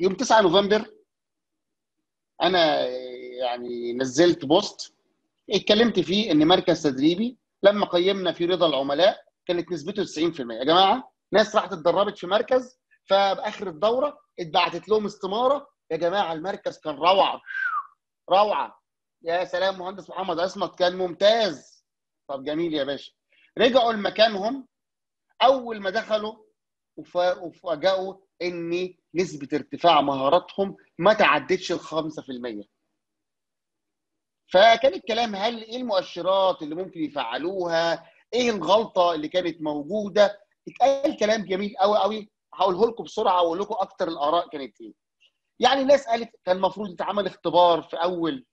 يوم 9 نوفمبر انا يعني نزلت بوست اتكلمت فيه ان مركز تدريبي لما قيمنا في رضا العملاء كانت نسبته 90% يا جماعه ناس راحت اتدربت في مركز فباخر الدوره اتبعتت لهم استماره يا جماعه المركز كان روعه روعه يا سلام مهندس محمد عصمت كان ممتاز طب جميل يا باشا رجعوا لمكانهم اول ما دخلوا وفاجئوا ان نسبه ارتفاع مهاراتهم ما تعدتش ال 5% فكان الكلام هل ايه المؤشرات اللي ممكن يفعلوها ايه الغلطه اللي كانت موجوده اتقال كلام جميل قوي قوي هقوله لكم بسرعه واقول لكم اكتر الاراء كانت ايه يعني الناس قالت كان المفروض يتعمل اختبار في اول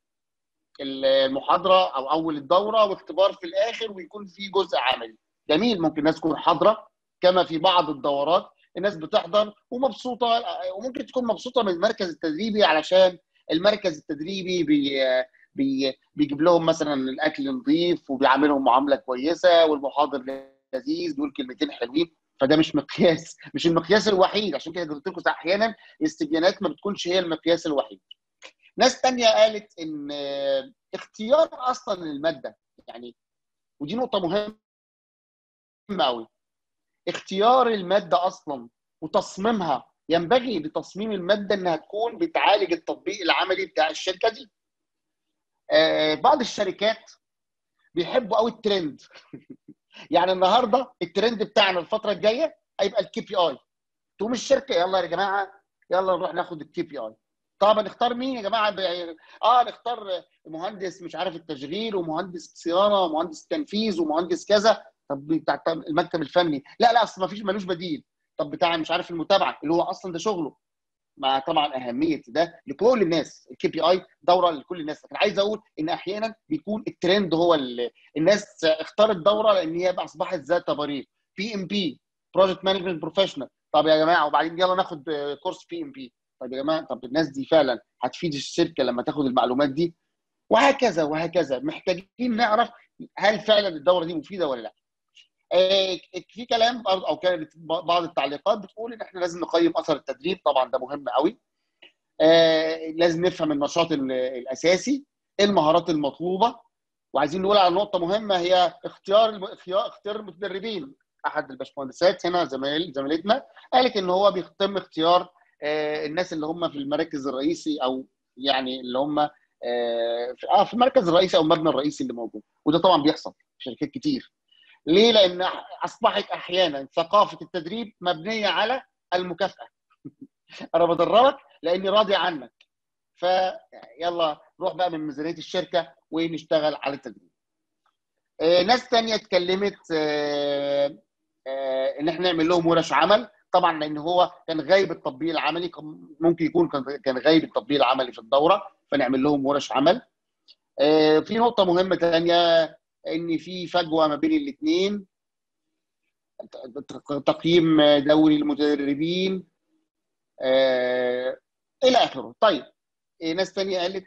المحاضره او اول الدوره واختبار في الاخر ويكون في جزء عملي جميل ممكن الناس تكون حاضره كما في بعض الدورات الناس بتحضر ومبسوطه وممكن تكون مبسوطه من المركز التدريبي علشان المركز التدريبي بي بي بيجيب لهم مثلا الاكل نظيف وبيعاملهم معامله كويسه والمحاضر لذيذ بيقول كلمتين حلوين فده مش مقياس مش المقياس الوحيد عشان كده قلت لكم احيانا الاستبيانات ما بتكونش هي المقياس الوحيد ناس تانية قالت ان اختيار اصلا الماده يعني ودي نقطه مهمه قوي اختيار الماده اصلا وتصميمها ينبغي لتصميم الماده انها تكون بتعالج التطبيق العملي بتاع الشركه دي آه بعض الشركات بيحبوا قوي الترند يعني النهارده الترند بتاعنا الفتره الجايه هيبقى الكي بي اي تقوم الشركه يلا يا جماعه يلا نروح ناخد الكي بي اي طب نختار مين يا جماعه اه نختار مهندس مش عارف التشغيل ومهندس صيانه ومهندس تنفيذ ومهندس كذا طب بتاع المكتب الفني لا لا اصل ما فيش ملوش بديل طب بتاع مش عارف المتابعه اللي هو اصلا ده شغله مع طبعا اهميه ده لكل الناس الكي بي اي دوره لكل الناس لكن عايز اقول ان احيانا بيكون الترند هو الناس اختارت دوره لان هي اصبحت ذات بريق بي ام بي بروجكت مانجمنت بروفيشنال طب يا جماعه وبعدين يلا ناخد كورس بي ام بي طب يا جماعه طب الناس دي فعلا هتفيد الشركه لما تاخد المعلومات دي وهكذا وهكذا محتاجين نعرف هل فعلا الدوره دي مفيده ولا لا في كلام او كانت بعض التعليقات بتقول ان احنا لازم نقيم اثر التدريب طبعا ده مهم قوي لازم نفهم النشاط الاساسي المهارات المطلوبه وعايزين نقول على نقطه مهمه هي اختيار اختيار المتدربين احد الباشمهندسات هنا زميل زميلتنا قالت ان هو بيتم اختيار الناس اللي هم في المراكز الرئيسي او يعني اللي هم اه في المركز الرئيسي او المبنى الرئيسي اللي موجود وده طبعا بيحصل في شركات كتير ليه؟ لان اصبحت احيانا ثقافه التدريب مبنيه على المكافاه انا بدربك لاني راضي عنك فيلا روح بقى من ميزانيه الشركه ونشتغل على التدريب آه ناس تانية اتكلمت آه آه ان احنا نعمل لهم ورش عمل طبعا لان هو كان غايب التطبيق العملي ممكن يكون كان غايب التطبيق العملي في الدوره فنعمل لهم ورش عمل في نقطه مهمه ثانيه ان في فجوه ما بين الاثنين تقييم دوري المدربين الى اخره طيب ناس ثانيه قالت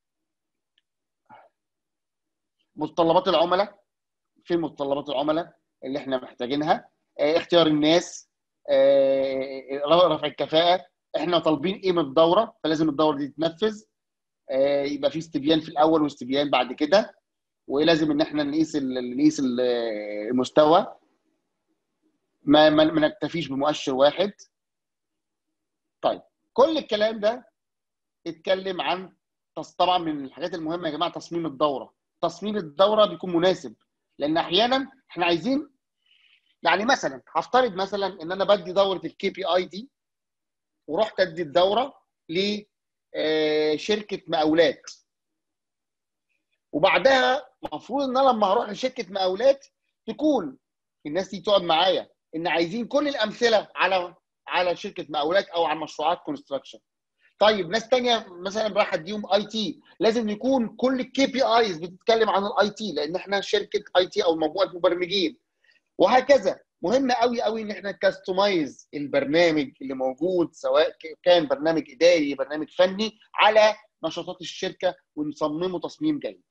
متطلبات العملاء في متطلبات العملاء اللي احنا محتاجينها اختيار الناس رفع الكفاءه احنا طالبين ايه من الدوره فلازم الدوره دي تتنفذ يبقى في استبيان في الاول واستبيان بعد كده ولازم ان احنا نقيس نقيس المستوى ما ما نكتفيش بمؤشر واحد طيب كل الكلام ده اتكلم عن طبعا من الحاجات المهمه يا جماعه تصميم الدوره تصميم الدوره بيكون مناسب لان احيانا احنا عايزين يعني مثلا هفترض مثلا ان انا بدي دوره الكي بي اي دي ورحت ادي الدوره لشركه مقاولات وبعدها المفروض ان انا لما هروح لشركه مقاولات تكون الناس دي تقعد معايا ان عايزين كل الامثله على على شركه مقاولات او على مشروعات كونستراكشن طيب ناس تانية مثلا راح اديهم اي تي لازم يكون كل الكي بي ايز بتتكلم عن الاي تي لان احنا شركه اي تي او مجموعه مبرمجين وهكذا مهم قوي قوي ان احنا كاستمايز البرنامج اللي موجود سواء كان برنامج اداري برنامج فني على نشاطات الشركه ونصممه تصميم جيد.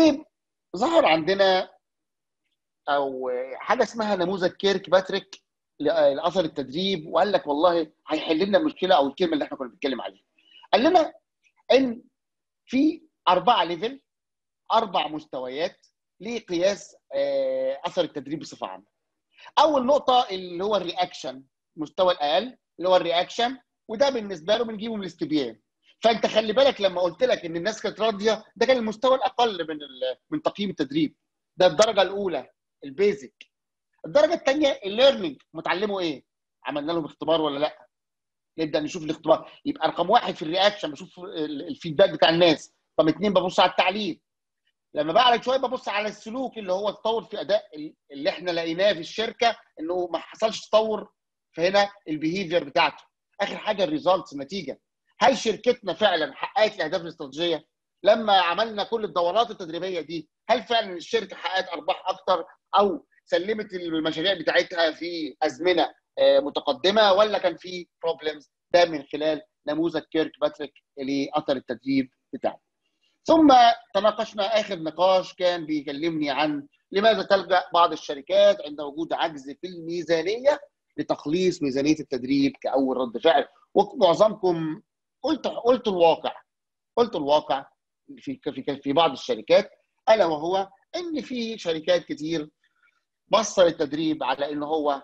وظهر عندنا او حاجه اسمها نموذج كيرك باتريك لاثر التدريب وقال لك والله هيحل لنا المشكله او الكلمه اللي احنا كنا بنتكلم عليها. قال لنا ان في اربعه ليفل اربع مستويات لقياس اثر التدريب بصفه عامه. اول نقطه اللي هو الرياكشن المستوى الاقل اللي هو الرياكشن وده بالنسبه له بنجيبه من الاستبيان. فانت خلي بالك لما قلت لك ان الناس كانت راضيه ده كان المستوى الاقل من من تقييم التدريب. ده الدرجه الاولى البيزك. الدرجه الثانيه الليرنينج متعلموا ايه؟ عملنا لهم اختبار ولا لا؟ نبدا نشوف الاختبار يبقى رقم واحد في الرياكشن بشوف الفيدباك بتاع الناس رقم اثنين ببص على التعليم لما بعد شويه ببص على السلوك اللي هو التطور في اداء اللي احنا لقيناه في الشركه انه ما حصلش تطور فهنا البيهيفير بتاعته اخر حاجه الريزلتس النتيجه هل شركتنا فعلا حققت الاهداف الاستراتيجيه لما عملنا كل الدورات التدريبيه دي هل فعلا الشركه حققت ارباح اكتر او سلمت المشاريع بتاعتها في ازمنه متقدمه ولا كان في بروبلمز ده من خلال نموذج كيرك باتريك لاثر التدريب بتاعه. ثم تناقشنا اخر نقاش كان بيكلمني عن لماذا تلجا بعض الشركات عند وجود عجز في الميزانيه لتخليص ميزانيه التدريب كاول رد فعل ومعظمكم قلت قلت الواقع قلت الواقع في في في بعض الشركات الا وهو ان في شركات كتير بص للتدريب على ان هو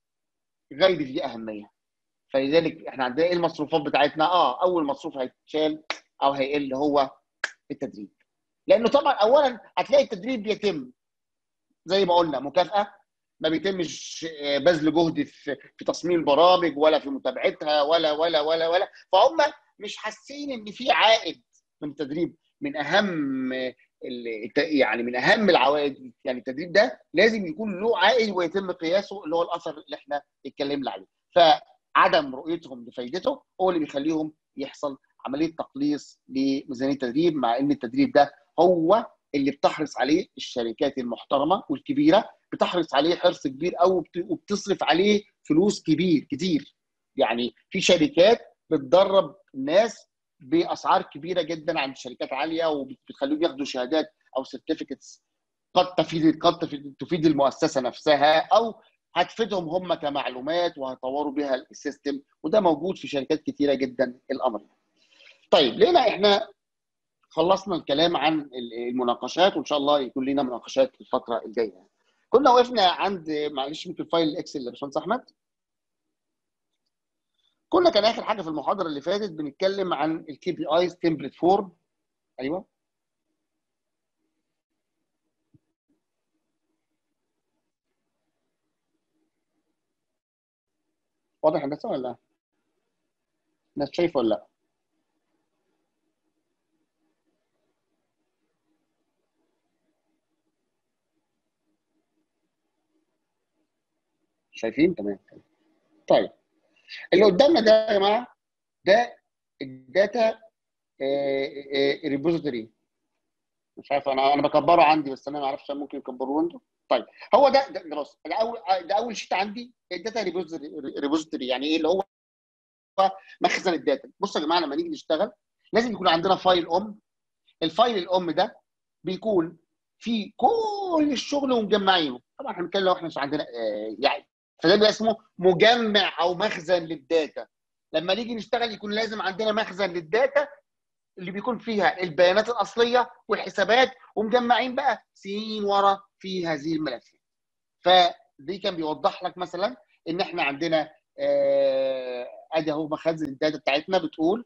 غير ذي اهميه فلذلك احنا عندنا ايه المصروفات بتاعتنا اه اول مصروف هيتشال او هيقل هو التدريب لانه طبعا اولا هتلاقي التدريب بيتم زي ما قلنا مكافاه ما بيتمش بذل جهد في في تصميم البرامج ولا في متابعتها ولا ولا ولا ولا فهم مش حاسين ان في عائد من التدريب من اهم يعني من اهم العوائد يعني التدريب ده لازم يكون له عائد ويتم قياسه اللي هو الاثر اللي احنا اتكلمنا عليه فعدم رؤيتهم لفائدته هو اللي بيخليهم يحصل عمليه تقليص لميزانيه التدريب مع ان التدريب ده هو اللي بتحرص عليه الشركات المحترمه والكبيره بتحرص عليه حرص كبير او وبتصرف عليه فلوس كبير كتير يعني في شركات بتدرب ناس باسعار كبيره جدا عند شركات عاليه وبتخليهم ياخدوا شهادات او سيرتيفيكتس قد تفيد قد تفيد, تفيد المؤسسه نفسها او هتفيدهم هم كمعلومات وهيطوروا بها السيستم وده موجود في شركات كتيره جدا الامر طيب لقينا احنا خلصنا الكلام عن المناقشات وان شاء الله يكون لنا مناقشات الفتره الجايه كنا وقفنا عند معلش ممكن فايل الاكسل يا باشمهندس احمد كنا كان اخر حاجه في المحاضره اللي فاتت بنتكلم عن الكي بي ايز تمبلت فورم ايوه واضح هندسه ولا لا؟ الناس شايفه ولا لا؟ شايفين تمام طيب اللي قدامنا ده يا جماعه ده الداتا ريبوزيتوري مش عارف انا انا بكبره عندي بس انا ما اعرفش ممكن يكبروه انتوا طيب هو ده ده بص ده اول ده اول شيت عندي الداتا ريبوزيتوري يعني ايه اللي هو مخزن الداتا بصوا يا جماعه لما نيجي نشتغل لازم يكون عندنا فايل ام الفايل الام ده بيكون فيه كل الشغل ومجمعينه طبعا احنا بنتكلم لو احنا مش عندنا يعني فده بيبقى اسمه مجمع او مخزن للداتا لما نيجي نشتغل يكون لازم عندنا مخزن للداتا اللي بيكون فيها البيانات الاصليه والحسابات ومجمعين بقى سنين ورا في هذه الملفات فدي كان بيوضح لك مثلا ان احنا عندنا آه ادي اهو مخزن الداتا بتاعتنا بتقول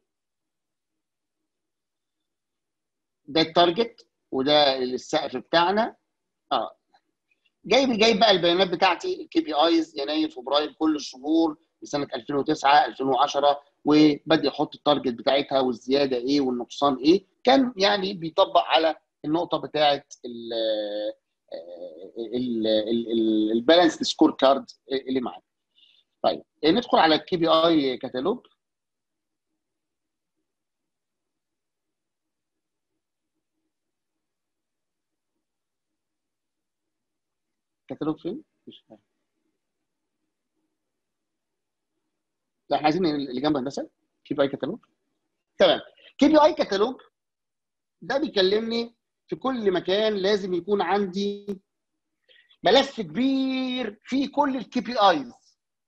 ده التارجت وده السقف بتاعنا اه جايب جايب بقى البيانات بتاعتي الكي بي ايز يناير فبراير كل الشهور لسنه 2009 2010 وبدي احط التارجت بتاعتها والزياده ايه والنقصان ايه كان يعني بيطبق على النقطه بتاعه البالانس سكور كارد اللي معانا طيب ندخل على الكي بي اي كتالوج كتالوج فين؟ مش فاهم لا احنا عايزين اللي جنب هندسه كي بي اي كتالوج تمام كي بي اي كتالوج ده بيكلمني في كل مكان لازم يكون عندي ملف كبير فيه كل الكي بي ايز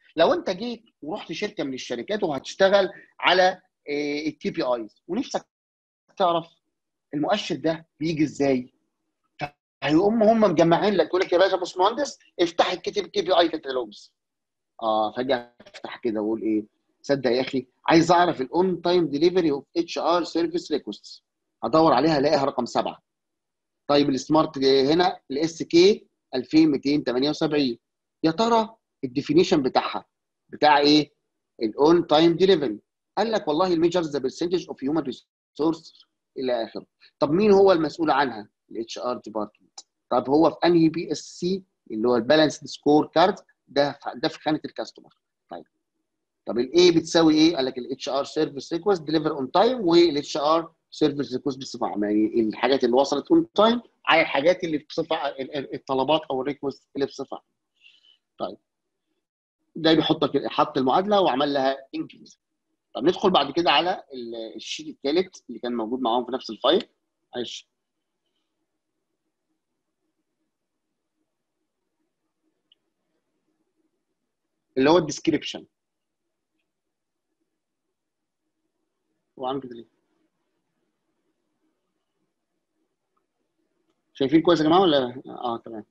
لو انت جيت ورحت شركه من الشركات وهتشتغل على الكي بي ايز ونفسك تعرف المؤشر ده بيجي ازاي هيقوم هم مجمعين لك يقول لك يا باشا باشمهندس افتح الكتب الكي بي اي كاتالوجز اه فجاه افتح كده واقول ايه صدق يا اخي عايز اعرف الاون تايم ديليفري اوف اتش ار سيرفيس ريكوست هدور عليها الاقيها رقم سبعه طيب السمارت هنا الاس كي 2278 يا ترى الديفينيشن بتاعها بتاع ايه؟ الاون تايم ديليفري قال لك والله الميجرز ذا برسنتج اوف هيومن ريسورس الى اخره طب مين هو المسؤول عنها؟ الاتش ار ديبارتمنت طب هو في انهي بي اس سي اللي هو البالانس سكور كارد ده ده في خانه الكاستمر طيب طب الاي بتساوي ايه؟ قال لك الاتش ار سيرفيس ريكوست ديليفر اون تايم والاتش ار سيرفيس ريكوست بصفه عامه يعني الحاجات اللي وصلت اون تايم على الحاجات اللي بصفه الطلبات او الريكوست اللي بصفه عامه. طيب ده بيحط حط المعادله وعمل لها انكريز طب ندخل بعد كده على الشيت الثالث اللي كان موجود معاهم في نفس الفايل معلش اللي هو الديسكريبشن هو عامل كده ليه؟ شايفين كويس يا جماعه ولا اه تمام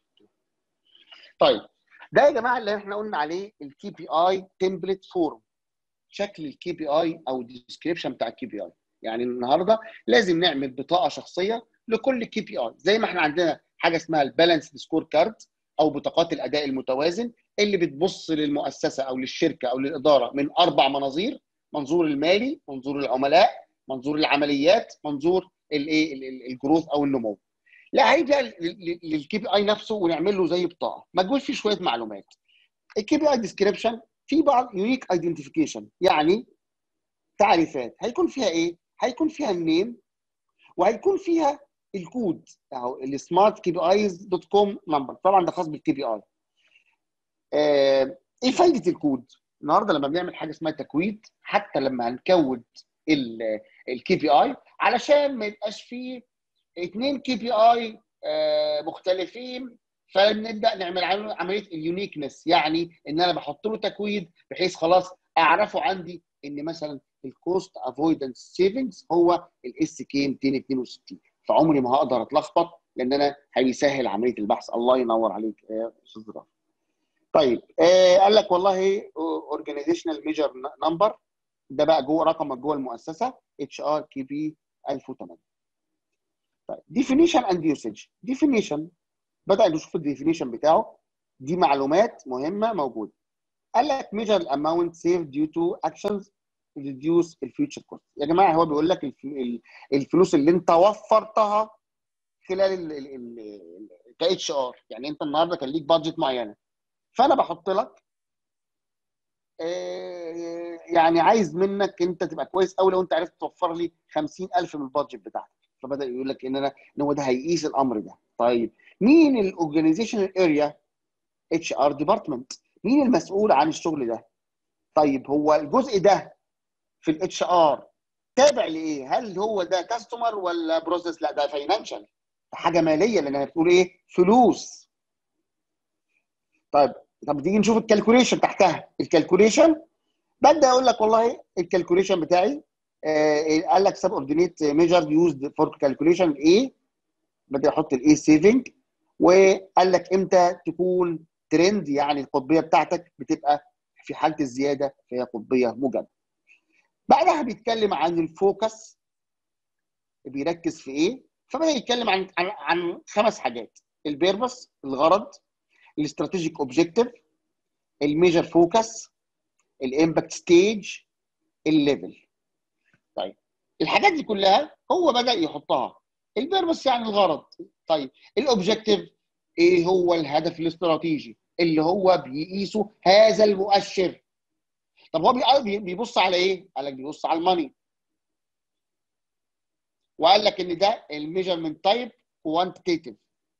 طيب ده يا جماعه اللي احنا قلنا عليه الكي بي اي تمبلت فورم شكل الكي بي اي او الديسكريبشن بتاع الكي بي اي يعني النهارده لازم نعمل بطاقه شخصيه لكل كي بي اي زي ما احنا عندنا حاجه اسمها البالانس سكور كارد او بطاقات الاداء المتوازن اللي بتبص للمؤسسه او للشركه او للاداره من اربع مناظير منظور المالي منظور العملاء منظور العمليات منظور الايه الجروث او النمو لا هيبقى للكي بي اي نفسه ونعمل له زي بطاقه ما تقول فيه شويه معلومات الكي بي اي ديسكريبشن في بعض يونيك ايدنتيفيكيشن يعني تعريفات هيكون فيها ايه هيكون فيها النيم وهيكون فيها الكود اهو السمارت كي بي ايز دوت كوم نمبر طبعا ده خاص بالكي بي اي ايه فايده الكود النهارده لما بنعمل حاجه اسمها تكويد حتى لما هنكود الكي بي اي علشان ما يبقاش فيه اثنين كي بي اي مختلفين فنبدا نعمل عمليه اليونيكنس يعني ان انا بحط له تكويد بحيث خلاص اعرفه عندي ان مثلا الكوست افويدنس سيفنجز هو الاس كي 262 فعمري ما هقدر اتلخبط لان انا هيسهل عمليه البحث الله ينور عليك يا استاذ رافع طيب آه قال لك والله اورجانيزيشنال ميجر نمبر ده بقى جوه رقمك جوه المؤسسه اتش ار كي بي 1008 طيب ديفينيشن اند يوسج ديفينيشن بدا نشوف الديفينيشن بتاعه دي معلومات مهمه موجوده قال لك measure amount saved due to actions reduce الفيوتشر كوست يا جماعه هو بيقول لك الفلوس اللي انت وفرتها خلال ال ك اتش ار يعني انت النهارده كان ليك بادجت معينه فانا بحط لك يعني عايز منك انت تبقى كويس قوي لو انت عرفت توفر لي 50000 من البادجت بتاعتك فبدا يقول لك ان انا ان هو ده هيقيس الامر ده طيب مين الاورجانيزيشنال اريا اتش ار ديبارتمنت مين المسؤول عن الشغل ده طيب هو الجزء ده في الاتش ار تابع لايه هل هو ده كاستمر ولا بروسيس لا ده فاينانشال حاجه ماليه لان بتقول ايه فلوس طيب طب تيجي نشوف الكالكوليشن تحتها الكالكوليشن ببدا اقول لك والله الكالكوليشن بتاعي آه قال لك سب اوردينيت ميجر يوزد فور كالكوليشن ايه بدا يحط الاي سيفنج وقال لك امتى تكون ترند يعني القطبيه بتاعتك بتبقى في حاله الزياده فهي قطبيه موجبه بعدها بيتكلم عن الفوكس بيركز في ايه فبدا يتكلم عن عن, عن خمس حاجات البيربس الغرض الاستراتيجيك اوبجيكتيف الميجر فوكس الامباكت ستيج الليفل طيب الحاجات دي كلها هو بدا يحطها البيربس يعني الغرض طيب الاوبجيكتيف ايه هو الهدف الاستراتيجي اللي هو بيقيسه هذا المؤشر طب هو بيبص على ايه؟ قال لك بيبص على الماني وقال لك ان ده الميجرمنت تايب كوانتيتيف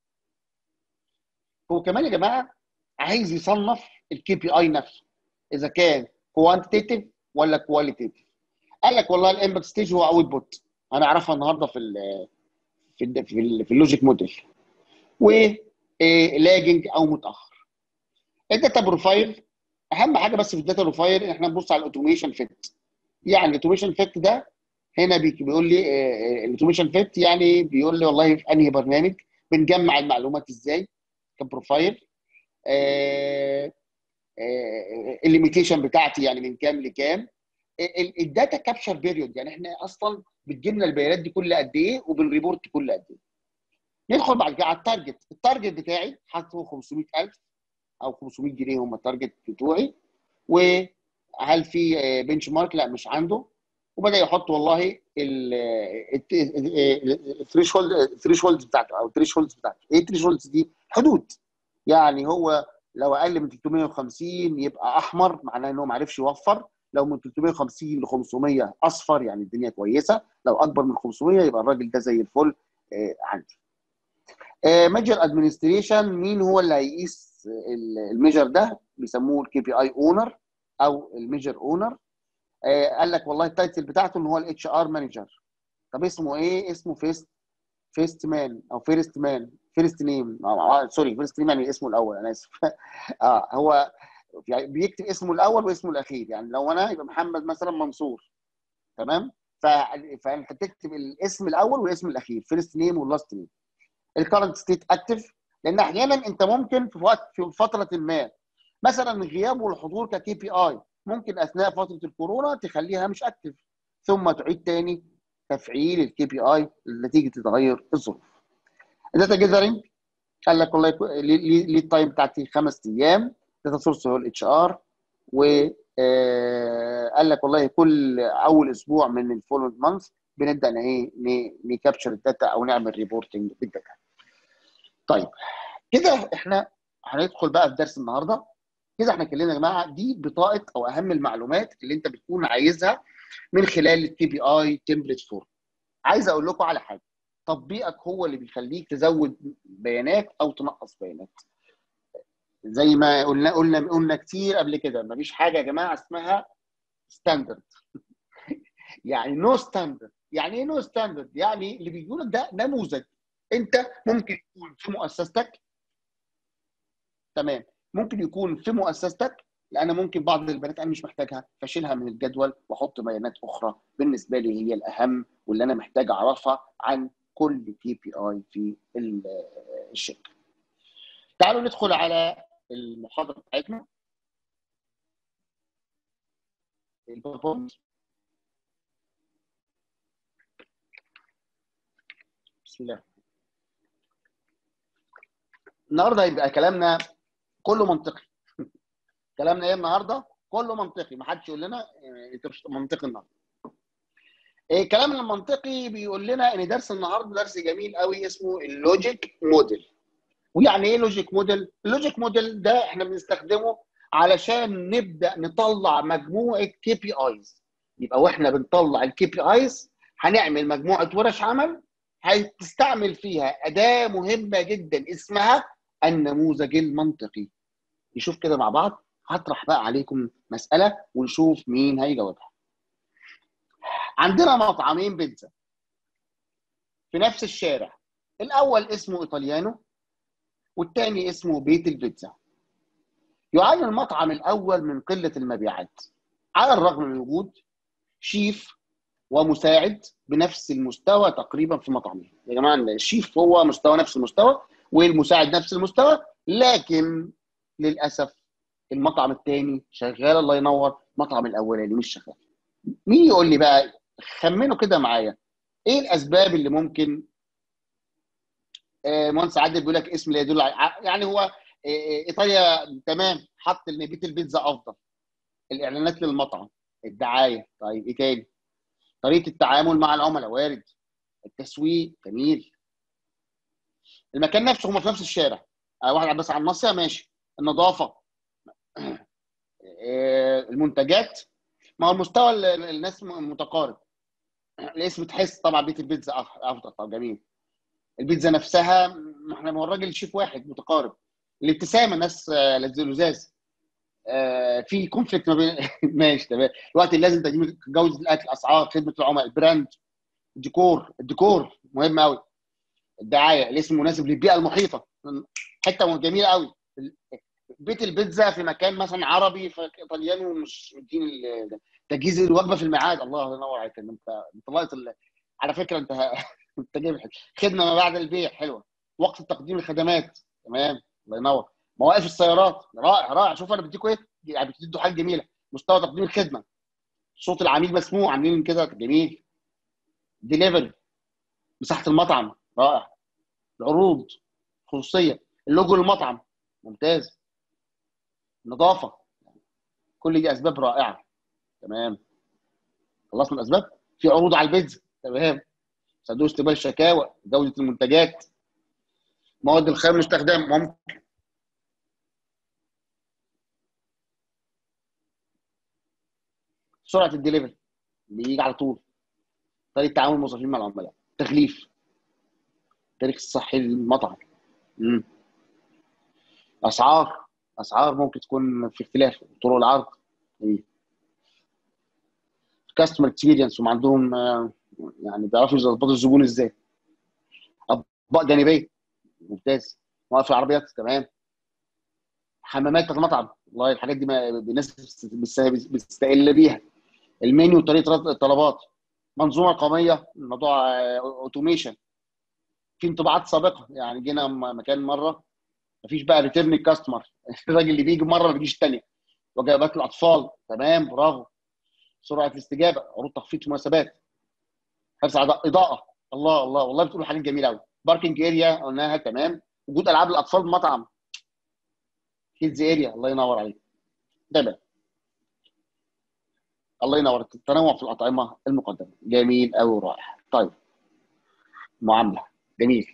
هو كمان يا جماعه عايز يصنف الكي بي اي نفسه اذا كان كوانتيتيف ولا كواليتيف قال لك والله الامباكت ستيج هو اوت بوت هنعرفها النهارده في ال في ال في, ال في اللوجيك موديل و لاجنج او متاخر الداتا بروفايل اهم حاجه بس في الداتا بروفايل ان احنا نبص على الاوتوميشن فيت يعني الاوتوميشن فيت ده هنا بيقول لي الاوتوميشن فيت يعني بيقول لي والله في انهي برنامج بنجمع المعلومات ازاي كبروفايل الليميتيشن بتاعتي يعني من كام لكام الداتا كابشر بيريود يعني احنا اصلا بتجي لنا البيانات دي كل قد ايه وبنريبورت كل قد ايه ندخل بعد كده على التارجت التارجت بتاعي حاطه 500000 او 500 جنيه هم التارجت بتوعي وهل في بنش مارك لا مش عنده وبدا يحط والله الثريش هولد بتاعته او الثريش هولد بتاعته ايه الثريش هولدز دي حدود يعني هو لو اقل من 350 يبقى احمر معناه ان هو ما عرفش يوفر لو من 350 ل 500 اصفر يعني الدنيا كويسه لو اكبر من 500 يبقى الراجل ده زي الفل آه عندي ميجر ادمنستريشن مين هو اللي هيقيس الميجر ده بيسموه الكي بي اي اونر او الميجر اونر آه قال لك والله التايتل بتاعته ان هو الاتش ار مانجر طب اسمه ايه اسمه فيست فيست مان او فيرست مان فيرست نيم آه سوري فيرست نيم يعني اسمه الاول انا اسف اه هو يعني بيكتب اسمه الاول واسمه الاخير يعني لو انا يبقى محمد مثلا منصور تمام فانت تكتب الاسم الاول والاسم الاخير فيرست نيم واللاست نيم الكرنت ستيت اكتف لان احيانا انت ممكن في وقت في فتره ما مثلا غياب والحضور ككي بي اي ممكن اثناء فتره الكورونا تخليها مش اكتف ثم تعيد تاني تفعيل الكي بي اي نتيجه تغير الظروف. الداتا جيذرنج قال لك والله ليه التايم بتاعتي خمس ايام داتا سورس هو الاتش ار و قال لك والله كل اول اسبوع من الفولود مانث بنبدا ايه نكابتشر الداتا او نعمل ريبورتنج بالداتا. طيب كده احنا هندخل بقى في درس النهارده كده احنا اتكلمنا يا جماعه دي بطاقه او اهم المعلومات اللي انت بتكون عايزها من خلال التي بي اي تمبلت فورم. عايز اقول لكم على حاجه تطبيقك هو اللي بيخليك تزود بيانات او تنقص بيانات. زي ما قلنا قلنا قلنا كتير قبل كده مفيش حاجه يا جماعه اسمها ستاندرد يعني نو ستاندرد يعني ايه نو ستاندرد يعني اللي بيقول ده نموذج انت ممكن يكون في مؤسستك تمام ممكن يكون في مؤسستك لان ممكن بعض البيانات انا مش محتاجها فاشيلها من الجدول واحط بيانات اخرى بالنسبه لي هي الاهم واللي انا محتاج اعرفها عن كل كي بي اي في الشركه. تعالوا ندخل على المحاضره بتاعتنا الباوربوينت بسم الله النهارده يبقى كلامنا كله منطقي كلامنا ايه النهارده كله منطقي ما حدش يقول لنا انت مش منطقي النهارده إيه كلام المنطقي بيقول لنا ان درس النهارده درس جميل قوي اسمه اللوجيك موديل ويعني ايه لوجيك موديل اللوجيك موديل ده احنا بنستخدمه علشان نبدا نطلع مجموعه كي بي ايز يبقى واحنا بنطلع الكي بي ايز هنعمل مجموعه ورش عمل هتستعمل فيها اداه مهمه جدا اسمها النموذج المنطقي نشوف كده مع بعض هطرح بقى عليكم مساله ونشوف مين هيجاوبها عندنا مطعمين بيتزا في نفس الشارع الاول اسمه ايطاليانو والتاني اسمه بيت البيتزا يعاني المطعم الاول من قله المبيعات على الرغم من وجود شيف ومساعد بنفس المستوى تقريبا في مطعمه يا جماعه الشيف هو مستوى نفس المستوى والمساعد نفس المستوى لكن للاسف المطعم الثاني شغال الله ينور المطعم الاولاني مش شغال مين يقول لي بقى خمنوا كده معايا ايه الاسباب اللي ممكن آه مهندس عادل بيقول لك اسم لا يدل على يعني هو آه ايطاليا تمام حط ان بيت البيتزا افضل الاعلانات للمطعم الدعايه طيب ايه تاني طريقه التعامل مع العملاء وارد التسويق جميل المكان نفسه هم في نفس الشارع واحد بس على الناصيه ماشي النظافه المنتجات ما هو المستوى الناس متقارب الاسم تحس طبعا بيت البيتزا افضل طبعا جميل البيتزا نفسها ما احنا هو الراجل شيف واحد متقارب الابتسامه ناس لزاز في كونفليكت ما بين ماشي تمام الوقت اللي لازم تجيب جوده الاكل اسعار خدمه العملاء البراند الديكور الديكور مهم قوي الدعايه الاسم مناسب للبيئه المحيطه حته جميله قوي بيت البيتزا في مكان مثلا عربي فايطالياني ومش مدين تجهيز الوجبه في الميعاد الله ينور عليك انت انت طلعت ال... على فكره انت انت جايب خدمه ما بعد البيع حلوه وقت تقديم الخدمات تمام الله ينور مواقف السيارات رائع رائع شوف انا بديكوا ايه يعني بتدوا حاجه جميله مستوى تقديم الخدمه صوت العميل مسموع عاملين كده جميل ديليفري مساحه المطعم رائع العروض خصوصيه اللوجو للمطعم ممتاز نظافه كل دي اسباب رائعه تمام خلصنا الاسباب في عروض على البيتزا تمام صندوق استقبال الشكاوى جوده المنتجات مواد الخام المستخدمه ممكن سرعه الدليفري بيجي على طول طريقه تعامل الموظفين مع العملاء تغليف تاريخ الصحي للمطعم مم. اسعار اسعار ممكن تكون في اختلاف طرق العرض كاستمر اكسبيرينس هم عندهم يعني بيعرفوا يظبطوا الزبون ازاي اطباق جانبيه ممتاز موقف العربيات تمام حمامات بتاعت المطعم والله الحاجات دي الناس بتستقل بيها المنيو وطريقه رد الطلبات منظومه قوميه الموضوع اوتوميشن في انطباعات سابقه يعني جينا مكان مره مفيش بقى ريتيرن كاستمر الراجل اللي بيجي مره ما بيجيش الثانيه وجبات الاطفال تمام برافو سرعه الاستجابه عروض تخفيض في مناسبات حفظ اضاءه الله الله والله بتقولوا حاجات جميله قوي باركنج اريا قلناها تمام وجود العاب الاطفال بمطعم كيدز اريا الله ينور عليك تمام الله ينور التنوع في الاطعمه المقدمه جميل قوي ورائع طيب معامله جميل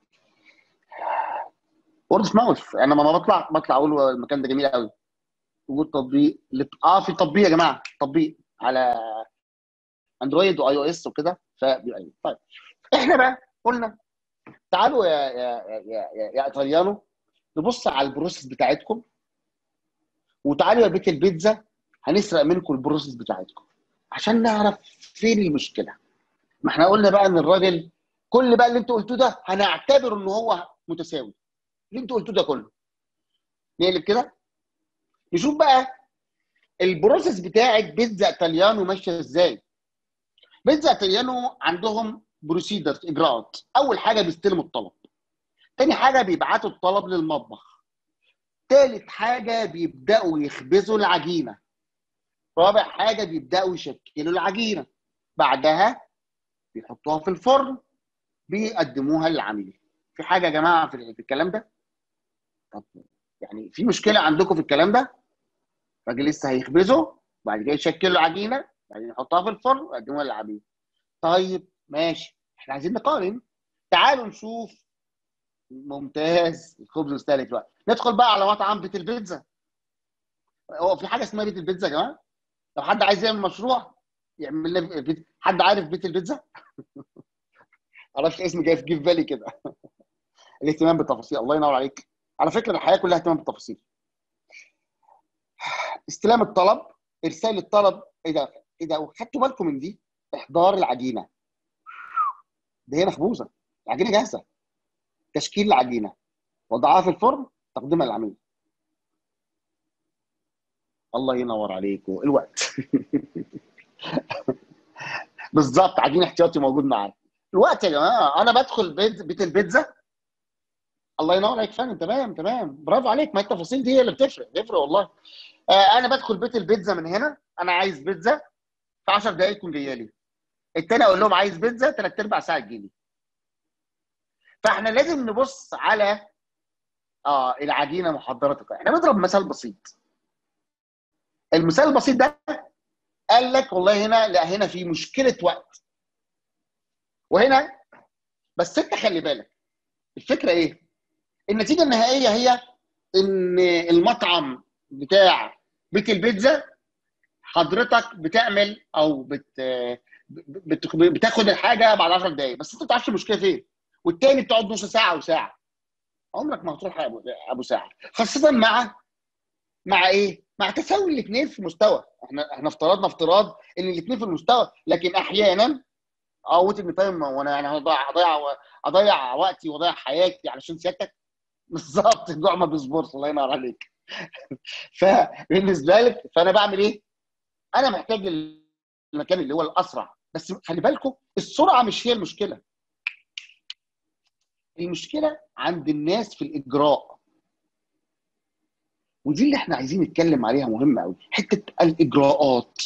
وورد ماوث انا لما بطلع بطلع اقول المكان ده جميل قوي وجود تطبيق اه في تطبيق يا جماعه تطبيق على اندرويد واي او اس وكده فبيبقى طيب احنا بقى قلنا تعالوا يا يا يا يا, يا ايطاليانو نبص على البروسيس بتاعتكم وتعالوا يا بيت البيتزا هنسرق منكم البروسيس بتاعتكم عشان نعرف فين المشكله ما احنا قلنا بقى ان الراجل كل بقى اللي انتوا قلتوه ده هنعتبر ان هو متساوي اللي انتوا قلتوه ده كله نقلب كده نشوف بقى البروسيس بتاعت بيتزا ايطاليانو ماشيه ازاي بيتزا ايطاليانو عندهم بروسيدر اجراءات اول حاجه بيستلموا الطلب تاني حاجه بيبعتوا الطلب للمطبخ تالت حاجه بيبداوا يخبزوا العجينه رابع حاجه بيبداوا يشكلوا العجينه بعدها بيحطوها في الفرن بيقدموها للعميل في حاجه يا جماعه في الكلام ده طب يعني في مشكله عندكم في الكلام ده الراجل لسه هيخبزه بعد كده يشكلوا عجينه بعدين يحطها في الفرن ويقدموها للعميل طيب ماشي احنا عايزين نقارن تعالوا نشوف ممتاز الخبز مستهلك بقى ندخل بقى على مطعم بيت البيتزا هو في حاجه اسمها بيت البيتزا يا جماعه لو حد عايز يعمل مشروع يعمل لنا بيت حد عارف بيت البيتزا معرفش اسم جاي في جيف بالي كده الاهتمام بالتفاصيل الله ينور عليك على فكره الحياه كلها اهتمام بالتفاصيل استلام الطلب ارسال الطلب ايه ده ايه ده خدتوا بالكم من دي احضار العجينه دي هي مخبوزه العجينه جاهزه تشكيل العجينه وضعها في الفرن تقديمها للعميل الله ينور عليكم الوقت بالظبط عجين احتياطي موجود معانا الوقت يا جماعه انا بدخل بيت بيت البيتزا الله ينور عليك فندم تمام تمام برافو عليك ما التفاصيل دي هي اللي بتفرق بتفرق والله آه انا بدخل بيت البيتزا من هنا انا عايز بيتزا في 10 دقائق تكون جايه لي التاني اقول لهم عايز بيتزا ثلاث ارباع ساعه تجيلي فاحنا لازم نبص على اه العجينه محضره احنا بنضرب مثال بسيط المثال البسيط ده قال لك والله هنا لا هنا في مشكله وقت وهنا بس انت خلي بالك الفكره ايه؟ النتيجه النهائيه هي ان المطعم بتاع بيت البيتزا حضرتك بتعمل او بت بت بتاخد الحاجه بعد 10 دقائق بس انت ما بتعرفش المشكله فين والتاني بتقعد نص ساعه وساعه عمرك ما هتروح ابو ابو ساعه خاصه مع مع ايه؟ مع تساوي الاثنين في مستوى احنا احنا افترضنا افتراض ان الاثنين في المستوى لكن احيانا اه ويتنج تايم وانا يعني هضيع هضيع اضيع وقتي واضيع حياتي علشان سيادتك بالظبط الجوع ما بيصبرش الله ينور عليك فبالنسبه لك فانا بعمل ايه؟ انا محتاج المكان اللي هو الاسرع بس خلي بالكم السرعه مش هي المشكله المشكله عند الناس في الاجراء ودي اللي احنا عايزين نتكلم عليها مهمه قوي حته الاجراءات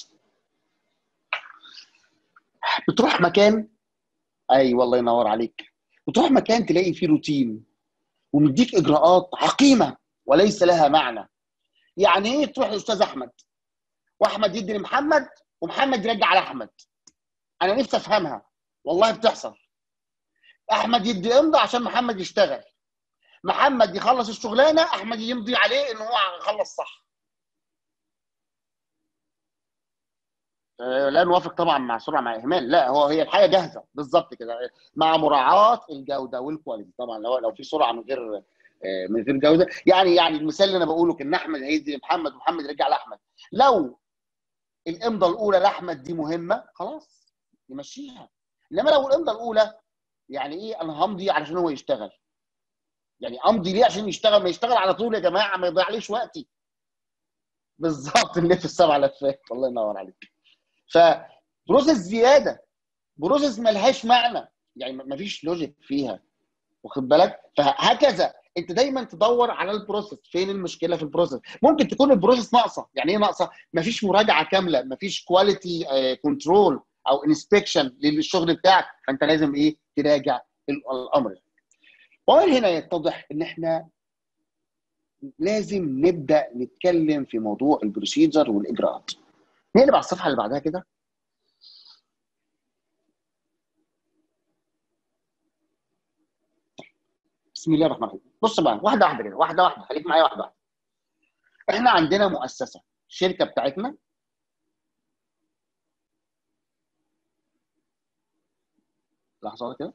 بتروح مكان اي والله ينور عليك بتروح مكان تلاقي فيه روتين ومديك اجراءات عقيمه وليس لها معنى يعني ايه تروح لاستاذ احمد واحمد يدي لمحمد ومحمد يرجع لاحمد انا نفسي افهمها والله بتحصل احمد يدي امضى عشان محمد يشتغل محمد يخلص الشغلانه احمد يمضي عليه ان هو خلص صح لا نوافق طبعا مع سرعه مع اهمال لا هو هي الحاجه جاهزه بالظبط كده مع مراعاه الجوده والكواليتي طبعا لو لو في سرعه من غير من غير جوده يعني يعني المثال اللي انا بقوله كان احمد هيدي لمحمد ومحمد يرجع لاحمد لو الامضه الاولى لاحمد دي مهمه خلاص نمشيها انما لو الامضه الاولى يعني ايه انا همضي علشان هو يشتغل يعني امضي ليه عشان يشتغل ما يشتغل على طول يا جماعه ما يضيعليش وقتي بالظبط نلف السبع لفات الله ينور عليك فبروسيس زياده بروسيس ملهاش معنى يعني مفيش لوجيك فيها واخد بالك فهكذا انت دايما تدور على البروسيس فين المشكله في البروسيس ممكن تكون البروسيس ناقصه يعني ايه ناقصه مفيش مراجعه كامله مفيش كواليتي كنترول او انسبكشن للشغل بتاعك فانت لازم ايه تراجع الامر ومن هنا يتضح ان احنا لازم نبدا نتكلم في موضوع البروسيجر والاجراءات نقلب على الصفحه اللي بعدها كده بسم الله الرحمن الرحيم بص بقى واحده واحده كده واحده واحده خليك معايا واحده واحده احنا عندنا مؤسسه الشركه بتاعتنا لحظه كده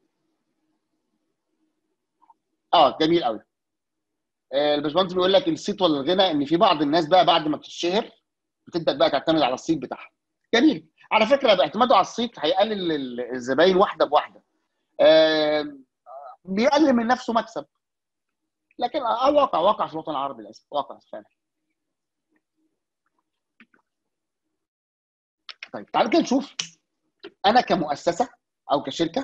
اه جميل قوي آه الباشمهندس بيقول لك الصيت ولا الغنى ان في بعض الناس بقى بعد ما بتتشهر بتبدا بقى تعتمد على الصيت بتاعها جميل على فكره باعتماده على الصيت هيقلل الزباين واحده بواحده آه بيقلل من نفسه مكسب لكن اه واقع واقع في الوطن العربي للاسف واقع فعلا طيب تعال كده نشوف انا كمؤسسه او كشركه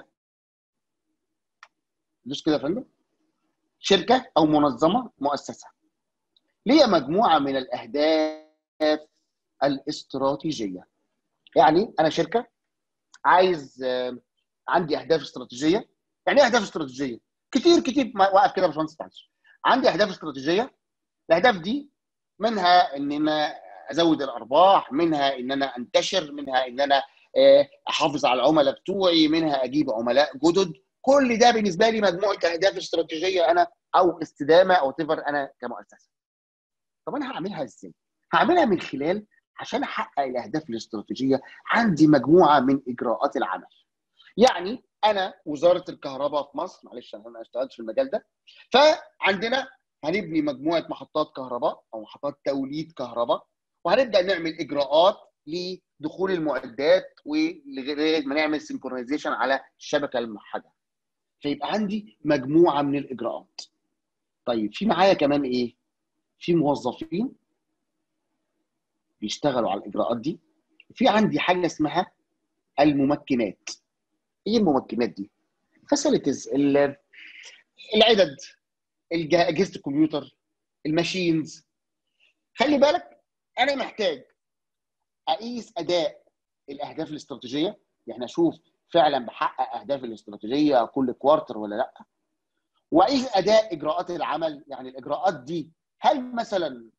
دوس كده يا فندم شركه او منظمه مؤسسه ليها مجموعه من الاهداف الاستراتيجيه يعني انا شركه عايز عندي اهداف استراتيجيه يعني ايه اهداف استراتيجيه كتير كتير واقف كده يا باشمهندس معلش عندي اهداف استراتيجيه الاهداف دي منها ان انا ازود الارباح منها ان انا انتشر منها ان انا احافظ على العملاء بتوعي منها اجيب عملاء جدد كل ده بالنسبه لي مجموعه اهداف استراتيجيه انا او استدامه او تفر انا كمؤسسه طب انا هعملها ازاي هعملها من خلال عشان احقق الاهداف الاستراتيجيه عندي مجموعه من اجراءات العمل يعني انا وزاره الكهرباء في مصر معلش انا اشتغلت في المجال ده فعندنا هنبني مجموعه محطات كهرباء او محطات توليد كهرباء وهنبدا نعمل اجراءات لدخول المعدات ولغايه ما نعمل سنكرونايزيشن على الشبكه الموحده فيبقى عندي مجموعه من الاجراءات طيب في معايا كمان ايه في موظفين بيشتغلوا على الاجراءات دي في عندي حاجه اسمها الممكنات ايه الممكنات دي فاسيلتيز العدد اجهزه الكمبيوتر الماشينز خلي بالك انا محتاج اقيس اداء الاهداف الاستراتيجيه يعني اشوف فعلا بحقق اهداف الاستراتيجيه كل كوارتر ولا لا واقيس اداء اجراءات العمل يعني الاجراءات دي هل مثلا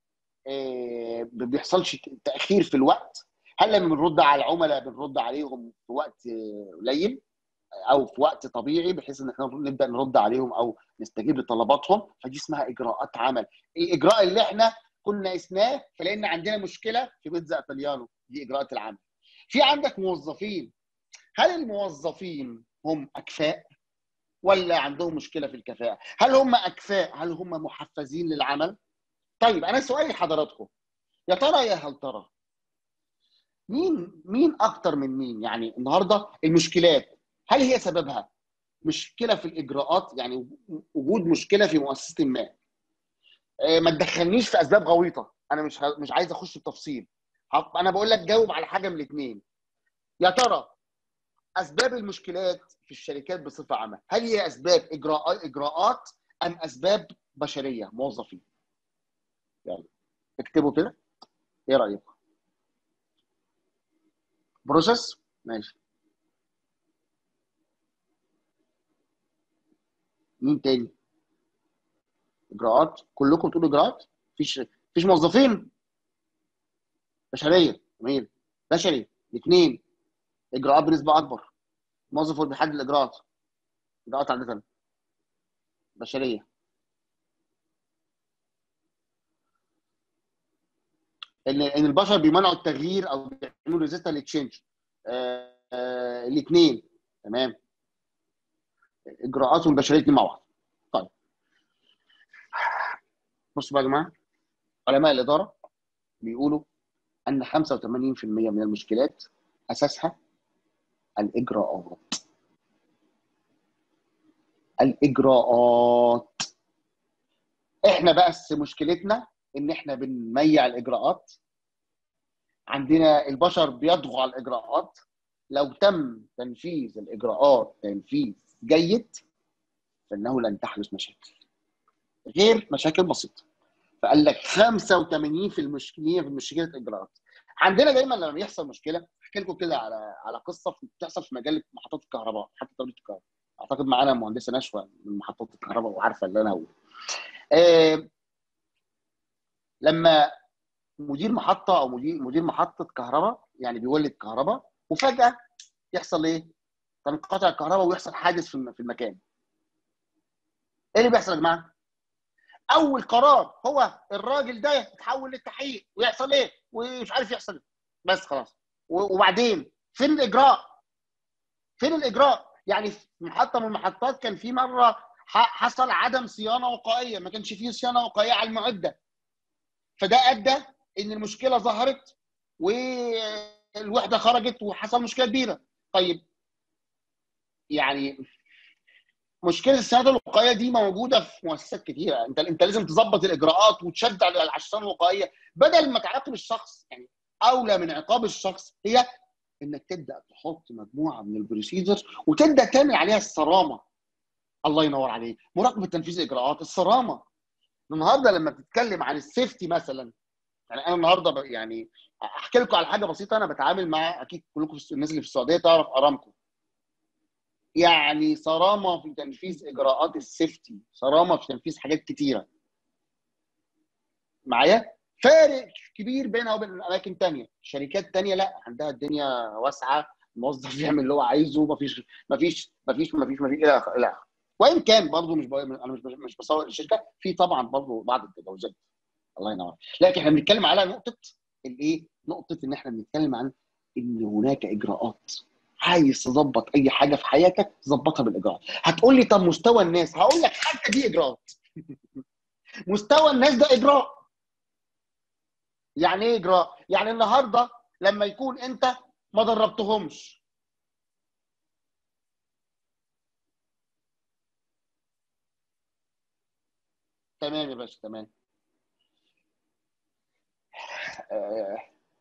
ما بيحصلش تاخير في الوقت هل لما بنرد على العملاء بنرد عليهم في وقت قليل او في وقت طبيعي بحيث ان احنا نبدا نرد عليهم او نستجيب لطلباتهم فدي اسمها اجراءات عمل الاجراء اللي احنا كنا قسناه فلان عندنا مشكله في بيتزا ايطاليانو دي اجراءات العمل في عندك موظفين هل الموظفين هم اكفاء ولا عندهم مشكله في الكفاءه هل هم اكفاء هل هم محفزين للعمل طيب انا سؤالي لحضراتكم يا ترى يا هل ترى مين مين اكتر من مين يعني النهارده المشكلات هل هي سببها مشكله في الاجراءات يعني وجود مشكله في مؤسسه ما آه، ما تدخلنيش في اسباب غويطه انا مش ه... مش عايز اخش في تفصيل ه- انا بقول لك جاوب على حاجه من الاثنين يا ترى اسباب المشكلات في الشركات بصفه عامه هل هي اسباب اجراءات اجراءات ام اسباب بشريه موظفين يلا اكتبوا كده ايه رايكم بروسيس ماشي مين تاني اجراءات كلكم بتقولوا اجراءات مفيش مفيش موظفين بشريه جميل بشري الاثنين اجراءات بنسبه اكبر موظف هو اللي بيحدد الاجراءات اجراءات عاده بشريه ان ان البشر بيمنعوا التغيير او بيعملوا ريزيستنت للتشينج الاثنين تمام اجراءات والبشريه الاثنين مع بعض طيب بصوا بقى يا جماعه علماء الاداره بيقولوا ان 85% من المشكلات اساسها الاجراءات الاجراءات احنا بس مشكلتنا ان احنا بنميع الاجراءات عندنا البشر بيطغوا على الاجراءات لو تم تنفيذ الاجراءات تنفيذ جيد فانه لن تحدث مشاكل غير مشاكل بسيطه فقال لك 85% في المشكله في مشكله الاجراءات عندنا دايما لما بيحصل مشكله احكي لكم كده على على قصه بتحصل في مجال محطات الكهرباء محطه توليد الكهرباء اعتقد معانا مهندسه نشوى من محطات الكهرباء وعارفه اللي انا هقوله آه لما مدير محطه او مدير مدير محطه كهرباء يعني بيولد كهرباء وفجاه يحصل ايه؟ تنقطع الكهرباء ويحصل حادث في الم- في المكان. ايه اللي بيحصل يا جماعه؟ اول قرار هو الراجل ده يتحول للتحقيق ويحصل ايه؟ ومش عارف يحصل إيه. بس خلاص و- وبعدين فين الاجراء؟ فين الاجراء؟ يعني في محطه من المحطات كان في مره ح- حصل عدم صيانه وقائيه ما كانش فيه صيانه وقائيه على المعده فده ادى ان المشكله ظهرت والوحده خرجت وحصل مشكله كبيره طيب يعني مشكله الصيانه الوقائيه دي موجوده في مؤسسات كتيره انت انت لازم تظبط الاجراءات وتشد على على الصيانه الوقائيه بدل ما تعاقب الشخص يعني اولى من عقاب الشخص هي انك تبدا تحط مجموعه من البروسيجرز وتبدا تعمل عليها الصرامه الله ينور عليك مراقبه تنفيذ الاجراءات الصرامه النهارده لما بتتكلم عن السيفتي مثلا يعني انا النهارده ب- يعني احكي لكم على حاجه بسيطه انا بتعامل مع اكيد كلكم في- الناس اللي في السعوديه تعرف ارامكو يعني صرامه في تنفيذ اجراءات السيفتي صرامه في تنفيذ حاجات كتيره معايا فارق كبير بينها وبين اماكن تانية شركات تانية لا عندها الدنيا واسعه الموظف يعمل اللي هو عايزه مفيش مفيش مفيش مفيش مفيش الى اخره الى اخره وان كان برضه مش بقول انا مش مش بصور الشركه في طبعا برضه بعض التجاوزات الله ينور لكن احنا بنتكلم على نقطه الايه؟ نقطه ان احنا بنتكلم عن ان هناك اجراءات عايز تظبط اي حاجه في حياتك ظبطها بالاجراءات هتقول لي طب مستوى الناس هقول لك حتى دي اجراءات مستوى الناس ده اجراء يعني ايه اجراء يعني النهارده لما يكون انت ما دربتهمش تمام يا باشا تمام آه،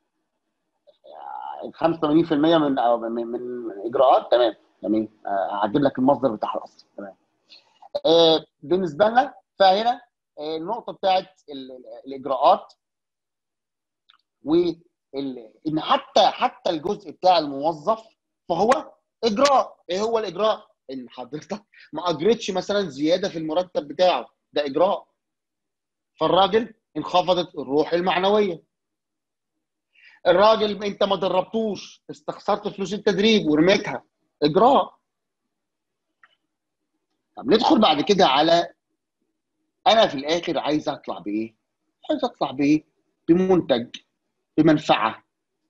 85% من أو من من اجراءات تمام تمام آه، هجيب لك المصدر بتاعها الاصلي تمام آه، بالنسبه لنا فهنا آه، النقطه بتاعت ال- ال- الاجراءات وان حتى حتى الجزء بتاع الموظف فهو اجراء ايه هو الاجراء ان حضرتك ما اجرتش مثلا زياده في المرتب بتاعه ده اجراء فالراجل انخفضت الروح المعنويه الراجل انت ما دربتوش استخسرت فلوس التدريب ورميتها اجراء طب ندخل بعد كده على انا في الاخر عايز اطلع بايه عايز اطلع بايه بمنتج بمنفعه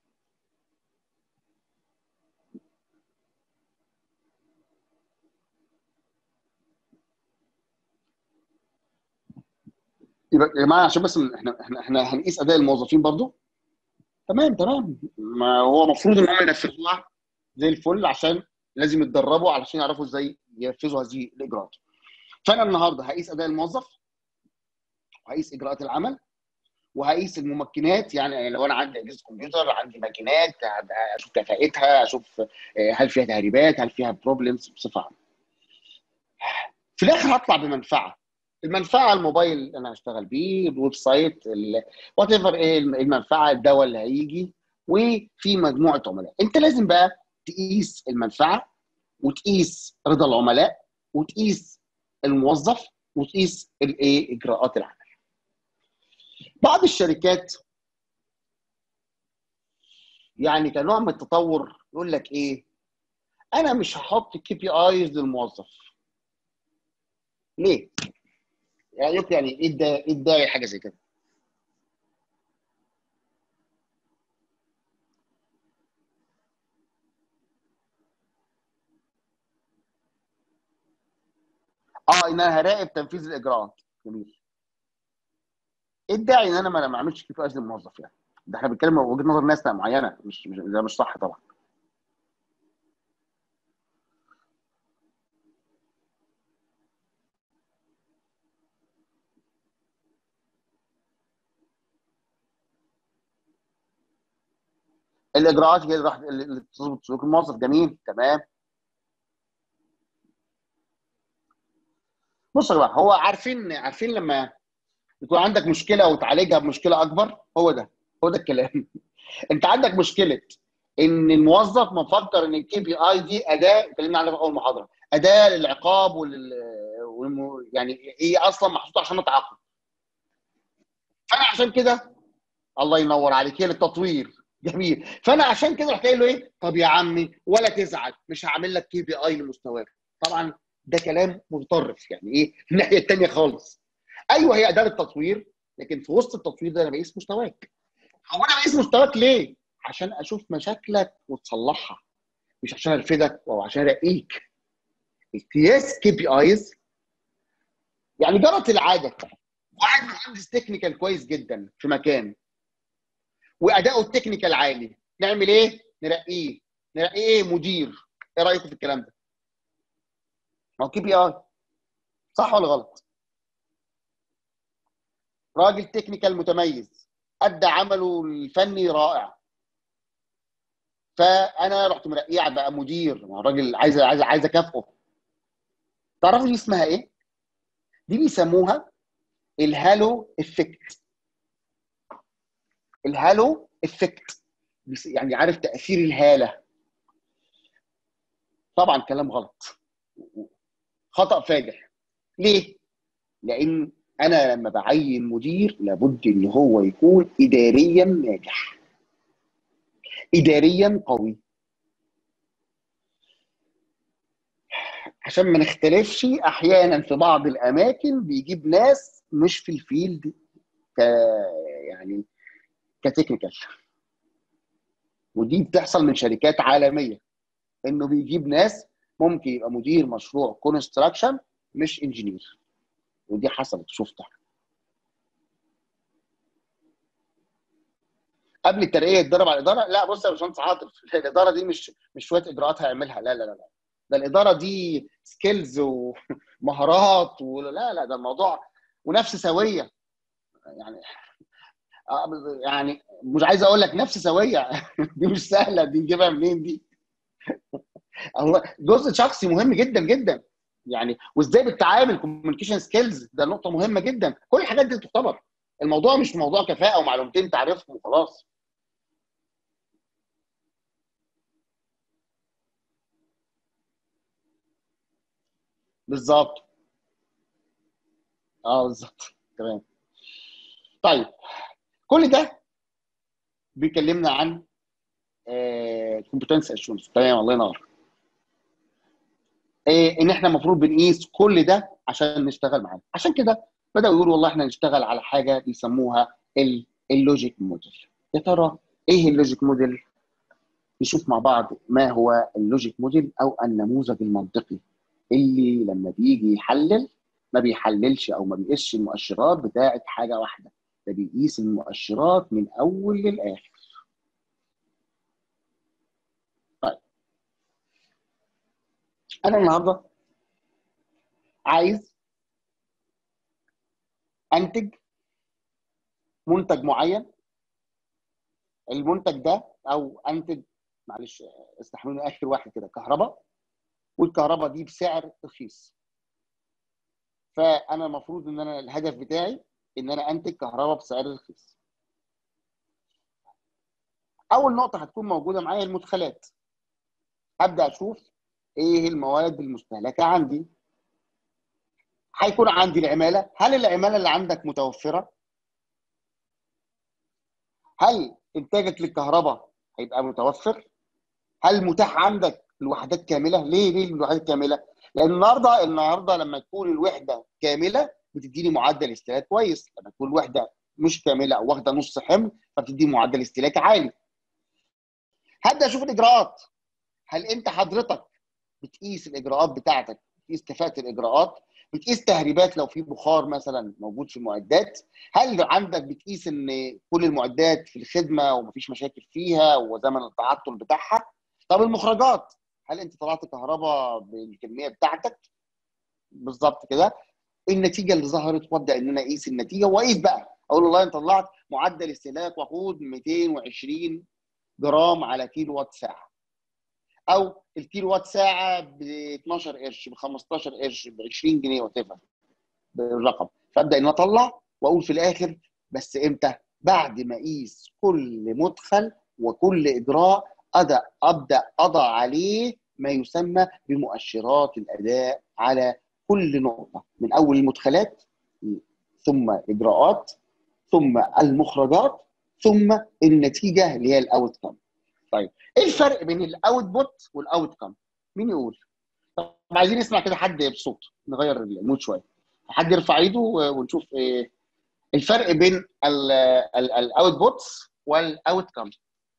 يبقى يا جماعه عشان بس احنا احنا احنا هنقيس اداء الموظفين برضو تمام تمام ما هو المفروض ان هم ينفذوها زي الفل عشان لازم يتدربوا علشان يعرفوا ازاي ينفذوا هذه الاجراءات فانا النهارده هقيس اداء الموظف وهقيس اجراءات العمل وهقيس الممكنات يعني لو انا عندي اجهزه كمبيوتر عندي ماكينات اشوف كفاءتها اشوف هل فيها تهريبات هل فيها بروبلمز بصفه عامه في الاخر هطلع بمنفعه المنفعه الموبايل اللي انا هشتغل بيه الويب سايت وات ايفر ايه المنفعه الدواء اللي هيجي وفي مجموعه عملاء انت لازم بقى تقيس المنفعه وتقيس رضا العملاء وتقيس الموظف وتقيس الايه اجراءات العمل بعض الشركات يعني كنوع من التطور يقول لك ايه انا مش هحط كي بي ايز للموظف ليه يعني يعني ايه الداعي ايه الداعي حاجه زي كده اه ان انا هراقب تنفيذ الاجراءات جميل ايه الداعي ان انا ما اعملش كي بي ايز للموظف يعني ده احنا بنتكلم من وجهه نظر ناس معينه مش مش ده مش صح طبعا الاجراءات كده راح اللي تظبط سلوك الموظف جميل تمام بصوا يا جماعه هو عارفين عارفين لما يكون عندك مشكله وتعالجها بمشكله اكبر هو ده هو ده الكلام انت عندك مشكله ان الموظف مفكر ان الكي بي اي دي اداه اتكلمنا عنها في اول محاضره اداه للعقاب ولل والم... يعني هي اصلا محطوطه عشان نتعاقب فانا عشان كده الله ينور عليك هي للتطوير جميل فانا عشان كده رحت قايل له ايه طب يا عمي ولا تزعل مش هعمل لك كي بي اي لمستواك طبعا ده كلام متطرف يعني ايه الناحيه الثانيه خالص ايوه هي اداه التطوير لكن في وسط التطوير ده انا بقيس مستواك هو انا بقيس مستواك ليه عشان اشوف مشاكلك وتصلحها مش عشان ارفدك او عشان ارقيك القياس كي بي ايز يعني جرت العاده واحد مهندس تكنيكال كويس جدا في مكان واداؤه التكنيكال عالي نعمل ايه؟ نرقيه نرقيه ايه مدير ايه رايكم في الكلام ده؟ ما هو كي بي اي صح ولا غلط؟ راجل تكنيكال متميز ادى عمله الفني رائع فانا رحت مرقيه بقى مدير الراجل عايز عايز عايز اكافئه تعرفوا دي اسمها ايه؟ دي بيسموها الهالو افكت الهالو افكت يعني عارف تاثير الهاله طبعا كلام غلط خطا فادح ليه لان انا لما بعين مدير لابد ان هو يكون اداريا ناجح اداريا قوي عشان ما نختلفش احيانا في بعض الاماكن بيجيب ناس مش في الفيلد ك يعني كتكنيكال ودي بتحصل من شركات عالميه انه بيجيب ناس ممكن يبقى مدير مشروع كونستراكشن مش انجينير ودي حصلت شفتها قبل الترقيه يتدرب على الاداره لا بص يا باشمهندس عاطف الاداره دي مش مش شويه اجراءات هيعملها لا لا لا ده الاداره دي سكيلز ومهارات ولا لا ده الموضوع ونفس سويه يعني يعني مش عايز اقول لك نفس سويه دي مش سهله دي نجيبها منين دي الله جزء شخصي مهم جدا جدا يعني وازاي بتتعامل كوميونيكيشن سكيلز ده نقطه مهمه جدا كل الحاجات دي تعتبر الموضوع مش موضوع كفاءه ومعلومتين تعرفهم وخلاص بالظبط اه بالظبط تمام طيب كل ده بيكلمنا عن كومبتنس اشورنس تمام الله ينور إيه ان احنا المفروض بنقيس كل ده عشان نشتغل معاه عشان كده بداوا يقولوا والله احنا نشتغل على حاجه بيسموها اللوجيك موديل يا ترى ايه اللوجيك موديل نشوف مع بعض ما هو اللوجيك موديل او النموذج المنطقي اللي لما بيجي يحلل ما بيحللش او ما بيقيسش المؤشرات بتاعه حاجه واحده ده بيقيس المؤشرات من اول للاخر طيب انا النهارده عايز انتج منتج معين المنتج ده او انتج معلش استحملوني اخر واحد كده كهرباء والكهرباء دي بسعر رخيص فانا المفروض ان انا الهدف بتاعي ان انا انتج كهرباء بسعر رخيص اول نقطه هتكون موجوده معايا المدخلات ابدا اشوف ايه المواد المستهلكه عندي هيكون عندي العماله هل العماله اللي عندك متوفره هل انتاجك للكهرباء هيبقى متوفر هل متاح عندك الوحدات كامله ليه ليه الوحدات كامله لان النهارده النهارده لما تكون الوحده كامله بتديني معدل استهلاك كويس لما تكون الوحده مش كامله او واخده نص حمل فبتديني معدل استهلاك عالي هبدا اشوف الاجراءات هل انت حضرتك بتقيس الاجراءات بتاعتك بتقيس كفاءه الاجراءات بتقيس تهريبات لو في بخار مثلا موجود في المعدات هل عندك بتقيس ان كل المعدات في الخدمه ومفيش مشاكل فيها وزمن التعطل بتاعها طب المخرجات هل انت طلعت كهرباء بالكميه بتاعتك بالظبط كده النتيجه اللي ظهرت وابدا ان انا اقيس النتيجه واقيس بقى اقول والله انت طلعت معدل استهلاك وقود 220 جرام على كيلو وات ساعه او الكيلو وات ساعه ب 12 قرش ب 15 قرش ب 20 جنيه وات بالرقم فابدا ان اطلع واقول في الاخر بس امتى؟ بعد ما اقيس كل مدخل وكل اجراء ابدا ابدا اضع عليه ما يسمى بمؤشرات الاداء على كل نقطه من اول المدخلات ثم اجراءات ثم المخرجات ثم النتيجه اللي هي الاوت كم طيب ايه الفرق بين الاوت بوت والاوت كم مين يقول طب عايزين نسمع كده حد بصوت نغير المود شويه حد يرفع ايده ونشوف ايه الفرق بين الاوت بوتس والاوت كم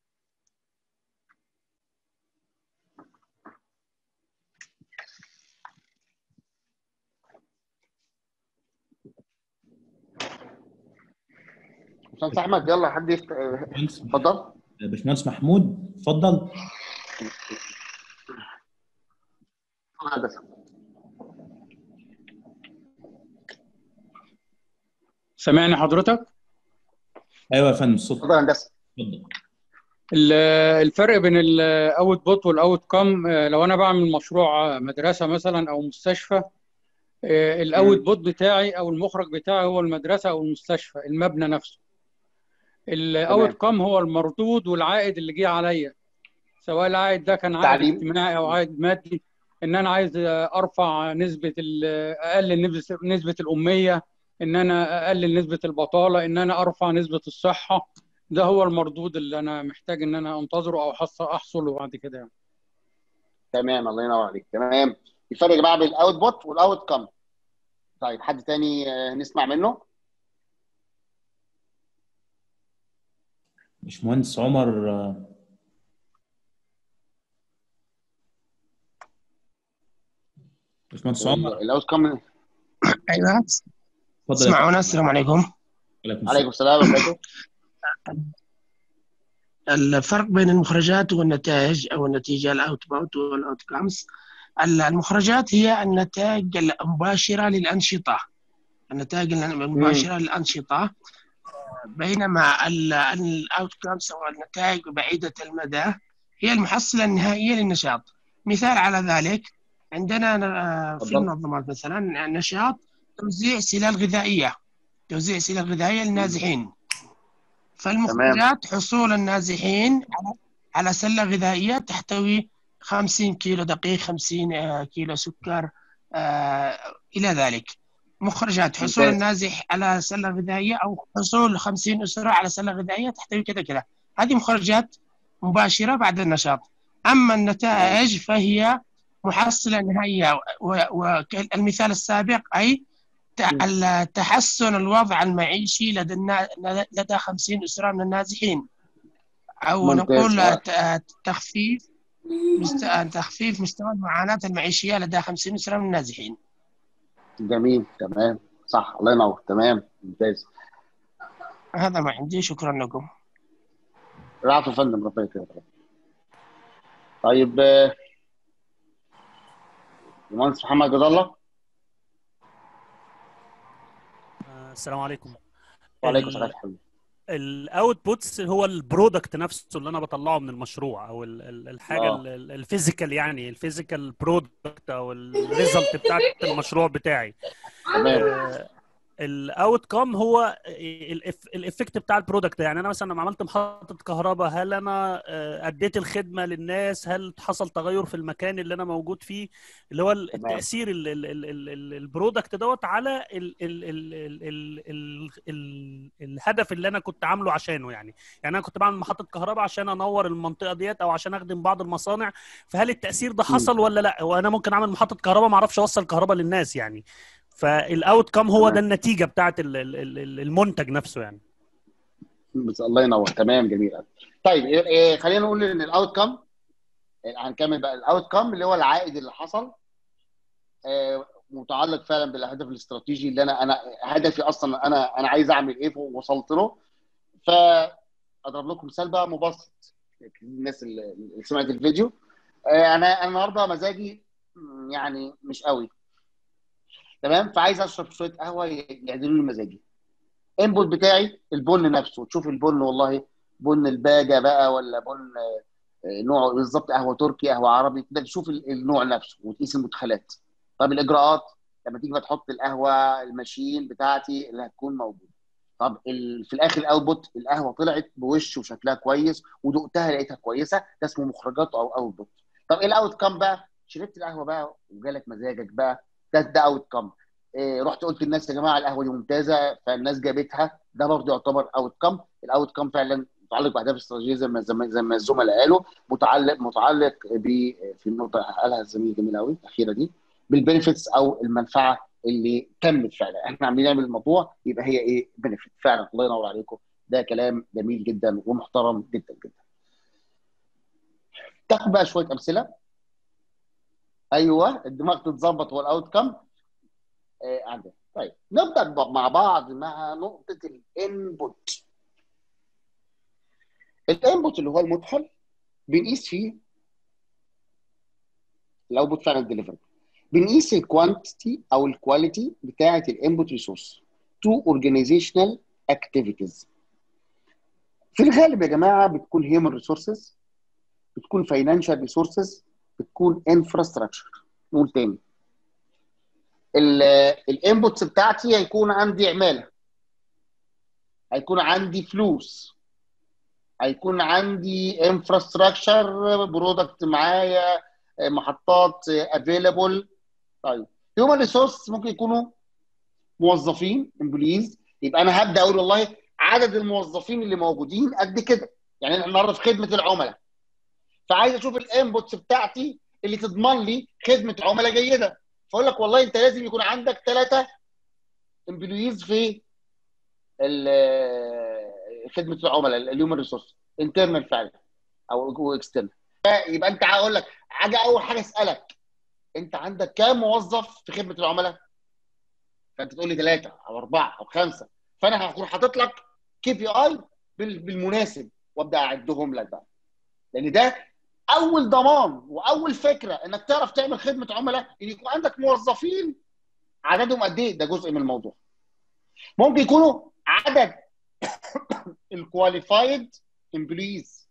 باشمهندس احمد يلا حد يفتح اتفضل باشمهندس محمود اتفضل سامعني حضرتك؟ ايوه يا فندم الصوت اتفضل يا هندسه اتفضل ال- الفرق بين الاوت بوت والاوت كام لو انا بعمل مشروع مدرسه مثلا او مستشفى الاوت بوت بتاعي او المخرج بتاعي هو المدرسه او المستشفى المبنى نفسه الاوت كام هو المردود والعائد اللي جه عليا سواء العائد ده كان عائد تعليم. اجتماعي او عائد مادي ان انا عايز ارفع نسبه ال- اقلل نسبه نسبه الاميه ان انا اقلل نسبه البطاله ان انا ارفع نسبه الصحه ده هو المردود اللي انا محتاج ان انا انتظره او حص- احصله بعد كده يعني تمام الله ينور عليك تمام الفرق يا جماعه بين الاوت بوت والاوت كم طيب حد تاني آه، نسمع منه باشمهندس عمر آه، باشمهندس عمر الاوت كم ايوه اتفضل يا اسمعونا السلام عليكم فندم. وعليكم عليكم السلام السلام وبركاته الفرق بين المخرجات والنتائج او النتيجه الاوت بوت والاوت كامز المخرجات هي النتائج المباشره للانشطه النتائج المباشره للانشطه بينما الاوت كامز او النتائج بعيده المدى هي المحصله النهائيه للنشاط مثال على ذلك عندنا آه، في تفضل. المنظمات مثلا نشاط توزيع سلال غذائيه توزيع سلال غذائيه للنازحين فالمخرجات حصول النازحين على على سله غذائيه تحتوي 50 كيلو دقيق 50 آه، كيلو سكر آه، الى ذلك مخرجات حصول ممتاز. النازح على سله غذائيه او حصول 50 اسره على سله غذائيه تحتوي كذا كذا هذه مخرجات مباشره بعد النشاط اما النتائج فهي محصله نهائيه والمثال السابق اي ت- ال- تحسن الوضع المعيشي لدى النا- لدى 50 اسره من النازحين او ممتاز. نقول آه. ت- تخفيف مست... تخفيف مستوى المعاناه المعيشيه لدى 50 اسره من النازحين جميل تمام صح الله ينور تمام ممتاز هذا ما عندي شكرا لكم العفو يا فندم ربنا يكرمك طيب آه، المهندس محمد جد الله آه، السلام عليكم وعليكم ال- السلام ورحمة الله. الاوتبوتس هو البرودكت نفسه اللي انا بطلعه من المشروع او ال- ال- الحاجه آه. الفيزيكال يعني الفيزيكال برودكت او الريزلت بتاعت المشروع بتاعي تمام الاوت كام هو الافكت بتاع البرودكت يعني انا مثلا لما عملت محطه كهرباء هل انا آه، اديت الخدمه للناس هل حصل تغير في المكان اللي انا موجود فيه اللي هو تمام. التاثير ال- ال- ال- ال- ال- البرودكت دوت على ال ال ال ال ال ال ال الهدف اللي انا كنت عامله عشانه يعني يعني انا كنت بعمل محطه كهرباء عشان انور المنطقه ديت او عشان اخدم بعض المصانع فهل التاثير ده حصل ولا لا وانا ممكن اعمل محطه كهرباء ما اعرفش اوصل كهرباء للناس يعني فالاوت كام هو تمام. ده النتيجه بتاعت ال- ال- ال- المنتج نفسه يعني بس الله ينور تمام جميل قوي طيب إيه إيه خلينا نقول ان الاوت كام هنكمل بقى الاوت كام اللي هو العائد اللي حصل آه، متعلق فعلا بالهدف الاستراتيجي اللي انا انا هدفي اصلا انا انا عايز اعمل ايه ووصلت له فاضرب لكم مثال بقى مبسط الناس اللي اللي سمعت الفيديو آه، انا انا النهارده مزاجي م، يعني مش قوي تمام فعايز اشرب شويه قهوه يعدلوا لي مزاجي انبوت بتاعي البن نفسه تشوف البن والله بن الباجه بقى ولا بن آه، نوعه بالظبط قهوه تركي قهوه عربي تقدر تشوف ال- النوع نفسه وتقيس المدخلات طب الاجراءات لما تيجي بقى تحط القهوه الماشين بتاعتي اللي هتكون موجوده طب ال... في الاخر الاوتبوت القهوه طلعت بوش وشكلها كويس ودقتها لقيتها كويسه ده اسمه مخرجات او اوتبوت طب ايه الاوت كام بقى شربت القهوه بقى وجالك مزاجك بقى ده ده اوت كام إيه رحت قلت للناس يا جماعه القهوه دي ممتازه فالناس جابتها ده برضه يعتبر اوت كام الاوت كام فعلا متعلق باهداف استراتيجيه زي ما زي ما- زي ما الزملاء قالوا متعلق متعلق ب في النقطه قالها الزميل جميل قوي الاخيره دي بالبنفيتس او المنفعه اللي تمت فعلا احنا عاملين نعمل الموضوع يبقى هي ايه بنفيت فعلا الله ينور عليكم ده كلام جميل جدا ومحترم جدا جدا تاخد بقى شويه امثله ايوه الدماغ تتظبط والاوت كم آه عندنا طيب نبدا ب- مع بعض مع نقطه الانبوت الانبوت اللي هو المدخل بنقيس فيه الاوتبوت فعلا ديليفرد بنقيس الكوانتيتي او الكواليتي بتاعه الانبوت ريسورس تو اورجانيزيشنال اكتيفيتيز في الغالب يا جماعه بتكون هيومن ريسورسز بتكون فاينانشال ريسورسز بتكون انفراستراكشر نقول تاني الانبوتس بتاعتي هيكون عندي عماله هيكون عندي فلوس هيكون عندي انفراستراكشر برودكت معايا محطات افيلابل طيب هيومن ريسورس ممكن يكونوا موظفين امبليز يبقى انا هبدا اقول والله عدد الموظفين اللي موجودين قد كده يعني احنا النهارده في خدمه العملاء فعايز اشوف الانبوتس بتاعتي اللي تضمن لي خدمه عملاء جيده فاقول لك والله انت لازم يكون عندك ثلاثه امبلويز في ال- خدمه العملاء الهيومن ريسورس انترنال فعلا او اكسترنال يبقى انت هقول لك حاجه اول حاجه اسالك انت عندك كام موظف في خدمه العملاء؟ فانت تقول لي ثلاثه او اربعه او خمسه فانا هكون حاطط لك كي بي اي بالمناسب وابدا اعدهم لك بقى لان ده اول ضمان واول فكره انك تعرف تعمل خدمه عملاء ان يكون عندك موظفين عددهم قد ايه ده جزء من الموضوع ممكن يكونوا عدد الكواليفايد امبلويز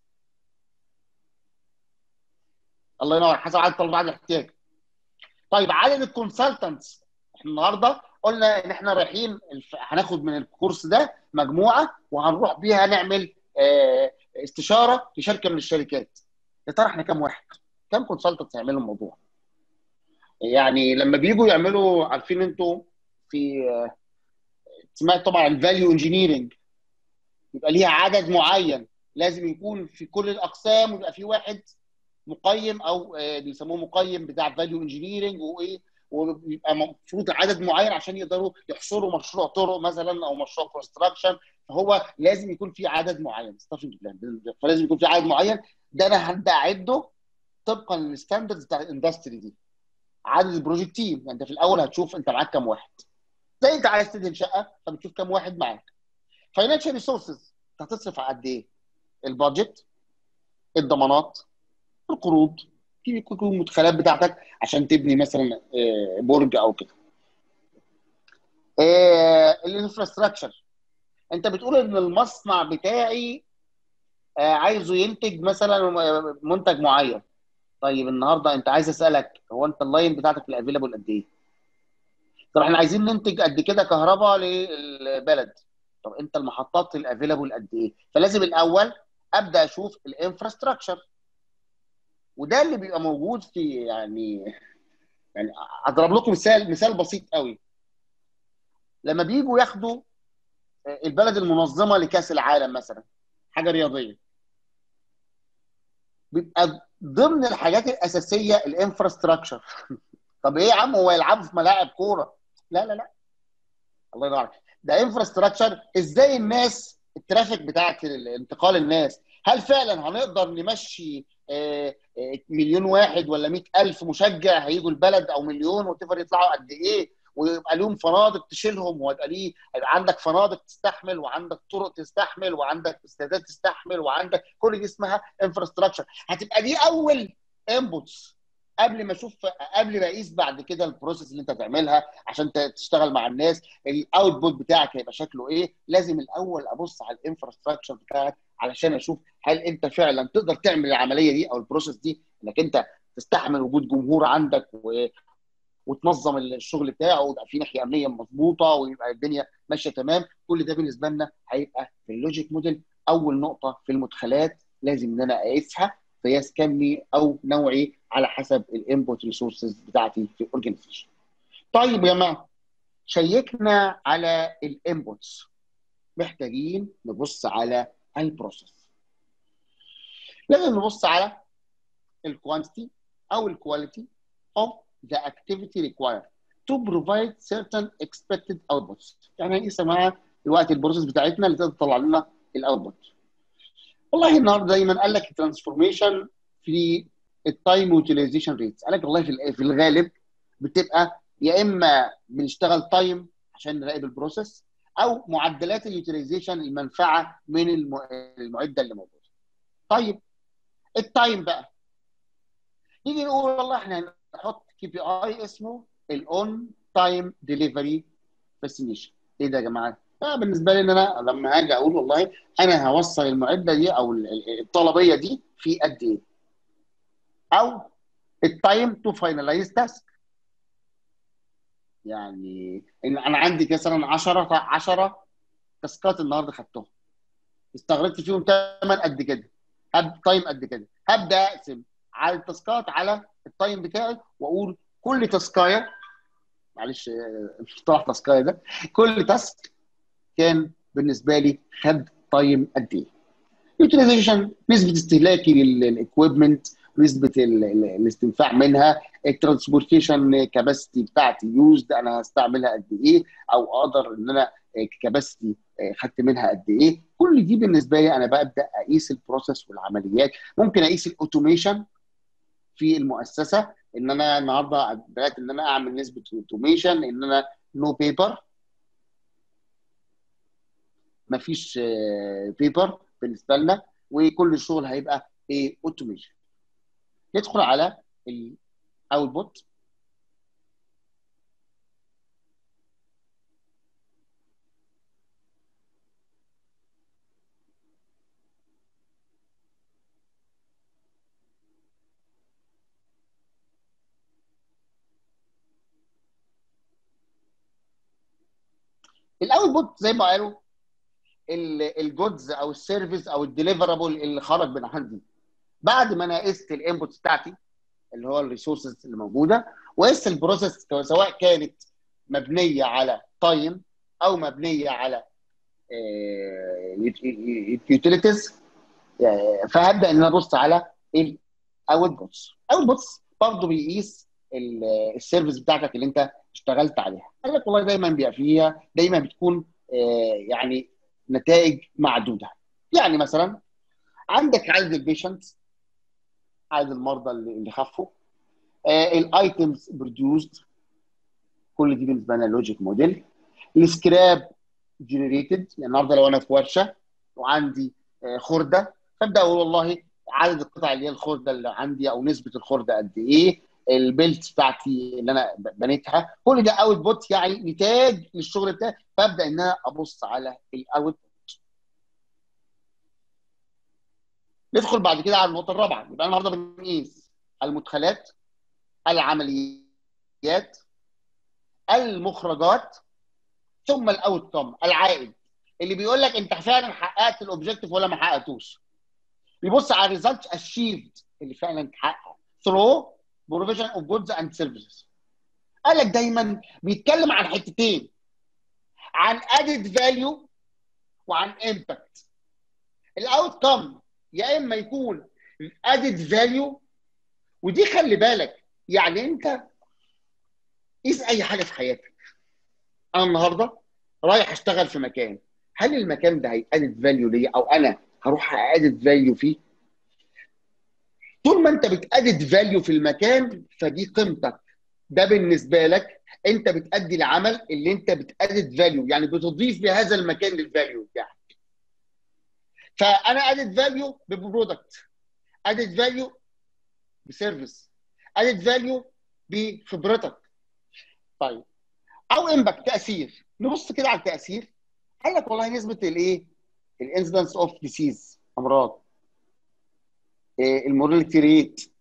الله ينور حسب عدد طلبات الاحتياج طيب عدد الكونسلتنتس احنا النهارده قلنا ان احنا رايحين الف... هناخد من الكورس ده مجموعه وهنروح بيها نعمل اه استشاره لشركه من الشركات يا ترى احنا كام واحد؟ كام كونسلتنت هيعملوا الموضوع؟ يعني لما بيجوا يعملوا عارفين انتوا في اه سمعت طبعا الفاليو انجينيرنج يبقى ليها عدد معين لازم يكون في كل الاقسام ويبقى في واحد مقيم او اه بيسموه مقيم بتاع فاليو انجينيرنج وايه ويبقى المفروض عدد معين عشان يقدروا يحصروا مشروع طرق مثلا او مشروع كونستراكشن فهو لازم يكون في عدد معين ستافنج بلان فلازم يكون في عدد معين ده انا هبدا اعده طبقا للستاندردز بتاع الاندستري دي عدد البروجكت تيم يعني انت في الاول هتشوف انت معاك كام واحد زي انت عايز تدهن شقه فبتشوف كام واحد معاك فاينانشال ريسورسز انت هتصرف على قد ايه؟ البادجت الضمانات القروض في يكون المدخلات بتاعتك عشان تبني مثلا برج او كده الانفراستراكشر انت بتقول ان المصنع بتاعي آه، عايزه ينتج مثلا منتج معين طيب النهارده انت عايز اسالك هو انت اللاين بتاعتك في الافيلابل قد ايه؟ طب احنا عايزين ننتج قد كده كهرباء للبلد طب انت المحطات الافيلابل قد ايه؟ فلازم الاول ابدا اشوف الانفراستراكشر وده اللي بيبقى موجود في يعني يعني اضرب لكم مثال مثال بسيط قوي لما بيجوا ياخدوا البلد المنظمه لكاس العالم مثلا حاجه رياضيه بيبقى ضمن الحاجات الاساسيه الانفراستراكشر طب ايه يا عم هو يلعبوا في ملاعب كوره لا لا لا الله ينور عليك ده انفراستراكشر ازاي الناس الترافيك بتاعت انتقال الناس هل فعلا هنقدر نمشي آه، آه، مليون واحد ولا مئة ألف مشجع هيجوا البلد أو مليون وتفر يطلعوا قد إيه ويبقى لهم فنادق تشيلهم ويبقى ليه يبقى عندك فنادق تستحمل وعندك طرق تستحمل وعندك استادات تستحمل وعندك كل دي اسمها انفراستراكشر هتبقى دي اول انبوتس قبل ما اشوف قبل ما اقيس بعد كده البروسيس اللي انت تعملها عشان ت- تشتغل مع الناس الاوتبوت بتاعك هيبقى شكله ايه لازم الاول ابص على الانفراستراكشر بتاعك علشان اشوف هل انت فعلا تقدر تعمل العمليه دي او البروسيس دي انك انت تستحمل وجود جمهور عندك و... وتنظم الشغل بتاعه ويبقى في ناحيه امنيه مظبوطه ويبقى الدنيا ماشيه تمام كل ده بالنسبه لنا هيبقى في اللوجيك موديل اول نقطه في المدخلات لازم ان انا اقيسها قياس كمي او نوعي على حسب الانبوت ريسورسز بتاعتي في الاورجنايزيشن. طيب يا جماعه شيكنا على الانبوتس محتاجين نبص على البروسيس. لازم نبص على الكوانتيتي او الكواليتي of the activity required to provide certain expected outputs يعني ايه سماعه الوقت البروسيس بتاعتنا اللي تقدر تطلع لنا الاوتبوت والله النهارده دايما قال لك الترانسفورميشن في التايم يوتيلايزيشن ريتس قال لك والله في في الغالب بتبقى يا اما بنشتغل تايم عشان نراقب البروسيس او معدلات اليوتيلايزيشن المنفعه من الم- المعده اللي موجوده طيب التايم بقى نيجي نقول والله احنا هنحط كي بي اي اسمه الاون تايم ديليفري فاسينيشن ايه ده يا جماعه؟ آه بالنسبه لي ان انا لما هاجي اقول والله انا هوصل المعده دي او ال- ال- الطلبيه دي في قد ايه؟ او التايم تو فاينلايز تاسك يعني ان انا عندي مثلا 10 10 تاسكات النهارده خدتهم استغرقت فيهم ثمن قد كده هب تايم قد كده هبدا اقسم على التاسكات على التايم بتاعي واقول كل تاسكايه معلش آه، مصطلح تاسكايه ده كل تاسك كان بالنسبه لي خد تايم قد ايه يوتيلايزيشن نسبه استهلاكي للاكويبمنت نسبه ال- ال- الاستنفاع منها الترانسبورتيشن كاباسيتي بتاعتي يوزد انا هستعملها قد ايه او اقدر ان انا كاباسيتي خدت منها قد ايه كل دي بالنسبه لي انا ببدا اقيس البروسيس والعمليات ممكن اقيس الاوتوميشن في المؤسسه ان انا النهارده بدات ان انا اعمل نسبه اوتوميشن ان انا نو بيبر مفيش بيبر بالنسبه لنا وكل الشغل هيبقى ايه اوتوميشن ندخل على الاوتبوت الاوتبوت زي ما قالوا الجودز او السيرفيس او الديليفرابل اللي خرج من عندي بعد ما انا قست الانبوت بتاعتي اللي هو الريسورسز اللي موجوده وقست البروسيس سواء كانت مبنيه على تايم او مبنيه على يوتيليتيز فهبدا ان انا ابص على الاوتبوتس اوتبوتس برضه بيقيس السيرفيس بتاعتك اللي انت اشتغلت عليها قال لك والله دايما بيبقى فيها دايما بتكون آه، يعني نتائج معدوده يعني مثلا عندك عدد البيشنتس عدد المرضى اللي اللي خفوا الايتمز بروديوسد كل دي بالنسبه لنا لوجيك موديل السكراب جنريتد يعني النهارده لو انا في ورشه وعندي آه، خرده فابدا اقول والله عدد القطع اللي هي الخرده اللي عندي او نسبه الخرده قد ايه البيلت بتاعتي اللي انا بنيتها كل ده اوت بوت يعني نتاج للشغل بتاعي فابدا ان انا ابص على الاوت بوت ندخل بعد كده على النقطه الرابعه يبقى النهارده بنقيس المدخلات العمليات المخرجات ثم الاوت كم العائد اللي بيقول لك انت فعلا حققت الاوبجيكتيف ولا ما حققتوش بيبص على الريزلت اشيفد اللي فعلا اتحقق ثرو بروفيجن اوف جودز اند سيرفيسز قال لك دايما بيتكلم عن حتتين عن ادد فاليو وعن امباكت الاوت كم يا اما يكون ادد فاليو ودي خلي بالك يعني انت قيس اي حاجه في حياتك انا النهارده رايح اشتغل في مكان هل المكان ده هيأدد فاليو ليا او انا هروح ادد فاليو فيه طول ما انت بتأدد فاليو في المكان فدي قيمتك ده بالنسبه لك انت بتأدي العمل اللي انت بتأدد فاليو يعني بتضيف بهذا المكان للفاليو بتاعك فانا ادد فاليو ببرودكت ادد فاليو بسيرفيس ادد فاليو بخبرتك طيب او امباكت تاثير نبص كده على التاثير قال لك والله نسبه الايه الانسيدنس اوف ديسيز امراض الموراليتي ريت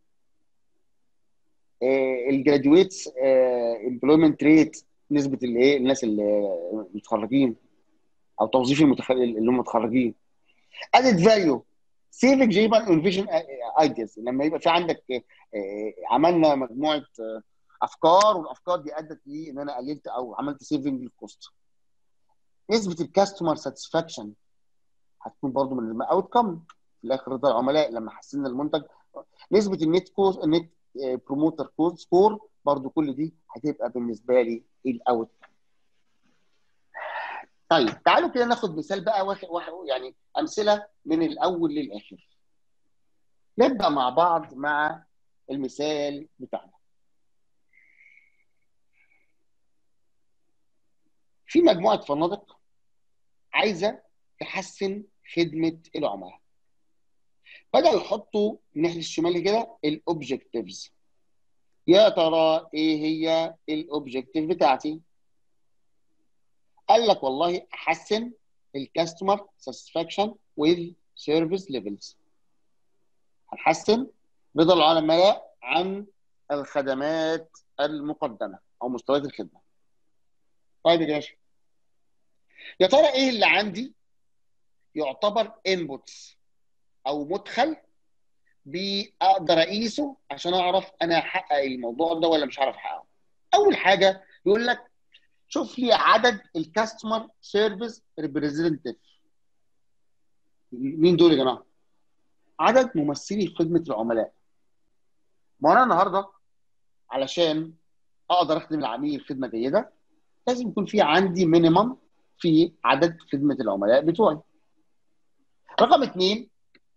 الجراديويتس امبلويمنت ريت نسبه الايه الناس اللي متخرجين او توظيف المتخ... اللي هم متخرجين ادد فاليو سيفنج جيبا انفيشن ايدياز لما يبقى في عندك عملنا مجموعه افكار والافكار دي ادت لي ان انا قللت او عملت سيفنج للكوست نسبه الكاستمر ساتسفاكشن هتكون برضو من الاوت كم في الاخر رضا العملاء لما حسنا المنتج نسبه النت كوز النت بروموتر كود سكور برضو كل دي هتبقى بالنسبه لي الاوت طيب تعالوا كده ناخد مثال بقى واحد واحد يعني امثله من الاول للاخر نبدا مع بعض مع المثال بتاعنا في مجموعه فنادق عايزه تحسن خدمه العملاء بداوا يحطوا الناحيه الشمالي كده الاوبجكتيفز يا ترى ايه هي الاوبجكتيف بتاعتي قال لك والله احسن الكاستمر ساتسفاكشن وذ سيرفيس ليفلز هنحسن رضا العملاء عن الخدمات المقدمه او مستويات الخدمه طيب يا باشا يا ترى ايه اللي عندي يعتبر انبوتس او مدخل بقدر اقيسه عشان اعرف انا هحقق الموضوع ده ولا مش هعرف احققه اول حاجه يقول لك شوف لي عدد الكاستمر سيرفيس ريبريزنتيف مين دول يا جماعه عدد ممثلي خدمه العملاء ما انا النهارده علشان اقدر اخدم العميل خدمه جيده لازم يكون في عندي مينيمم في عدد خدمه العملاء بتوعي رقم اثنين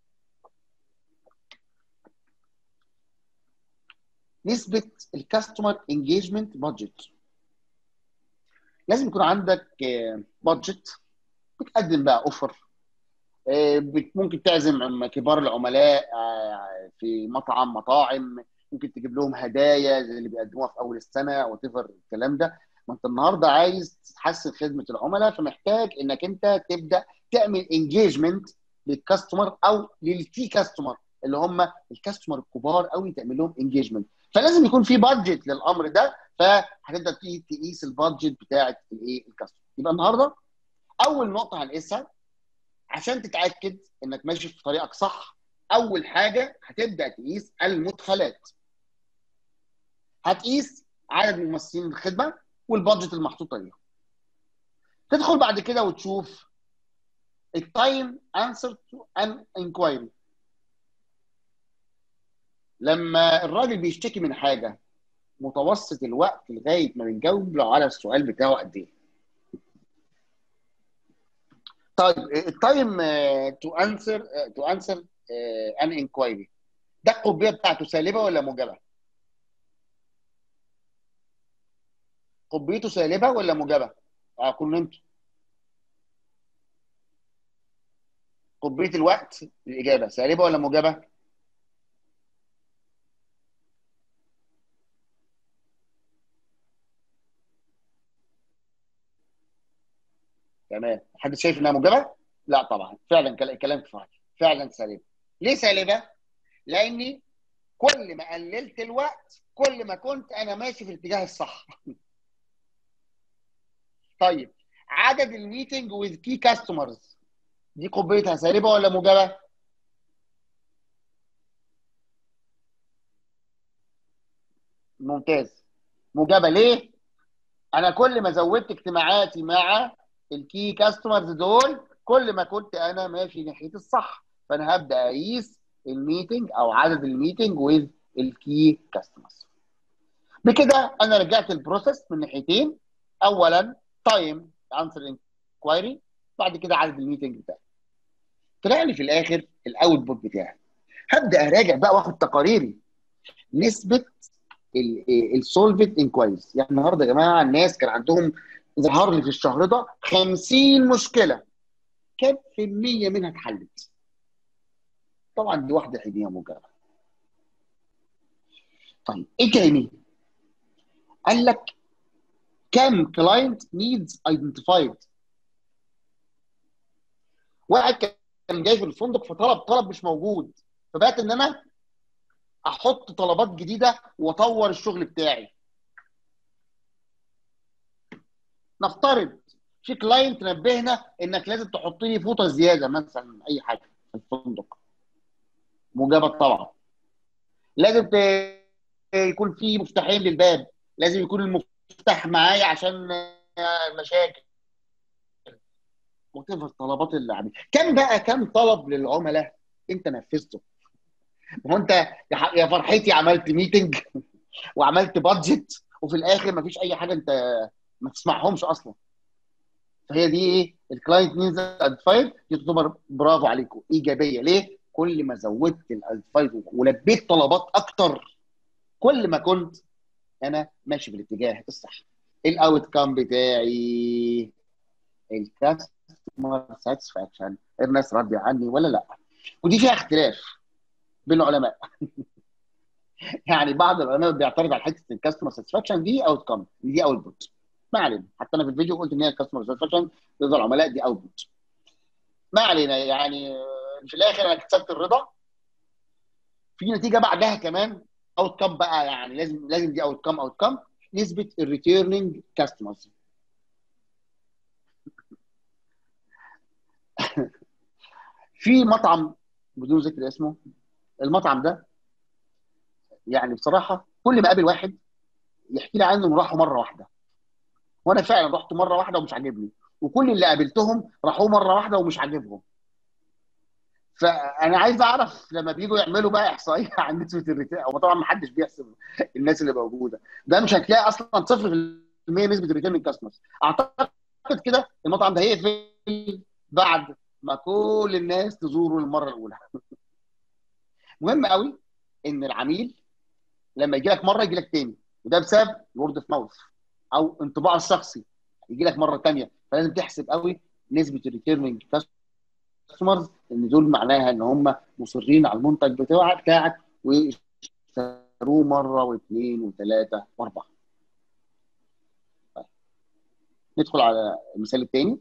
نسبه الكاستمر انجيجمنت بادجت لازم يكون عندك بادجت بتقدم بقى اوفر ممكن تعزم كبار العملاء في مطعم مطاعم ممكن تجيب لهم هدايا زي اللي بيقدموها في اول السنه او تفر الكلام ده ما انت النهارده عايز تحسن خدمه العملاء فمحتاج انك انت تبدا تعمل انجيجمنت للكاستمر او للكي كاستمر اللي هم الكاستمر الكبار قوي تعمل لهم انجيجمنت فلازم يكون في بادجت للامر ده فهتبدا تقيس البادجت بتاعه الايه الكاستمر يبقى النهارده اول نقطه هنقيسها عشان تتاكد انك ماشي في طريقك صح اول حاجه هتبدا تقيس المدخلات هتقيس عدد ممثلين الخدمه والبادجت المحطوطه ليهم تدخل بعد كده وتشوف التايم انسر تو ان انكوايري لما الراجل بيشتكي من حاجه متوسط الوقت لغايه ما بنجاوب له على السؤال بتاعه قد ايه طيب التايم تو انسر تو انسر ان انكوايري ده القطبيه بتاعته سالبه ولا موجبه؟ قطبيته سالبه ولا موجبه؟ اه كلوا انتوا قطبيه الوقت الاجابه سالبه ولا موجبه؟ تمام حد شايف انها موجبه؟ لا طبعا فعلا كل- كلام كفايه فعلا سالبه ليه سالبه؟ لاني كل ما قللت الوقت كل ما كنت انا ماشي في الاتجاه الصح طيب عدد الميتنج وذ كي كاستمرز دي قبيتها سالبه ولا موجبه؟ ممتاز موجبه ليه؟ انا كل ما زودت اجتماعاتي مع الكي كاستمرز دول كل ما كنت انا ماشي ناحيه الصح فانا هبدا اقيس الميتنج او عدد الميتنج وذ الكي كاستمرز بكده انا رجعت البروسيس من ناحيتين اولا تايم انسر انكوايري بعد كده عدد الميتنج بتاعي طلع لي في الاخر الاوتبوت بتاعي هبدا اراجع بقى واخد تقاريري نسبه السولفد انكوايريز يعني النهارده يا جماعه الناس كان عندهم ظهر لي في الشهر ده 50 مشكله كام في المية منها اتحلت طبعا دي واحده حديه موجبه طيب ايه تاني قال لك كم كلاينت نيدز ايدنتيفايد واحد كان جاي في الفندق فطلب طلب مش موجود فبقت ان انا احط طلبات جديده واطور الشغل بتاعي نفترض في كلاينت نبهنا انك لازم تحط لي فوطه زياده مثلا اي حاجه في الفندق موجبه طبعا لازم ت- يكون في مفتاحين للباب لازم يكون المفتاح معايا عشان المشاكل وتفر طلبات العميل كم بقى كم طلب للعملاء انت نفذته ما هو انت يا ح- يا فرحتي عملت ميتنج وعملت بادجت وفي الاخر ما فيش اي حاجه انت ما تسمعهمش اصلا فهي دي ايه الكلاينت نيدز ادفايد دي تعتبر برافو عليكم ايجابيه ليه كل ما زودت الادفايد ولبيت طلبات اكتر كل ما كنت انا ماشي في الاتجاه الصح الاوت كام بتاعي الكاستمر ساتسفاكشن الناس راضيه عني ولا لا ودي فيها اختلاف بين العلماء يعني بعض العلماء بيعترض على حته الكاستمر ساتسفاكشن دي اوت كام دي اوت بوت ما علينا حتى انا في الفيديو قلت ان هي الكاستمر ساتسفاكشن رضا العملاء دي اوت بوت ما علينا يعني في الاخر انا كسبت الرضا في نتيجه بعدها كمان اوت كام بقى يعني لازم لازم دي اوت كام اوت كام نسبه الريتيرنينج كاستمرز في مطعم بدون ذكر اسمه المطعم ده يعني بصراحه كل ما اقابل واحد يحكي لي عنه انه راحوا مره واحده وانا فعلا رحت مره واحده ومش عاجبني وكل اللي قابلتهم راحوا مره واحده ومش عاجبهم فانا عايز اعرف لما بييجوا يعملوا بقى احصائيه عن نسبه الريتيرن هو طبعا ما حدش بيحسب الناس اللي موجوده ده مش هتلاقي اصلا 0% نسبه الريتيرن كاستمرز اعتقد كده المطعم ده هيقفل بعد ما كل الناس تزوره المره الاولى مهم قوي ان العميل لما يجي لك مره يجي لك تاني وده بسبب وورد اوف ماوث او انطباعه الشخصي يجي لك مره تانيه فلازم تحسب قوي نسبه الريتيرنينج كاستمرز ان دول معناها ان هم مصرين على المنتج بتاعك بتاعك واشتروه مره واثنين وثلاثه واربعه. طيب. ندخل على المثال الثاني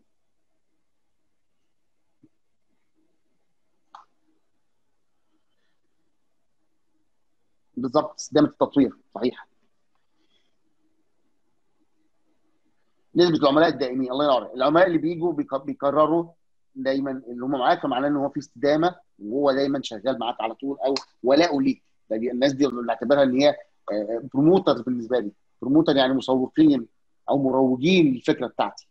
بالظبط استدامه التطوير صحيح نسبه العملاء الدائمين الله ينور العملاء اللي بيجوا بيك- بيكرروا دايما اللي هم معاك فمعناه ان هو في استدامه وهو دايما شغال معاك على طول او ولاؤه ليك ده دي الناس دي بنعتبرها ان هي بروموتر بالنسبه لي بروموتر يعني مسوقين او مروجين للفكره بتاعتي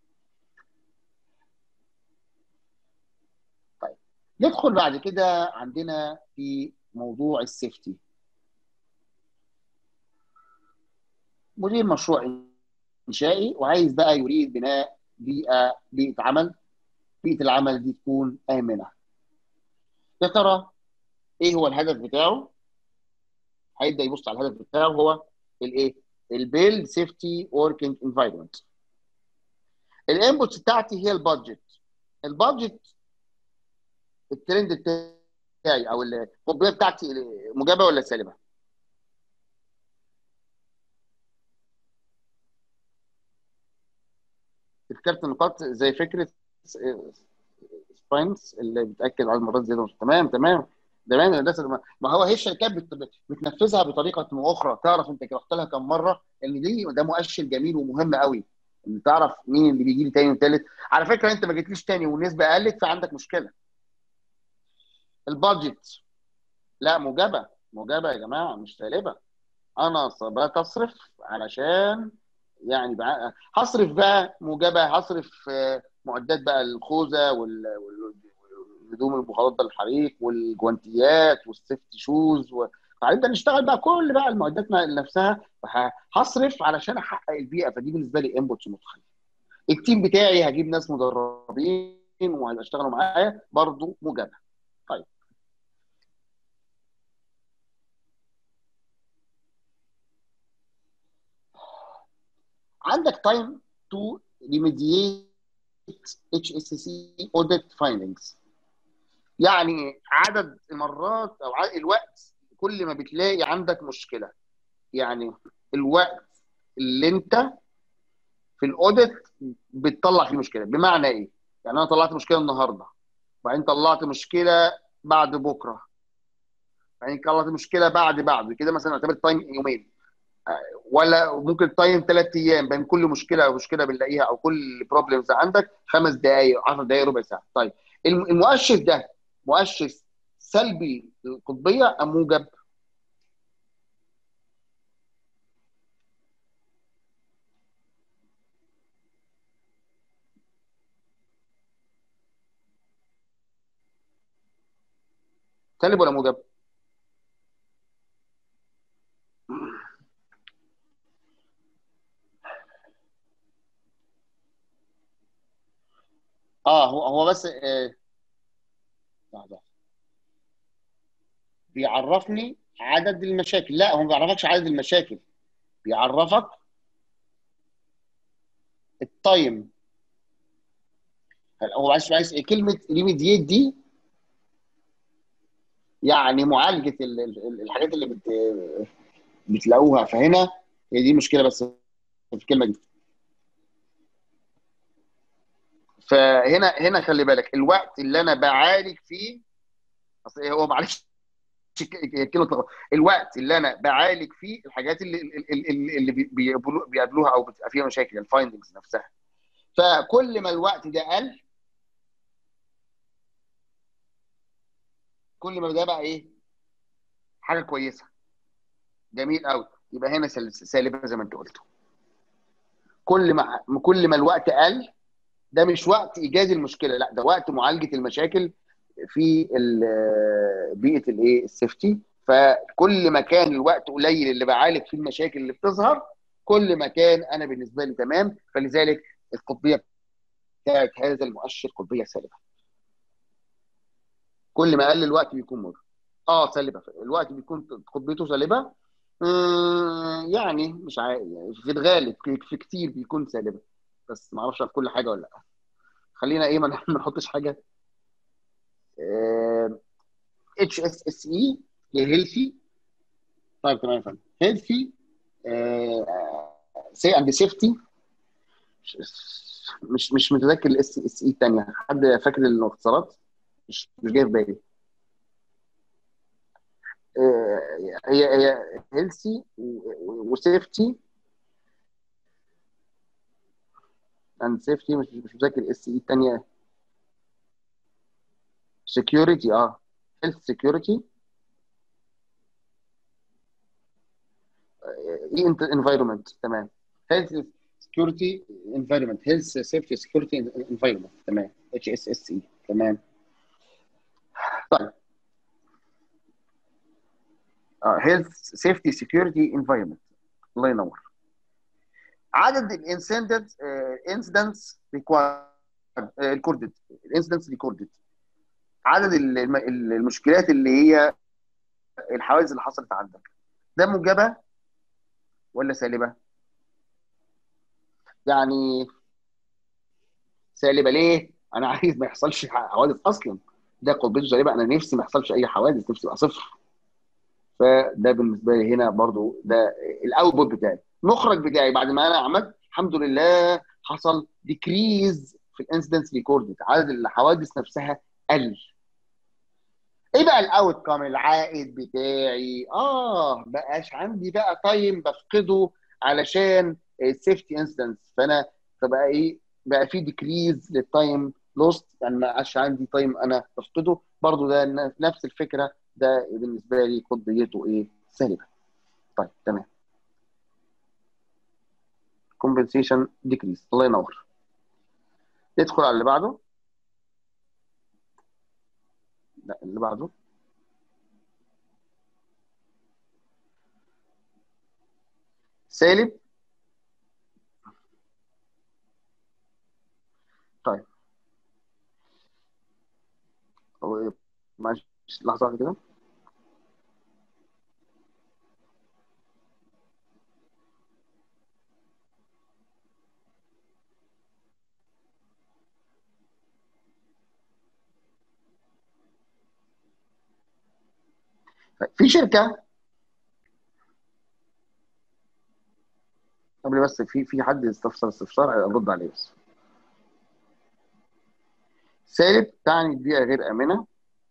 طيب ندخل بعد كده عندنا في موضوع السيفتي مدير مشروع انشائي وعايز بقى يريد بناء بيئه بيئه عمل بيئه العمل دي تكون امنه يا ترى ايه هو الهدف بتاعه هيبدا يبص على الهدف بتاعه هو الايه البيلد سيفتي وركينج انفايرمنت الانبوتس بتاعتي هي البادجت البادجت الترند بتاعي او القطبيه بتاعتي موجبه ولا سالبه ذكرت النقاط زي فكره سباينز اللي بتاكد على المرات زياده تمام تمام تمام الهندسه ما هو هي الشركات بت- بتنفذها بطريقه اخرى تعرف انت رحت لها كم مره ان دي ده مؤشر جميل ومهم قوي ان تعرف مين اللي بيجي لي تاني وتالت على فكره انت ما جيتليش تاني والنسبه قلت فعندك مشكله البادجت لا موجبه موجبه يا جماعه مش سالبه انا بدات اصرف علشان يعني بقى- هصرف بقى موجبه هصرف آه، معدات بقى الخوذه وال- وال- والهدوم المخلطه للحريق والجوانتيات والسيفتي شوز و... فهنبدا نشتغل بقى كل بقى المعدات نفسها فه- هصرف علشان احقق البيئه فدي بالنسبه لي انبوتس متخلف التيم بتاعي هجيب ناس مدربين وهيشتغلوا معايا برضو موجبه طيب عندك تايم تو remediate HSC audit findings يعني عدد المرات او ع- الوقت كل ما بتلاقي عندك مشكله يعني الوقت اللي انت في الاوديت بتطلع فيه مشكله بمعنى ايه؟ يعني انا طلعت مشكله النهارده وبعدين طلعت مشكله بعد بكره بعدين طلعت مشكله بعد بعد كده مثلا اعتبر تايم يومين ولا ممكن تايم ثلاث ايام بين كل مشكله او مشكله بنلاقيها او كل بروبلمز عندك خمس دقائق 10 دقائق ربع ساعه طيب الم- المؤشر ده مؤشر سلبي القطبيه ام موجب؟ سالب ولا موجب؟ اه هو هو بس آه لحظة. بيعرفني عدد المشاكل لا هو ما بيعرفكش عدد المشاكل بيعرفك التايم هو عايز عايز إيه؟ كلمه ريميديت دي يعني معالجه ال- ال- الحاجات اللي بت بتلاقوها فهنا هي دي مشكله بس في الكلمه دي فهنا هنا خلي بالك الوقت اللي انا بعالج فيه اصل إيه هو معلش هي كلمه لغة. الوقت اللي انا بعالج فيه الحاجات اللي اللي, اللي بي- بيقابلو- بيقابلوها او بتبقى فيها مشاكل الفايندنجز نفسها فكل ما الوقت ده قل كل ما ده بقى ايه حاجه كويسه جميل قوي يبقى هنا سل- سالبه زي ما انت قلت كل ما كل ما الوقت قل ده مش وقت ايجاد المشكله لا ده وقت معالجه المشاكل في ال- بيئه الايه السيفتي فكل ما كان الوقت قليل اللي بعالج فيه المشاكل اللي بتظهر كل ما كان انا بالنسبه لي تمام فلذلك القطبيه بتاعت هذا المؤشر قطبيه سالبه كل ما قل الوقت بيكون مر اه سالبه الوقت بيكون قطبيته سالبه مم، يعني مش عارف يعني في الغالب في كتير بيكون سالبه بس ما اعرفش في كل حاجه ولا لا خلينا ايه ما ما نحطش حاجه اتش اس اس اي هي هيلثي طيب تمام يا فندم هيلثي سي اند سيفتي مش مش متذكر الاس اس اي الثانيه حد فاكر الاختصارات مش مش جاي في بالي آه، هي هي هيلثي وسيفتي اند سيفتي مش مش متذكر الاس اي الثانيه سكيورتي اه هيلث سكيورتي اي انفايرمنت تمام هيلث سكيورتي انفايرمنت هيلث سيفتي سكيورتي انفايرمنت تمام اتش اس اس اي تمام طيب هيلث سيفتي سكيورتي انفايرمنت الله ينور عدد الانسيدنت انسيدنتس ريكوردد الانسيدنتس ريكوردد عدد الم- المشكلات اللي هي الحوادث اللي حصلت عندك ده موجبه ولا سالبه؟ يعني سالبه ليه؟ انا عايز ما يحصلش حوادث اصلا ده قطبيته سالبه انا نفسي ما يحصلش اي حوادث نفسي يبقى صفر فده بالنسبه لي هنا برضو ده الاوتبوت بتاعي المخرج بتاعي بعد ما انا عملت الحمد لله حصل ديكريز في الانسيدنس ريكوردد عدد الحوادث نفسها قل ايه بقى الاوت كام العائد بتاعي اه بقاش عندي بقى تايم بفقده علشان السيفتي انسيدنس فانا فبقى ايه بقى في ديكريز للتايم لوست يعني ما عادش عندي تايم انا بفقده برضو ده نفس الفكره ده بالنسبه لي قضيته ايه سالبه طيب تمام compensation decrease الله ينور ندخل على اللي بعده لا اللي بعده سالب طيب هو معلش لحظة واحدة كده في شركه قبل بس في في حد يستفسر استفسار ارد عليه بس سالب تعني بيئه غير امنه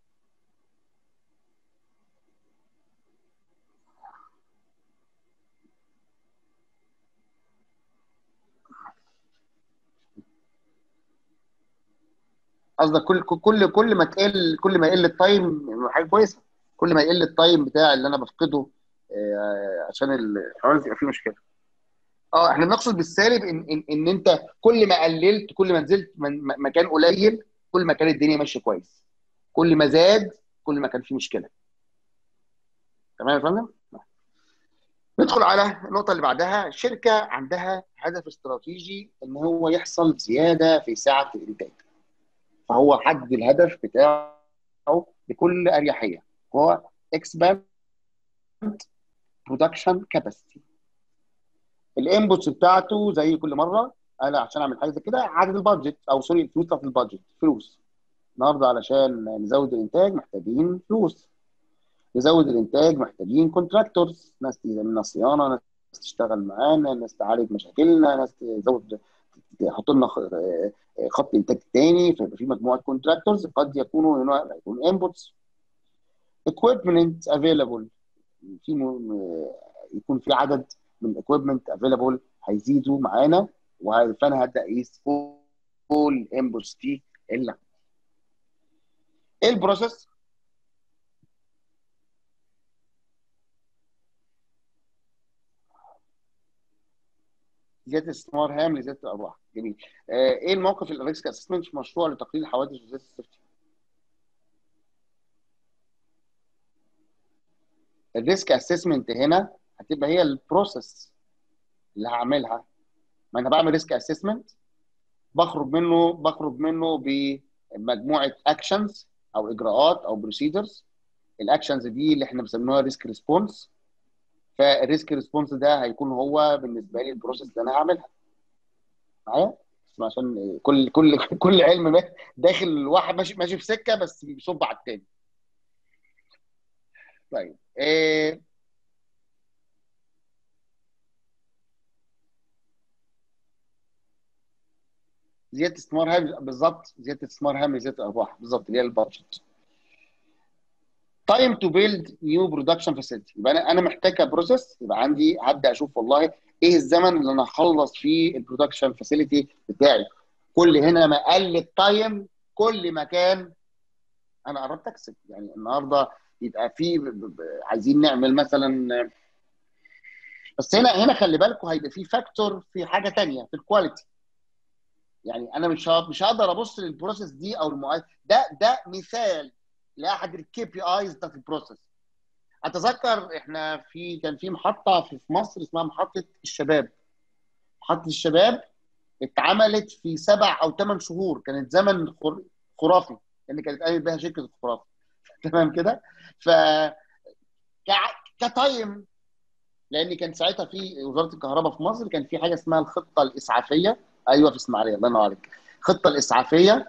قصدك كل كل كل ما تقل كل ما يقل التايم حاجه كويسه كل ما يقل التايم بتاع اللي انا بفقده آه، عشان الحوادث يبقى فيه مشكله اه احنا بنقصد بالسالب ان ان, إن انت كل ما قللت كل ما نزلت من م- مكان قليل كل ما كانت الدنيا ماشيه كويس كل ما زاد كل ما كان في مشكله تمام يا فندم ندخل على النقطه اللي بعدها الشركه عندها هدف استراتيجي ان هو يحصل زياده في سعه الانتاج فهو حدد الهدف بتاعه بكل اريحيه هو expand production capacity الانبوتس بتاعته زي كل مره انا عشان اعمل حاجه زي كده عدد البادجت او سوري الفلوس بتاعت البادجت فلوس النهارده علشان نزود الانتاج محتاجين فلوس نزود الانتاج محتاجين كونتراكتورز ناس تعمل لنا صيانه ناس تشتغل معانا ناس تعالج مشاكلنا ناس تزود تحط لنا خ- خط انتاج تاني فيبقى في مجموعه كونتراكتورز قد يكونوا هنا يكون انبوتس equipment available في م- يكون في عدد من الاكويبمنت افيلابل هيزيدوا معانا وه- فانا هبدا اقيس كل انبوتس دي الا ايه البروسيس؟ زياده استثمار هام لزياده الارباح جميل آه، ايه الموقف الريسك اسسمنت في مشروع لتقليل الحوادث وزياده السيفتي الريسك اسسمنت هنا هتبقى هي البروسيس اللي هعملها ما انا بعمل ريسك اسسمنت بخرج منه بخرج منه بمجموعه اكشنز او اجراءات او بروسيدرز الاكشنز دي اللي احنا بنسميها ريسك ريسبونس فالريسك ريسبونس ده هيكون هو بالنسبه لي البروسيس اللي انا هعملها معايا بس عشان كل كل كل علم ما- داخل واحد ماشي ماشي في سكه بس بيصب على التاني طيب إيه زياده استثمار هام بالظبط زياده استثمار هام لزياده الارباح بالظبط اللي هي البادجت تايم تو بيلد نيو برودكشن فاسيلتي يبقى انا انا محتاج كبروسيس يبقى عندي هبدا اشوف والله ايه الزمن اللي انا هخلص فيه البرودكشن فاسيلتي بتاعي كل هنا ما قل التايم كل ما كان انا قربت اكسب يعني النهارده يبقى في ب- ب- ب- عايزين نعمل مثلا بس هنا هنا خلي بالكم هيبقى في فاكتور في حاجه تانية في الكواليتي يعني انا مش ه- مش هقدر ابص للبروسيس دي او المؤ... ده ده مثال لاحد الكي بي ايز بتاعت البروسيس اتذكر احنا في كان في محطه في في مصر اسمها محطه الشباب محطه الشباب اتعملت في سبع او ثمان شهور كانت زمن خر- خرافي اللي كانت قايمه بها شركه الخرافي تمام كده ف كع- كتايم لان كان ساعتها في وزاره الكهرباء في مصر كان في حاجه اسمها الخطه الاسعافيه ايوه في اسماعيليه الله ينور عليك الخطه الاسعافيه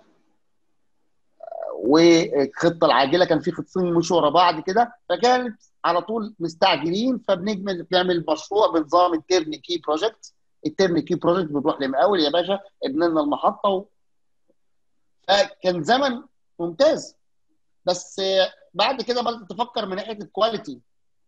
والخطه العاجله كان في خطتين مشوا ورا بعض كده فكانت على طول مستعجلين فبنجمل بنعمل مشروع بنظام التيرن كي بروجكت الترن كي بروجكت بنروح لمقاول يا باشا ابننا لنا المحطه و... فكان زمن ممتاز بس آه، بعد كده بدات تفكر من ناحيه الكواليتي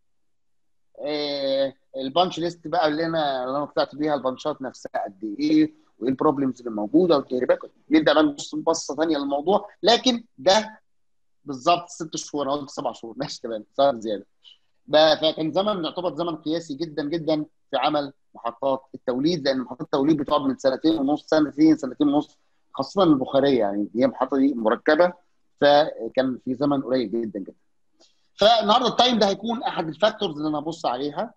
آه، البانش ليست بقى اللي انا اللي انا طلعت بيها البانشات نفسها قد ايه وايه البروبلمز اللي موجوده والتهريبات نبدا بقى نبص بصه ثانيه للموضوع لكن ده بالظبط ست شهور انا قلت سبع شهور ماشي تمام صار زياده بقى- فكان زمن يعتبر زمن قياسي جدا جدا في عمل محطات التوليد لان محطات التوليد بتقعد من سنتين ونص سنتين سنتين ونص خاصه البخاريه يعني هي المحطه دي مركبه فكان في زمن قليل جدا جدا فالنهارده التايم ده هيكون احد الفاكتورز اللي انا هبص عليها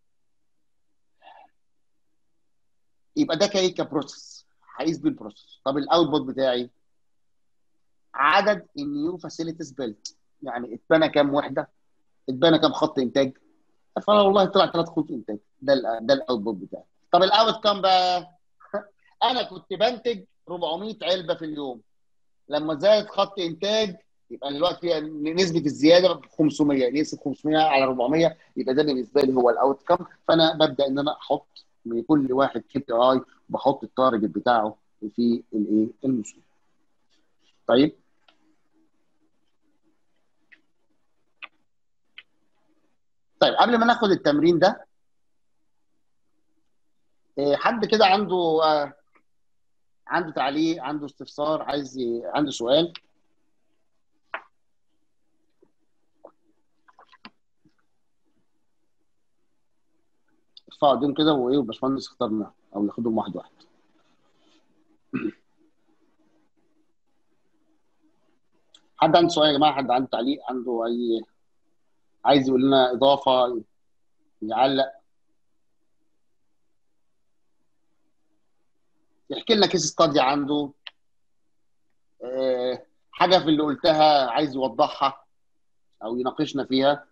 يبقى ده كايه كبروسيس هقيس بيه البروسيس طب الاوتبوت بتاعي عدد النيو فاسيلتيز بيلت يعني اتبنى كام وحده اتبنى كام خط انتاج فانا والله طلع ثلاث خطوط انتاج ده ال ده الاوتبوت بتاعي طب الاوت كام بقى انا كنت بنتج 400 علبه في اليوم لما زاد خط انتاج يبقى دلوقتي نسبه الزياده 500 نقسم 500 على 400 يبقى ده بالنسبه لي هو الاوت كام فانا ببدا ان انا احط من كل واحد كي بي اي بحط التارجت بتاعه في الايه المشروع طيب طيب قبل ما ناخد التمرين ده إيه، حد كده عنده آه، عنده تعليق عنده استفسار عايز ي... عنده سؤال ارفعوا ايديهم كده وايه والباشمهندس اختارنا او ياخدهم واحد واحد حد عنده سؤال يا جماعه حد عنده تعليق عنده اي عايز يقول لنا اضافه يعلق يحكي لنا كيس ستادي عنده آه، حاجه في اللي قلتها عايز يوضحها او يناقشنا فيها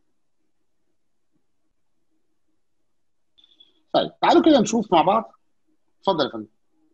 طيب تعالوا كده نشوف مع بعض اتفضل يا فندم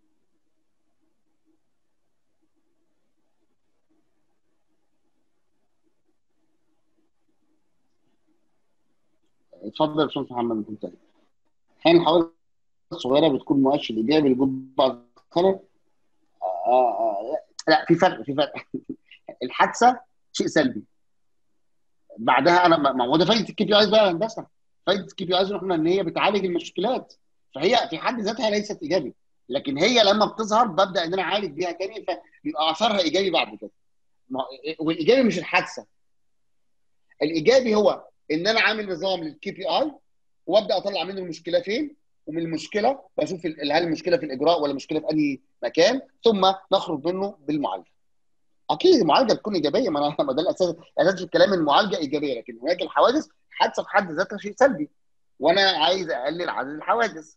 اتفضل يا باشمهندس محمد انت تاني احيانا الحوادث الصغيره بتكون مؤشر ايجابي لوجود بعض الخلل آه، آه، لا في فرق في فرق الحادثه شيء سلبي بعدها انا ما ما هو ده فايده الكي بي ايز بقى يا هندسه فايده الكي بي ايز احنا ان هي بتعالج المشكلات فهي في حد ذاتها ليست ايجابي لكن هي لما بتظهر ببدا ان انا اعالج بيها تاني فبيبقى اثرها ايجابي بعد كده ما- والايجابي مش الحادثه الايجابي هو ان انا عامل نظام للكي بي اي وابدا اطلع منه المشكله فين ومن المشكله بشوف ال- هل المشكله في الاجراء ولا المشكله في اي مكان ثم نخرج منه بالمعالجه اكيد المعالجه تكون ايجابيه ما انا ما ده الاساس اساس الكلام المعالجه ايجابيه لكن هناك الحوادث حادثه في حد ذاتها شيء سلبي وانا عايز اقلل عدد الحوادث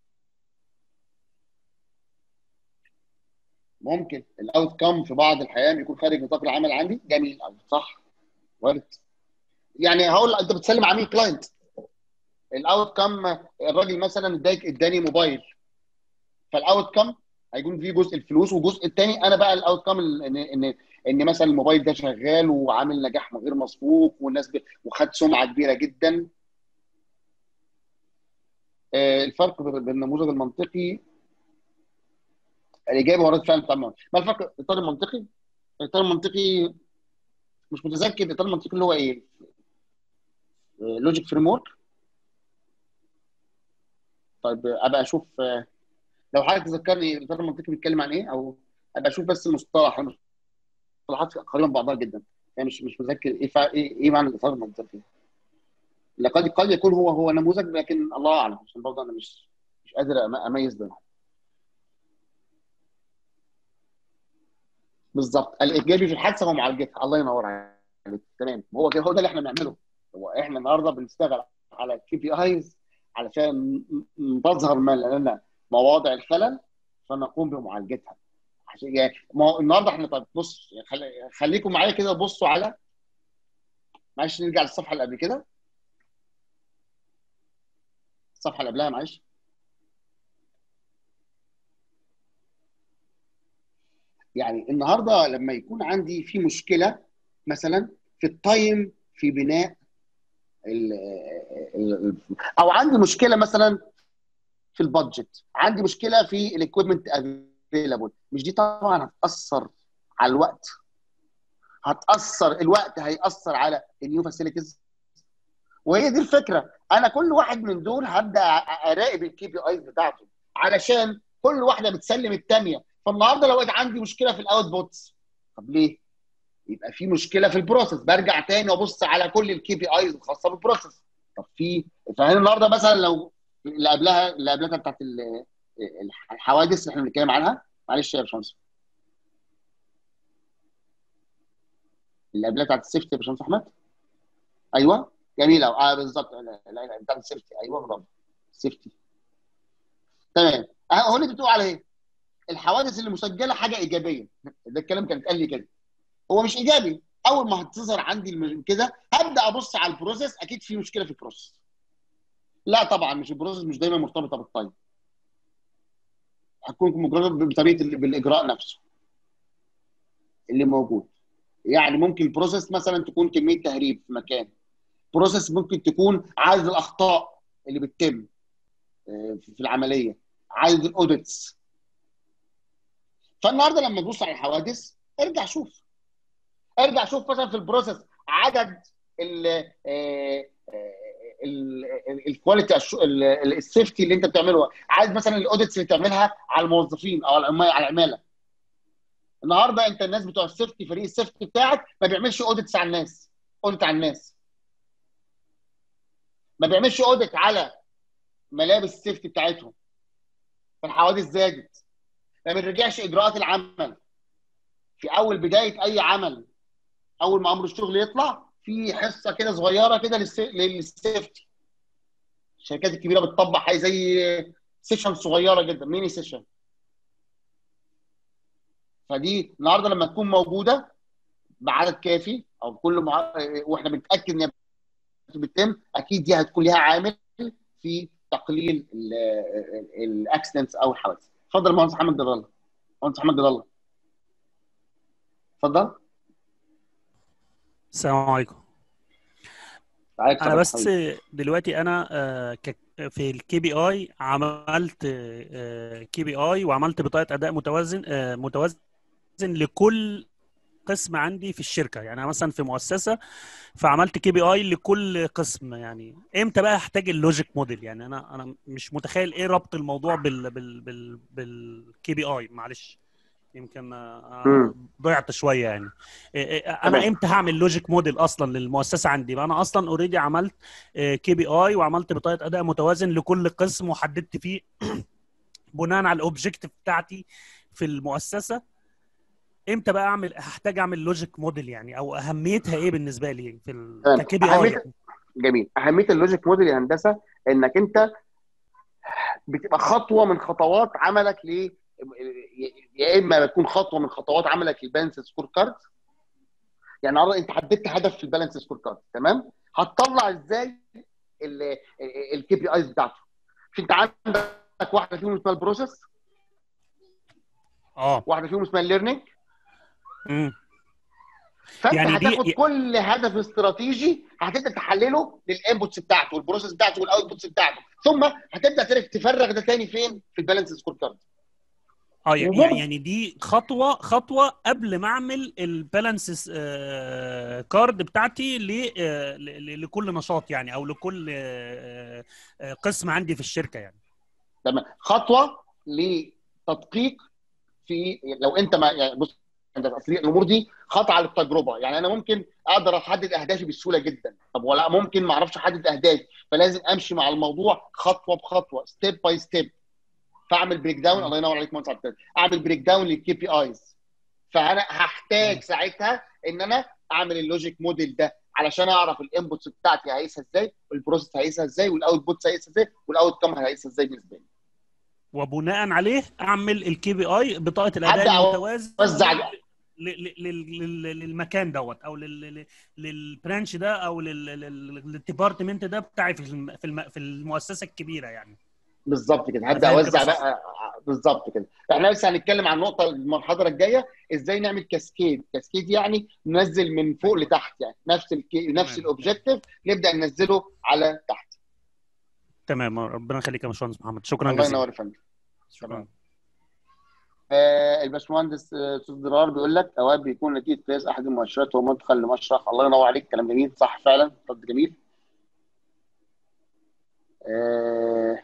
ممكن الاوت كام في بعض الاحيان يكون خارج نطاق العمل عندي جميل أوي، صح وارد يعني هقول انت بتسلم عميل كلاينت الاوت كام الراجل مثلا اداك اداني موبايل فالاوت كام هيكون فيه جزء الفلوس والجزء الثاني انا بقى الاوت كام ان ان ان مثلا الموبايل ده شغال وعامل نجاح غير مسبوق والناس ب... وخد سمعه كبيره جدا آه، الفرق بين النموذج المنطقي الاجابه هو رد فعل بتاع الموضوع. ما الفرق الاطار المنطقي الاطار المنطقي مش متذكر الاطار المنطقي اللي هو ايه لوجيك فريم ورك طيب ابقى اشوف آه، لو حضرتك تذكرني الاطار المنطقي بيتكلم عن ايه او ابقى اشوف بس المصطلح المصطلحات قريبه من بعضها جدا يعني مش مش متذكر ايه فا... ايه ايه معنى الاطار المنطقي لقد قد يكون هو هو نموذج لكن الله اعلم عشان برضه انا مش مش قادر أم- اميز بينهم بالظبط الايجابي في الحادثه هو معالجتها الله ينور عليك تمام هو كده هو ده اللي احنا بنعمله هو احنا النهارده بنشتغل على كي بي ايز علشان ن- ن- تظهر ما لنا مواضع الخلل فنقوم بمعالجتها عشان يعني ما هو النهارده احنا طب بص خلي- خليكم معايا كده بصوا على معلش نرجع للصفحه اللي قبل كده الصفحه اللي قبلها معلش يعني النهارده لما يكون عندي في مشكله مثلا في التايم في بناء ال ال او عندي مشكله مثلا في البادجت عندي مشكله في الاكويبمنت افيلابل مش دي طبعا هتاثر على الوقت هتاثر الوقت هياثر على النيو فاسيلتيز وهي دي الفكره انا كل واحد من دول هبدا اراقب الكي بي ايز بتاعته علشان كل واحده بتسلم الثانيه فالنهارده لو عندي مشكله في الاوت بوتس طب ليه؟ يبقى في مشكله في البروسيس برجع تاني وابص على كل الكي بي ايز الخاصه بالبروسيس طب في فهنا النهارده مثلا لو اللي قبلها اللي قبلها بتاعت ال- الحوادث اللي احنا بنتكلم عنها معلش يا باشمهندس اللي قبلها بتاعت السيفتي يا باشمهندس احمد ايوه جميله اه بالظبط لا لا لا بتاعت السيفتي ايوه برافو سيفتي تمام اه هو اللي بتقول على ايه؟ الحوادث اللي مسجله حاجه ايجابيه ده الكلام كان اتقال لي كده هو مش ايجابي اول ما هتظهر عندي الم- كده هبدا ابص على البروسيس اكيد في مشكله في البروسيس لا طبعا مش البروسيس مش دايما مرتبطه بالتايم هتكون مجرد بطريقه ال- بالاجراء نفسه اللي موجود يعني ممكن بروسيس مثلا تكون كميه تهريب في مكان بروسيس ممكن تكون عدد الاخطاء اللي بتتم آه، في العمليه عدد الاوديتس فالنهارده لما تبص على الحوادث ارجع شوف ارجع شوف مثلا في البروسيس عدد ال آه، آه، ال- ال- الكواليتي الش- ال- ال- السيفتي اللي انت بتعمله عايز مثلا الاوديتس اللي تعملها على الموظفين او على العمال على العماله النهارده انت الناس بتوع السيفتي فريق السيفتي بتاعك ما بيعملش اوديتس على الناس اوديت على الناس ما بيعملش اوديت على ملابس السيفتي بتاعتهم فالحوادث زادت ما بنرجعش اجراءات العمل في اول بدايه اي عمل اول ما امر الشغل يطلع في حصه كده صغيره كده للس- للسيفتي الشركات الكبيره بتطبق حاجه زي سيشن صغيره جدا ميني سيشن فدي النهارده لما تكون موجوده بعدد كافي او كل مع... واحنا بنتاكد ان هي بتتم اكيد دي هتكون ليها عامل في تقليل الاكسيدنتس او الحوادث اتفضل يا مهندس محمد جلال الله مهندس محمد جلال الله اتفضل السلام عليكم تعالى انا اتفضل بس حبيبي. دلوقتي انا آه، ك- في الكي بي اي عملت كي بي اي وعملت بطاقه اداء متوازن آه، متوازن لكل قسم عندي في الشركه يعني انا مثلا في مؤسسه فعملت كي بي اي لكل قسم يعني امتى بقى احتاج اللوجيك موديل يعني انا انا مش متخيل ايه ربط الموضوع بال بال بال بالكي بي اي معلش يمكن آه، مم. ضيعت شويه يعني إيه- إيه، انا تمام. امتى هعمل لوجيك موديل اصلا للمؤسسه عندي بقى انا اصلا اوريدي عملت كي بي اي وعملت بطاقه اداء متوازن لكل قسم وحددت فيه بناء على الاوبجيكتيف بتاعتي في المؤسسه امتى بقى اعمل هحتاج اعمل لوجيك موديل يعني او اهميتها ايه بالنسبه لي في تمام. الكي بي اي أهميتها- يعني. جميل اهميه اللوجيك موديل يا هندسه انك انت بتبقى خطوه من خطوات عملك ل يا اما بتكون خطوه من خطوات عملك للبالانس سكور كارد يعني النهارده انت حددت هدف في البالانس سكور كارد تمام هتطلع ازاي الكي بي ايز بتاعته مش انت عندك واحده فيهم اسمها البروسيس اه واحده فيهم اسمها الليرنينج مم. فانت يعني دي- هتاخد كل هدف استراتيجي هتبدا تحلله للانبوتس بتاعته والبروسيس بتاعته والاوتبوتس بتاعته ثم هتبدا تعرف تفرغ ده تاني فين في البالانس سكور كارد اه يعني وبرضه- يعني دي خطوه خطوه قبل ما اعمل البالانس كارد بتاعتي ل- آه، ل- ل- لكل نشاط يعني او لكل آه، آه، قسم عندي في الشركه يعني تمام خطوه لتدقيق في لو انت ما يعني بص انت اصل الامور دي خطأ على التجربه يعني انا ممكن اقدر احدد اهدافي بسهوله جدا طب ولا ممكن ما اعرفش احدد اهدافي فلازم امشي مع الموضوع خطوه بخطوه ستيب باي ستيب فاعمل بريك داون الله ينور عليك مهندس عبد الكريم. اعمل بريك داون للكي بي ايز فانا هحتاج ساعتها ان انا اعمل اللوجيك موديل ده علشان اعرف الانبوتس بتاعتي هقيسها ازاي والبروسيس هقيسها ازاي والاوتبوتس هقيسها ازاي والاوت كام هقيسها ازاي بالنسبه لي وبناء عليه اعمل الكي بي اي بطاقه الاداء هبدأ المتوازن أوزع ل- ل- ل- ل- للمكان دوت او لل- لل- للبرانش ده او لل- لل- للديبارتمنت ده بتاعي في الم- في الم- في المؤسسه الكبيره يعني بالظبط كده هبدا فاهم اوزع كده صح؟ بقى بالظبط كده احنا لسه هنتكلم عن نقطه المحاضره الجايه ازاي نعمل كاسكيد كاسكيد يعني ننزل من فوق لتحت يعني نفس الكي... نفس تمام. الاوبجيكتيف نبدا ننزله على تحت تمام ربنا يخليك يا باشمهندس محمد شكرا الله جزيلا ينور يا فندم شكرا آه، الباشمهندس آه، استاذ درار بيقول لك اوقات بيكون نتيجه قياس احد المؤشرات هو مدخل لمشرح الله ينور عليك كلام جميل صح فعلا رد جميل آه،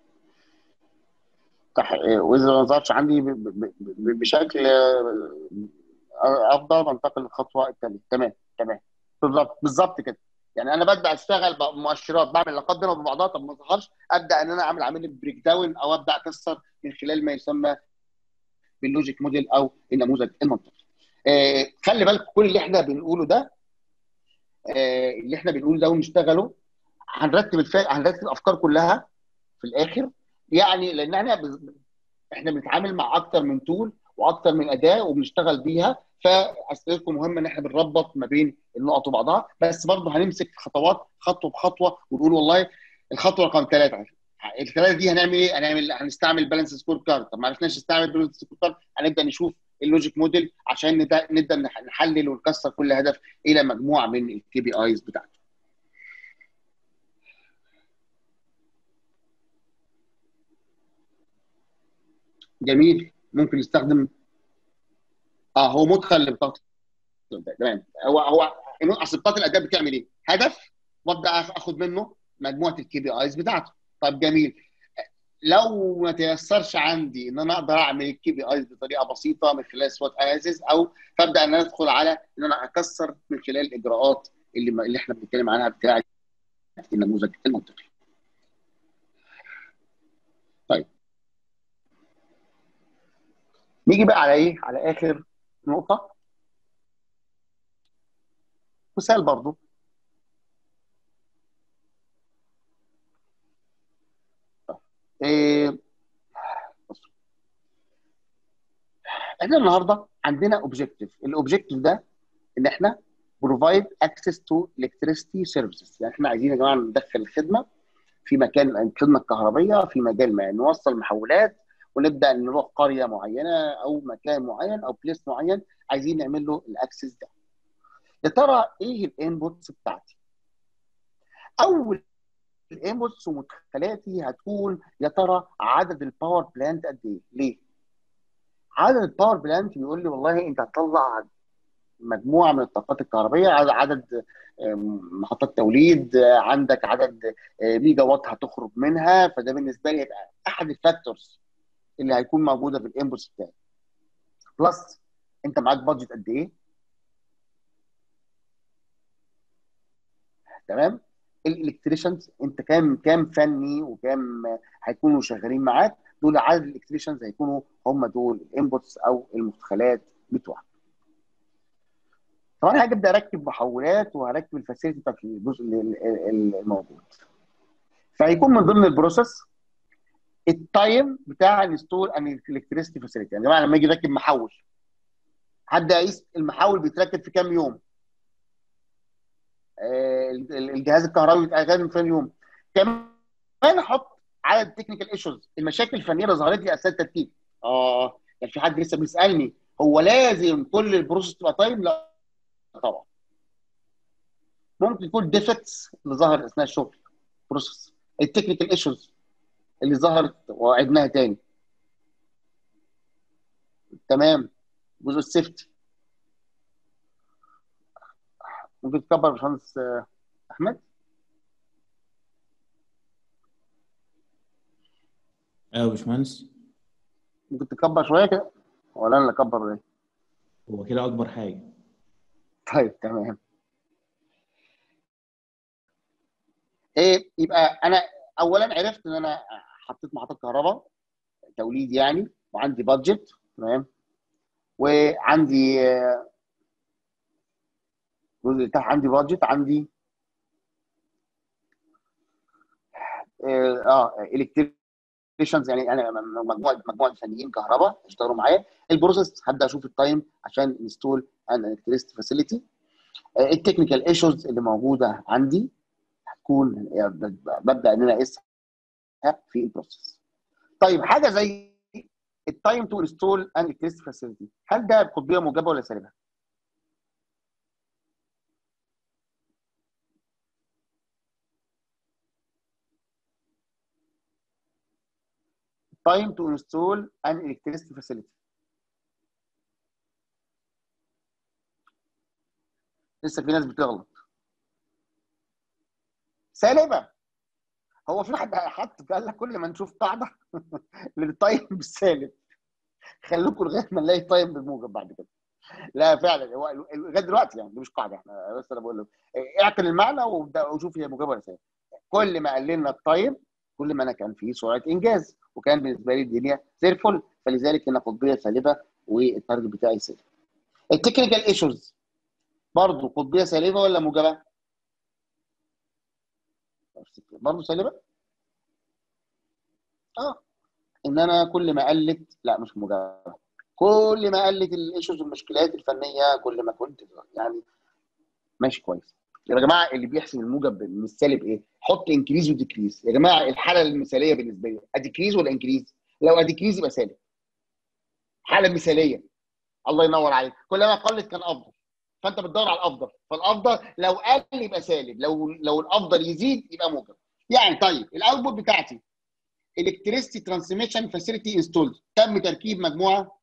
صح آه، واذا ما ظهرش عندي ب- ب- ب- بشكل آه، افضل بنتقل للخطوه الثانيه تمام تمام بالظبط بالظبط كده يعني انا ببدا اشتغل بمؤشرات بعمل علاقات بينها وبين بعضها طب ما ظهرش ابدا ان انا اعمل عامل بريك داون او ابدا اكسر من خلال ما يسمى باللوجيك موديل او النموذج المنطقي. آه خلي بالك كل اللي احنا بنقوله ده آه اللي احنا بنقوله ده ونشتغله هنرتب الف... هنرتب الافكار كلها في الاخر يعني لان احنا ب... احنا بنتعامل مع اكتر من تول واكتر من اداه وبنشتغل بيها فاسئلتكم مهمه ان احنا بنربط ما بين النقط وبعضها بس برضه هنمسك خطوات خطوه بخطوه ونقول والله الخطوه رقم ثلاثه الثلاثه دي هنعمل ايه؟ هنعمل هنستعمل بالانس سكور كارد طب ما عرفناش نستعمل بالانس سكور كارد هنبدا نشوف اللوجيك موديل عشان نبدا نبدا نحلل ونكسر كل هدف الى مجموعه من الكي بي ايز بتاعته. جميل ممكن نستخدم اه هو مدخل لبطاقه تمام هو هو اصل بطاقه الاداء بتعمل ايه؟ هدف وابدا اخد منه مجموعه الكي بي ايز بتاعته طب جميل لو ما تيسرش عندي ان انا اقدر اعمل الكي بي ايز بطريقه بسيطه من خلال سوات اناليسيس او فابدا ان انا ادخل على ان انا اكسر من خلال الاجراءات اللي اللي احنا بنتكلم عنها بتاعه النموذج المنطقي. طيب نيجي بقى على ايه؟ على اخر نقطه مثال برضو إيه احنا النهارده عندنا اوبجيكتيف الاوبجيكتيف ده ان احنا بروفايد اكسس تو الكتريستي سيرفيسز يعني احنا عايزين يا جماعه ندخل الخدمه في مكان الخدمه الكهربيه في مجال ما نوصل محولات ونبدا نروح قريه معينه او مكان معين او بليس معين عايزين نعمل له الاكسس ده يا ترى ايه الانبوتس بتاعتي اول الانبوتس ومدخلاتي هتكون يا ترى عدد الباور بلانت قد ايه ليه عدد الباور بلانت بيقول لي والله انت هتطلع مجموعه من الطاقات الكهربائيه عدد محطات توليد عندك عدد ميجا وات هتخرج منها فده بالنسبه لي هيبقى احد الفاكتورز اللي هيكون موجوده في الانبوتس بتاعي بلس انت معاك بادجت قد ايه تمام الالكتريشنز انت كام كام فني وكام هيكونوا شغالين معاك دول عدد الالكتريشنز هيكونوا هم دول الانبوتس او المدخلات بتوعك طبعا هبدا اركب محولات وهركب الفاسيلتي بتاعت الجزء الموجود فهيكون من ضمن البروسيس التايم بتاع الانستول ان الكتريستي فاسيلتي يعني يا جماعه لما اجي اركب محول هبدا اقيس المحول بيتركب في كام يوم الجهاز الكهربائي بيتقدم في يوم كمان احط عدد التكنيكال ايشوز المشاكل الفنيه اللي ظهرت لي اثناء التركيب اه يعني في حد لسه بيسالني هو لازم كل البروسيس تبقى تايم لا طبعا ممكن يكون ديفكتس اللي ظهر اثناء الشغل بروسيس التكنيكال ايشوز اللي ظهرت وعدناها تاني تمام جزء السيفتي ممكن تكبر يا باشمهندس احمد ايوه يا باشمهندس ممكن تكبر شويه كده ولا انا اللي اكبر ايه هو كده اكبر حاجه طيب تمام ايه يبقى انا اولا عرفت ان انا حطيت محطه كهرباء توليد يعني وعندي بادجت تمام وعندي الجزء اللي تحت عندي بادجت عندي اه الكتريشنز يعني انا مجموعه مجموعه فنيين كهرباء اشتغلوا معايا البروسيس هبدا اشوف التايم عشان انستول ان الكتريستي فاسيلتي التكنيكال ايشوز اللي موجوده عندي هتكون ببدا ان انا اقيسها في البروسيس طيب حاجه زي التايم تو انستول ان الكتريستي فاسيلتي هل ده قطبيه موجبه ولا سالبه؟ time to install an electricity facility لسه في ناس بتغلط سالبه هو في حد حط قال لك كل ما نشوف قاعده للتايم بالسالب خليكم لغايه ما نلاقي تايم بالموجب بعد كده لا فعلا هو لغايه دلوقتي يعني دي مش قاعده احنا بس انا بقول لك اعقل المعنى وابدا وشوف هي موجبه ولا سالب كل ما قللنا التايم كل ما انا كان في سرعه انجاز وكان بالنسبه لي الدنيا زي الفل فلذلك هنا قطبيه سالبه والتارجت بتاعي سالب التكنيكال ايشوز برضه قطبيه سالبه ولا موجبه؟ برضه سالبه؟ اه ان انا كل ما قلت لا مش موجبه كل ما قلت الايشوز والمشكلات الفنيه كل ما كنت يعني ماشي كويس يا جماعه اللي بيحسب الموجب من السالب ايه؟ حط انكريز وديكريز يا جماعه الحاله المثاليه بالنسبه لي اديكريز ولا انكريز؟ لو اديكريز يبقى سالب حاله مثاليه الله ينور عليك كلما قلت كان افضل فانت بتدور على الافضل فالافضل لو قل يبقى سالب لو لو الافضل يزيد يبقى موجب يعني طيب الاوتبوت بتاعتي الكتريستي ترانسميشن فاسيلتي انستولد تم تركيب مجموعه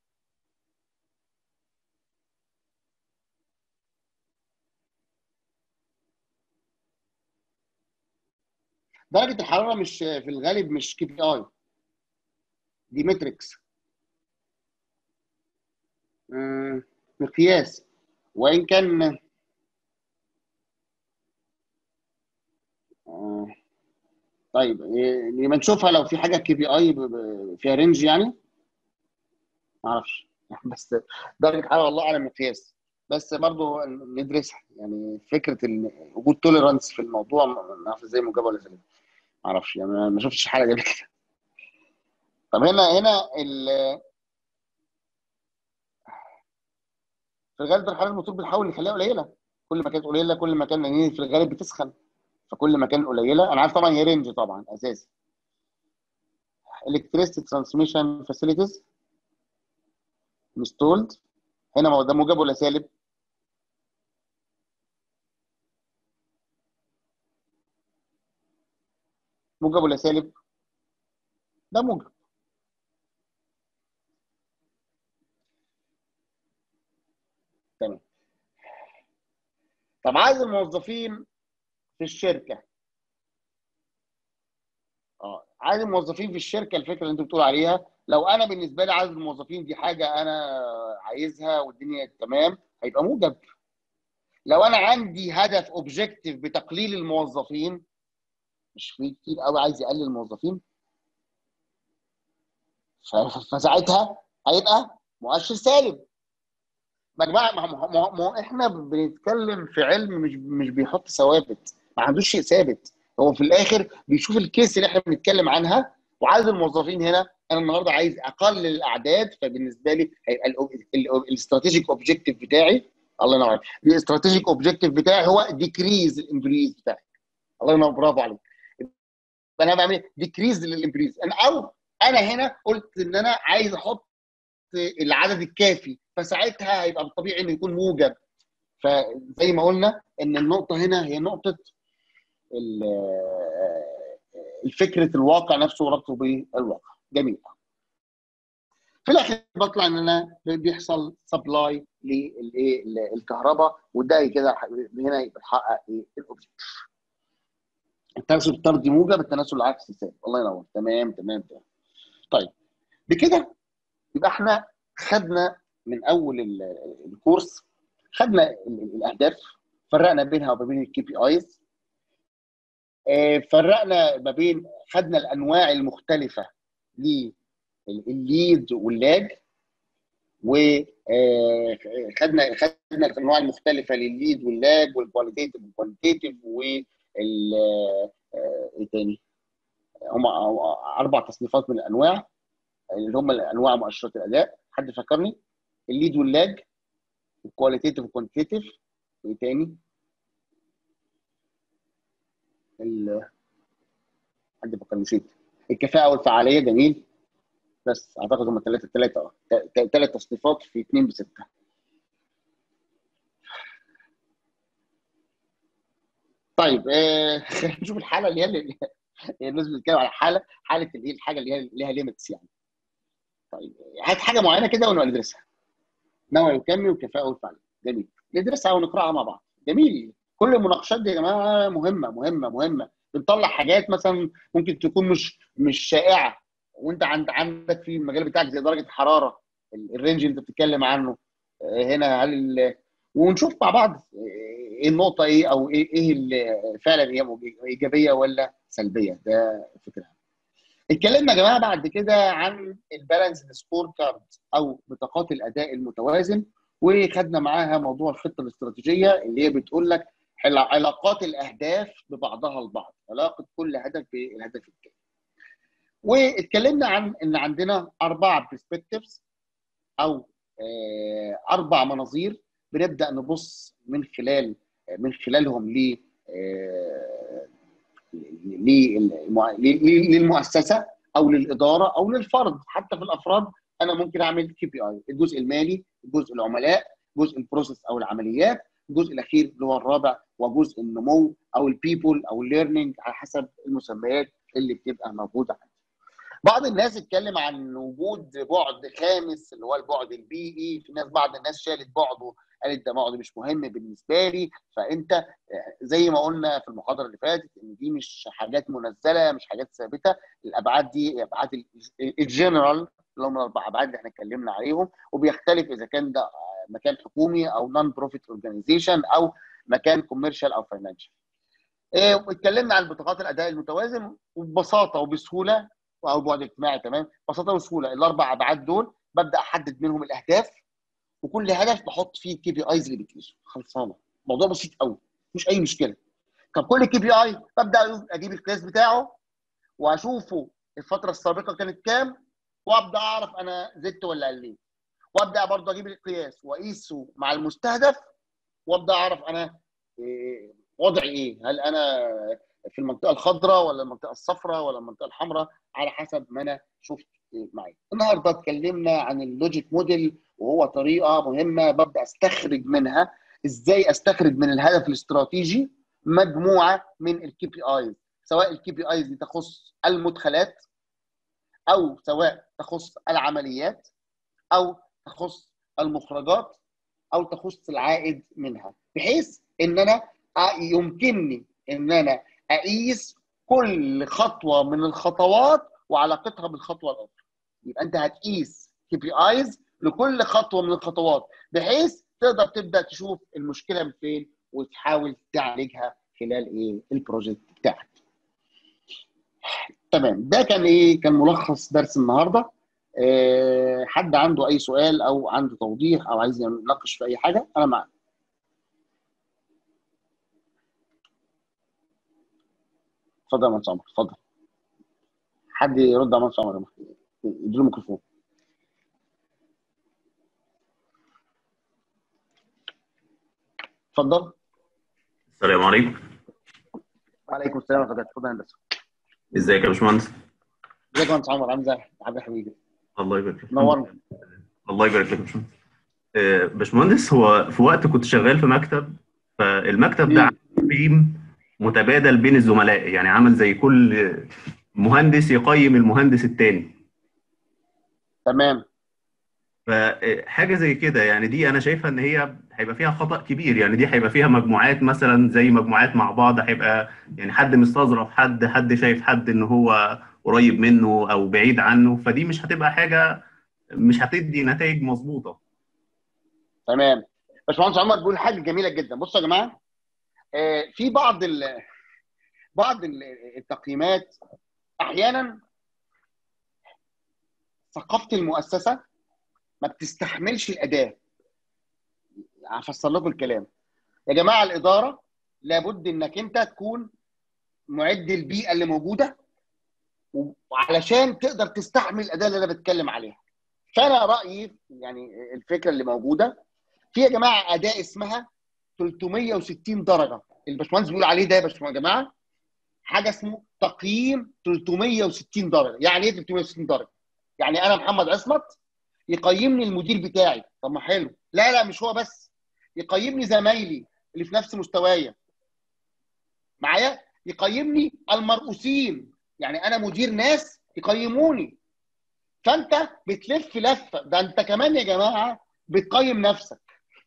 درجه الحراره مش في الغالب مش كي بي اي دي متريكس آه، مقياس وان كان آه، طيب إيه، لما نشوفها لو في حاجه كي بي اي فيها رينج يعني ما اعرفش بس درجه الحراره والله اعلم مقياس بس برضه ندرسها يعني فكره ان وجود توليرانس في الموضوع ما نعرف ازاي موجبه ولا سالبه ما اعرفش يعني أنا ما شفتش حاله قبل كده طب هنا هنا ال- في الغالب درجه الحراره الموتور بنحاول نخليها قليله كل ما كانت قليله كل ما كان لان هي في الغالب بتسخن فكل ما كان قليله انا عارف طبعا هي رينج طبعا اساسي electricity transmission facilities installed هنا ما هو ده موجب ولا سالب؟ موجب ولا سالب؟ ده موجب تمام طب عايز الموظفين في الشركه اه عايز الموظفين في الشركه الفكره اللي انت بتقول عليها لو انا بالنسبه لي عايز الموظفين دي حاجه انا عايزها والدنيا تمام هيبقى موجب لو انا عندي هدف اوبجيكتيف بتقليل الموظفين مش في كتير قوي عايز يقلل الموظفين ف- فساعتها هيبقى مؤشر سالب ما يا جماعه ما هو- ما هو- ما هو احنا بنتكلم في علم مش مش بيحط ثوابت ما عندوش شيء ثابت هو في الاخر بيشوف الكيس اللي احنا بنتكلم عنها وعايز الموظفين هنا انا النهارده عايز اقلل الاعداد فبالنسبه لي هيبقى الاستراتيجيك اوبجيكتيف بتاعي الله ينور عليك الاستراتيجيك اوبجيكتيف بتاعي هو ديكريز الامبريز بتاعي الله ينور برافو عليك انا بعمل ديكريز للامبريز انا او انا هنا قلت ان انا عايز احط العدد الكافي فساعتها هيبقى الطبيعي انه يكون موجب فزي ما قلنا ان النقطه هنا هي نقطه الفكره الواقع نفسه وربطه بالواقع جميل في الاخر بطلع ان انا بيحصل سبلاي للكهرباء وده كده هنا يبقى حقق ايه الاوبجكتيف التناسل الطردي موجب التناسل العكسي سالب الله ينور تمام تمام تمام طيب بكده يبقى احنا خدنا من اول الكورس خدنا الاهداف فرقنا بينها وما بين الكي بي ايز فرقنا ما بين خدنا الانواع المختلفه للليد واللاج وخدنا خدنا الانواع المختلفه للليد واللاج والكواليتيف والكوانتيتيف وال ايه تاني هم اربع تصنيفات من الانواع اللي هم انواع مؤشرات الاداء حد فكرني الليد واللاج الكواليتيف والكوانتيتيف ايه تاني ال حد فكرني نسيت الكفاءه والفعاليه جميل بس اعتقد هم ثلاثه ثلاثه اه ثلاث تصنيفات في اثنين بسته طيب آه خلينا نشوف الحاله اللي هي هي الناس بتتكلم على حاله حاله الايه الحاجه اللي هي ليها ليميتس يعني طيب هات حاجه معينه كده ونبقى ندرسها نوع يكمل والكفاءه والفعاليه جميل ندرسها ونقراها مع بعض جميل كل المناقشات دي يا جماعه مهمه مهمه مهمه بنطلع حاجات مثلا ممكن تكون مش مش شائعه وانت عند عندك في المجال بتاعك زي درجه الحراره ال- الرينج اللي انت بتتكلم عنه آه، هنا هل ال- ونشوف مع بعض آه، ايه النقطه ايه او ايه ايه اللي فعلا هي مج- ايجابيه ولا سلبيه ده فكره اتكلمنا يا جماعه بعد كده عن البالانس سكور كارد او بطاقات الاداء المتوازن وخدنا معاها موضوع الخطه الاستراتيجيه اللي هي بتقول لك حل- علاقات الاهداف ببعضها البعض علاقه كل هدف بالهدف الثاني واتكلمنا عن ان عندنا اربع برسبكتيفز او آه، اربع مناظير بنبدا نبص من خلال من خلالهم ل آه، للمع- ل- للمؤسسه او للاداره او للفرد حتى في الافراد انا ممكن اعمل كي بي اي الجزء المالي جزء العملاء جزء البروسيس او العمليات الجزء الاخير اللي هو الرابع وجزء النمو او البيبول او الليرنينج على حسب المسميات اللي بتبقى موجوده عندي. بعض الناس اتكلم عن وجود بعد خامس اللي هو البعد البيئي في ناس بعض الناس شالت بعده قالت ده بعد مش مهم بالنسبه لي فانت آه، زي ما قلنا في المحاضره اللي فاتت ان دي مش حاجات منزله مش حاجات ثابته الابعاد دي ابعاد ال- الجنرال اللي هم الاربع ابعاد اللي احنا اتكلمنا عليهم وبيختلف اذا كان ده آه، مكان حكومي او نون بروفيت اورجانيزيشن او مكان كوميرشال او فاينانشال اتكلمنا عن بطاقات الاداء المتوازن وببساطه وبسهوله او بعد اجتماعي كمان ببساطه وسهوله الاربع ابعاد دول ببدا احدد منهم الاهداف وكل هدف بحط فيه كي بي ايز اللي بتقيسه خلصانه موضوع بسيط قوي مش اي مشكله طب كل كي بي اي ببدا اجيب القياس بتاعه واشوفه الفتره السابقه كانت كام وابدا اعرف انا زدت ولا قليت وابدا برضه اجيب القياس واقيسه مع المستهدف وابدا اعرف انا إيه وضعي ايه هل انا في المنطقه الخضراء ولا المنطقه الصفراء ولا المنطقه الحمراء على حسب ما انا شفت إيه معايا النهارده اتكلمنا عن اللوجيك موديل وهو طريقه مهمه ببدا استخرج منها ازاي استخرج من الهدف الاستراتيجي مجموعه من الكي بي ايز سواء الكي بي ايز دي تخص المدخلات او سواء تخص العمليات او تخص المخرجات او تخص العائد منها بحيث ان انا يمكنني ان انا اقيس كل خطوه من الخطوات وعلاقتها بالخطوه الاخرى يبقى انت هتقيس كي بي ايز لكل خطوه من الخطوات بحيث تقدر تبدا تشوف المشكله من فين وتحاول تعالجها خلال ايه البروجكت بتاعك تمام ده كان ايه كان ملخص درس النهارده أه حد عنده اي سؤال او عنده توضيح او عايز يناقش في اي حاجه انا معاك اتفضل يا مهندس عمر اتفضل حد يرد على مهندس عمر اديله الميكروفون اتفضل السلام عليكم وعليكم السلام ورحمه الله اتفضل يا هندسه ازيك يا باشمهندس ازيك يا مهندس عمر عامل ازاي حبيبي حبيبي الله يبارك لك نورنا الله يبارك لك يا باشمهندس آه، باشمهندس هو في وقت كنت شغال في مكتب فالمكتب ده مم. عامل تقييم متبادل بين الزملاء يعني عمل زي كل مهندس يقيم المهندس التاني تمام فحاجه زي كده يعني دي انا شايفها ان هي هيبقى فيها خطأ كبير يعني دي هيبقى فيها مجموعات مثلا زي مجموعات مع بعض هيبقى يعني حد مستظرف حد حد شايف حد ان هو قريب منه او بعيد عنه فدي مش هتبقى حاجه مش هتدي نتائج مظبوطه تمام باشمهندس عمر بيقول حاجه جميله جدا بصوا يا جماعه آه، في بعض ال بعض ال- التقييمات احيانا ثقافه المؤسسه ما بتستحملش الاداء هفسر لكم الكلام يا جماعه الاداره لابد انك انت تكون معد البيئه اللي موجوده وعلشان تقدر تستحمل الاداء اللي انا بتكلم عليها فانا رايي يعني الفكره اللي موجوده في يا جماعه اداء اسمها 360 درجه الباشمهندس بيقول عليه ده يا باشمهندس يا جماعه حاجه اسمه تقييم 360 درجه يعني ايه 360 درجه يعني انا محمد عصمت يقيمني المدير بتاعي طب ما حلو لا لا مش هو بس يقيمني زمايلي اللي في نفس مستوايا معايا يقيمني المرؤوسين يعني انا مدير ناس يقيموني فانت بتلف لفه ده انت كمان يا جماعه بتقيم نفسك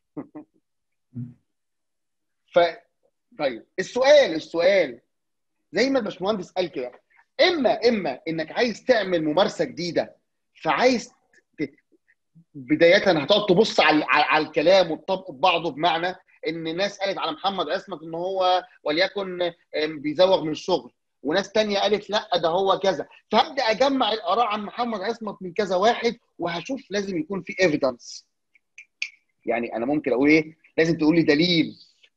ف طيب السؤال السؤال زي ما الباشمهندس قال كده اما اما انك عايز تعمل ممارسه جديده فعايز ت... بدايه هتقعد تبص على على على الكلام وتطبق بعضه بمعنى ان ناس قالت على محمد عصمت ان هو وليكن آم، بيزوغ من الشغل وناس تانية قالت لا ده هو كذا فهبدا اجمع الاراء عن محمد عصمت من كذا واحد وهشوف لازم يكون في ايفيدنس يعني انا ممكن اقول ايه لازم تقول لي دليل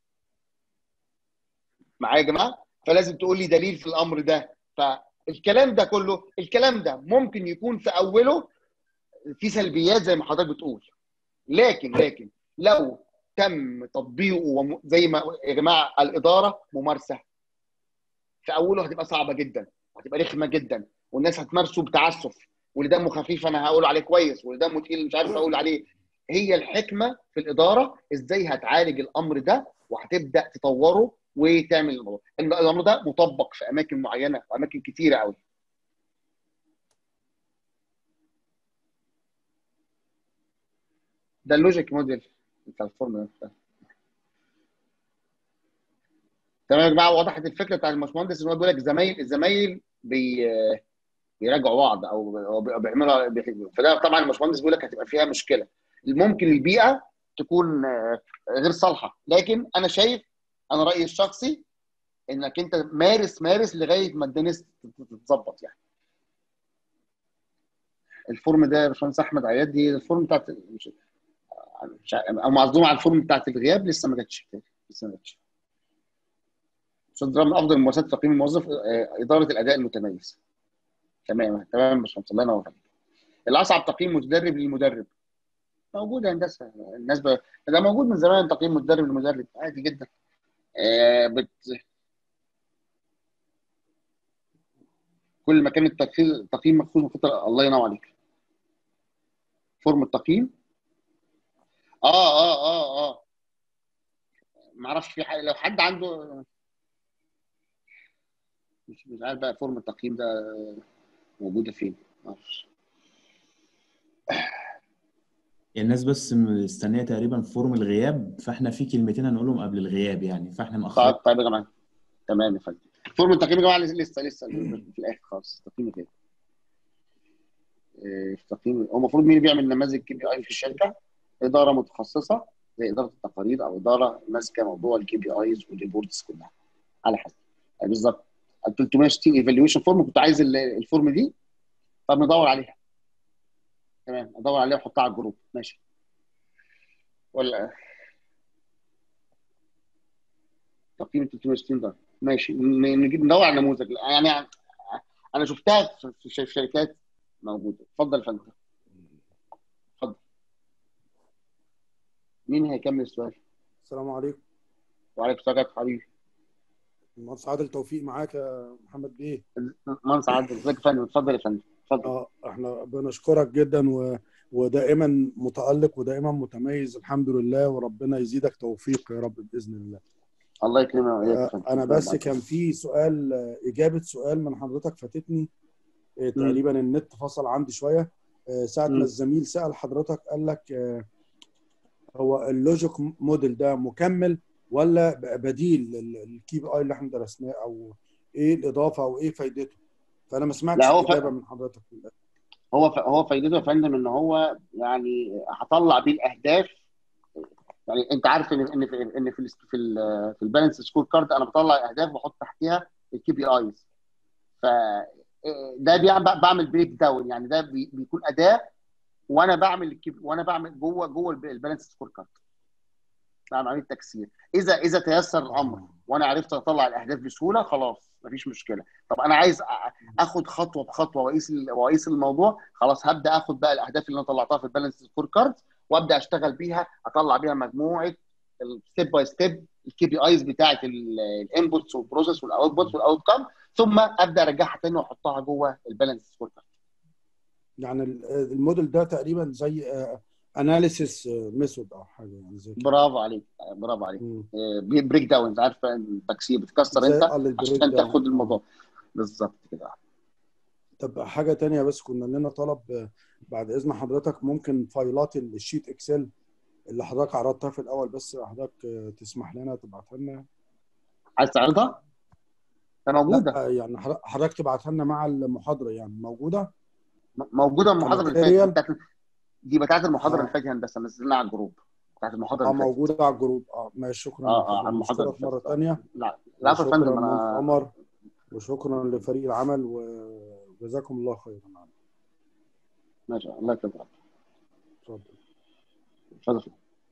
معايا يا جماعه فلازم تقول لي دليل في الامر ده فالكلام ده كله الكلام ده ممكن يكون في اوله في سلبيات زي ما حضرتك بتقول لكن لكن لو تم تطبيقه وم... زي ما يا جماعه الاداره ممارسه في اوله هتبقى صعبه جدا وهتبقى رخمه جدا والناس هتمارسه بتعسف واللي دمه خفيف انا هقول عليه كويس واللي دمه تقيل مش عارف اقول عليه هي الحكمه في الاداره ازاي هتعالج الامر ده وهتبدا تطوره وتعمل الموضوع ان الامر ده مطبق في اماكن معينه واماكن كتيره قوي ده اللوجيك موديل بتاع الفورمولا ده تمام يا جماعه وضحت الفكره بتاع الباشمهندس ان هو بيقول لك زمايل الزمايل بي بيراجعوا بعض او أو بيعملوا بي- فده طبعا الباشمهندس بيقول لك هتبقى فيها مشكله ممكن البيئه تكون آه، غير صالحه لكن انا شايف انا رايي الشخصي انك انت مارس مارس لغايه ما الدنيا تتظبط يعني الفورم ده يا باشمهندس احمد عياد دي الفورم بتاعت مش مش عارف- او معزوم على الفورم بتاعت الغياب لسه ما جاتش لسه ما جاتش استاذ درام من افضل الممارسات تقييم الموظف آه، اداره الاداء المتميز تمام تمام يا باشمهندس الله ينور عليك الاصعب تقييم متدرب للمدرب موجود يا هندسه الناس ب... ده موجود من زمان تقييم متدرب للمدرب عادي جدا آه بت... كل ما كان التقييم التقييم مخصوص من فتره الله ينور عليك فورم التقييم اه اه اه اه ما اعرفش في حاجه لو حد عنده مش مش عارف بقى فورم التقييم ده موجوده فين ما اعرفش الناس بس مستنيه تقريبا فورم الغياب فاحنا في كلمتين هنقولهم قبل الغياب يعني فاحنا طيب مأخرين طيب يا جماعه تمام يا فندم فورم التقييم يا جماعه لسه لسه في الاخر خالص تقييم كده إيه، في تقييم هو المفروض مين بيعمل نماذج كي بي اي في الشركه؟ اداره متخصصه زي اداره التقارير او اداره ماسكه موضوع الكي بي ايز والريبورتس كلها على حسب يعني بالظبط ال 360 ايفالويشن فورم كنت عايز ال- الفورم دي فبندور عليها تمام ادور عليها واحطها على الجروب ماشي ولا تقييم 360 ده ماشي ن- نجيب ندور على نموذج يعني انا شفتها في في ش- في شركات موجوده اتفضل يا فندم اتفضل مين هيكمل السؤال؟ السلام عليكم وعليكم السلام يا حبيبي المهندس عادل توفيق معاك يا محمد بيه منصع عبد ازيك يا فندم اتفضل يا فندم اتفضل اه احنا بنشكرك جدا و... ودائما متألق ودائما متميز الحمد لله وربنا يزيدك توفيق يا رب بإذن الله الله يكرمك وإياك يا آه، فندم. انا بس كان في سؤال آه، إجابة سؤال من حضرتك فاتتني آه، تقريبا النت فصل عندي شوية آه، ساعة مم. ما الزميل سأل حضرتك قال لك آه، هو اللوجيك موديل ده مكمل ولا ب- بديل للكي بي اي اللي احنا درسناه او ايه الاضافه او ايه فايدته فانا ما سمعتش لا، هو ف- الاجابه من حضرتك هو ف... هو فايدته يا فندم ان هو يعني هطلع بيه الاهداف يعني انت عارف ان ان في ان في ال في, ال في البالانس سكور كارد انا بطلع اهداف واحط تحتها الكي بي ايز ف ده بيعمل بعمل بريك داون يعني ده بي- بيكون اداه وانا بعمل الكي- وانا بعمل جوه جوه الب- البالانس سكور كارد بعمل عمليه تكسير اذا اذا تيسر الامر وانا عرفت اطلع الاهداف بسهوله خلاص مفيش مشكله طب انا عايز أ- اخد خطوه بخطوه واقيس ال- واقيس الموضوع خلاص هبدا اخد بقى الاهداف اللي انا طلعتها في البالانس سكور كارد وابدا اشتغل بيها اطلع بيها مجموعه الستيب باي ستيب الكي بي ايز بتاعه الانبوتس والبروسيس والاوتبوتس والاوت كام ثم ابدا ارجعها تاني واحطها جوه البالانس سكور كارد يعني ال- الموديل ده تقريبا زي آه، اناليسيس ميثود او حاجه يعني زي كده برافو عليك برافو عليك مم. بريك داون عارف التكسير بتكسر زي انت اه البريك عشان داون تاخد الموضوع بالظبط كده طب حاجة تانية بس كنا لنا طلب آه، بعد إذن حضرتك ممكن فايلات الشيت إكسل اللي حضرتك عرضتها في الأول بس حضرتك آه، تسمح لنا تبعتها لنا عايز تعرضها؟ ده موجوده لا يعني حضر- حضرتك تبعتها لنا مع المحاضرة يعني موجودة م- موجوده المحاضره اللي فاتت كماتيريال بتاعت دي بتاعت المحاضره اه اللي فاتت هندسه نزلناها على الجروب بتاعت المحاضره اه اللي فاتت موجودة على الجروب اه ماشي شكرا يا اه اه على فندم المحاضره اللي نشكرك مرة فاتت اه تانية لا لا يا وشكرا فندم مهندس انا عمر وشكرا لفريق العمل وجزاكم الله خيرا ماشي الله يكرمك اتفضل اتفضل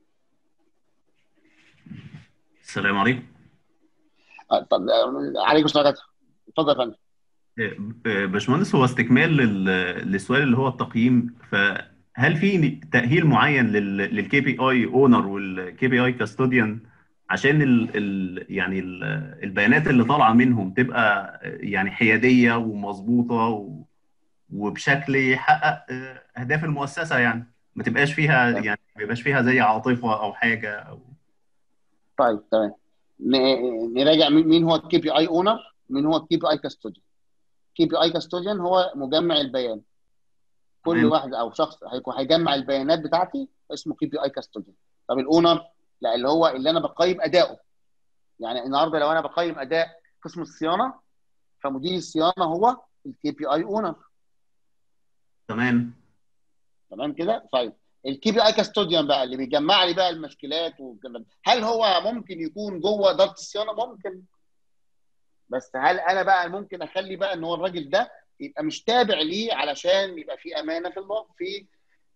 السلام عليكم آه، طب آه، عليكم السلام اتفضل يا فندم آه، باشمهندس هو استكمال لل- للسؤال اللي هو التقييم فهل في تأهيل معين للكي بي اي اونر والكي بي اي كاستوديان عشان ال ال يعني ال البيانات اللي طالعه منهم تبقى آه، يعني حياديه ومظبوطه و- وبشكل يحقق آه، اهداف المؤسسه يعني ما تبقاش فيها تمام يعني ما يبقاش فيها زي عاطفه او حاجه او طيب تمام ن- نراجع مين مين هو الكي بي اي اونر مين هو الكي بي اي كاستوديان كي بي اي كاستوديان هو مجمع البيان كل تمام واحد او شخص هيكون هيجمع البيانات بتاعتي اسمه كي بي اي كاستوديان طب الاونر لا اللي هو اللي انا بقيم اداؤه يعني النهارده لو انا بقيم اداء قسم الصيانه فمدير الصيانه هو الكي بي اي اونر تمام تمام كده طيب الكي بي اي كاستوديان بقى اللي بيجمع لي بقى المشكلات والكلام ده. هل هو ممكن يكون جوه اداره الصيانه ممكن بس هل انا بقى ممكن اخلي بقى ان هو الراجل ده يبقى مش تابع ليه علشان يبقى في امانه في الموقف في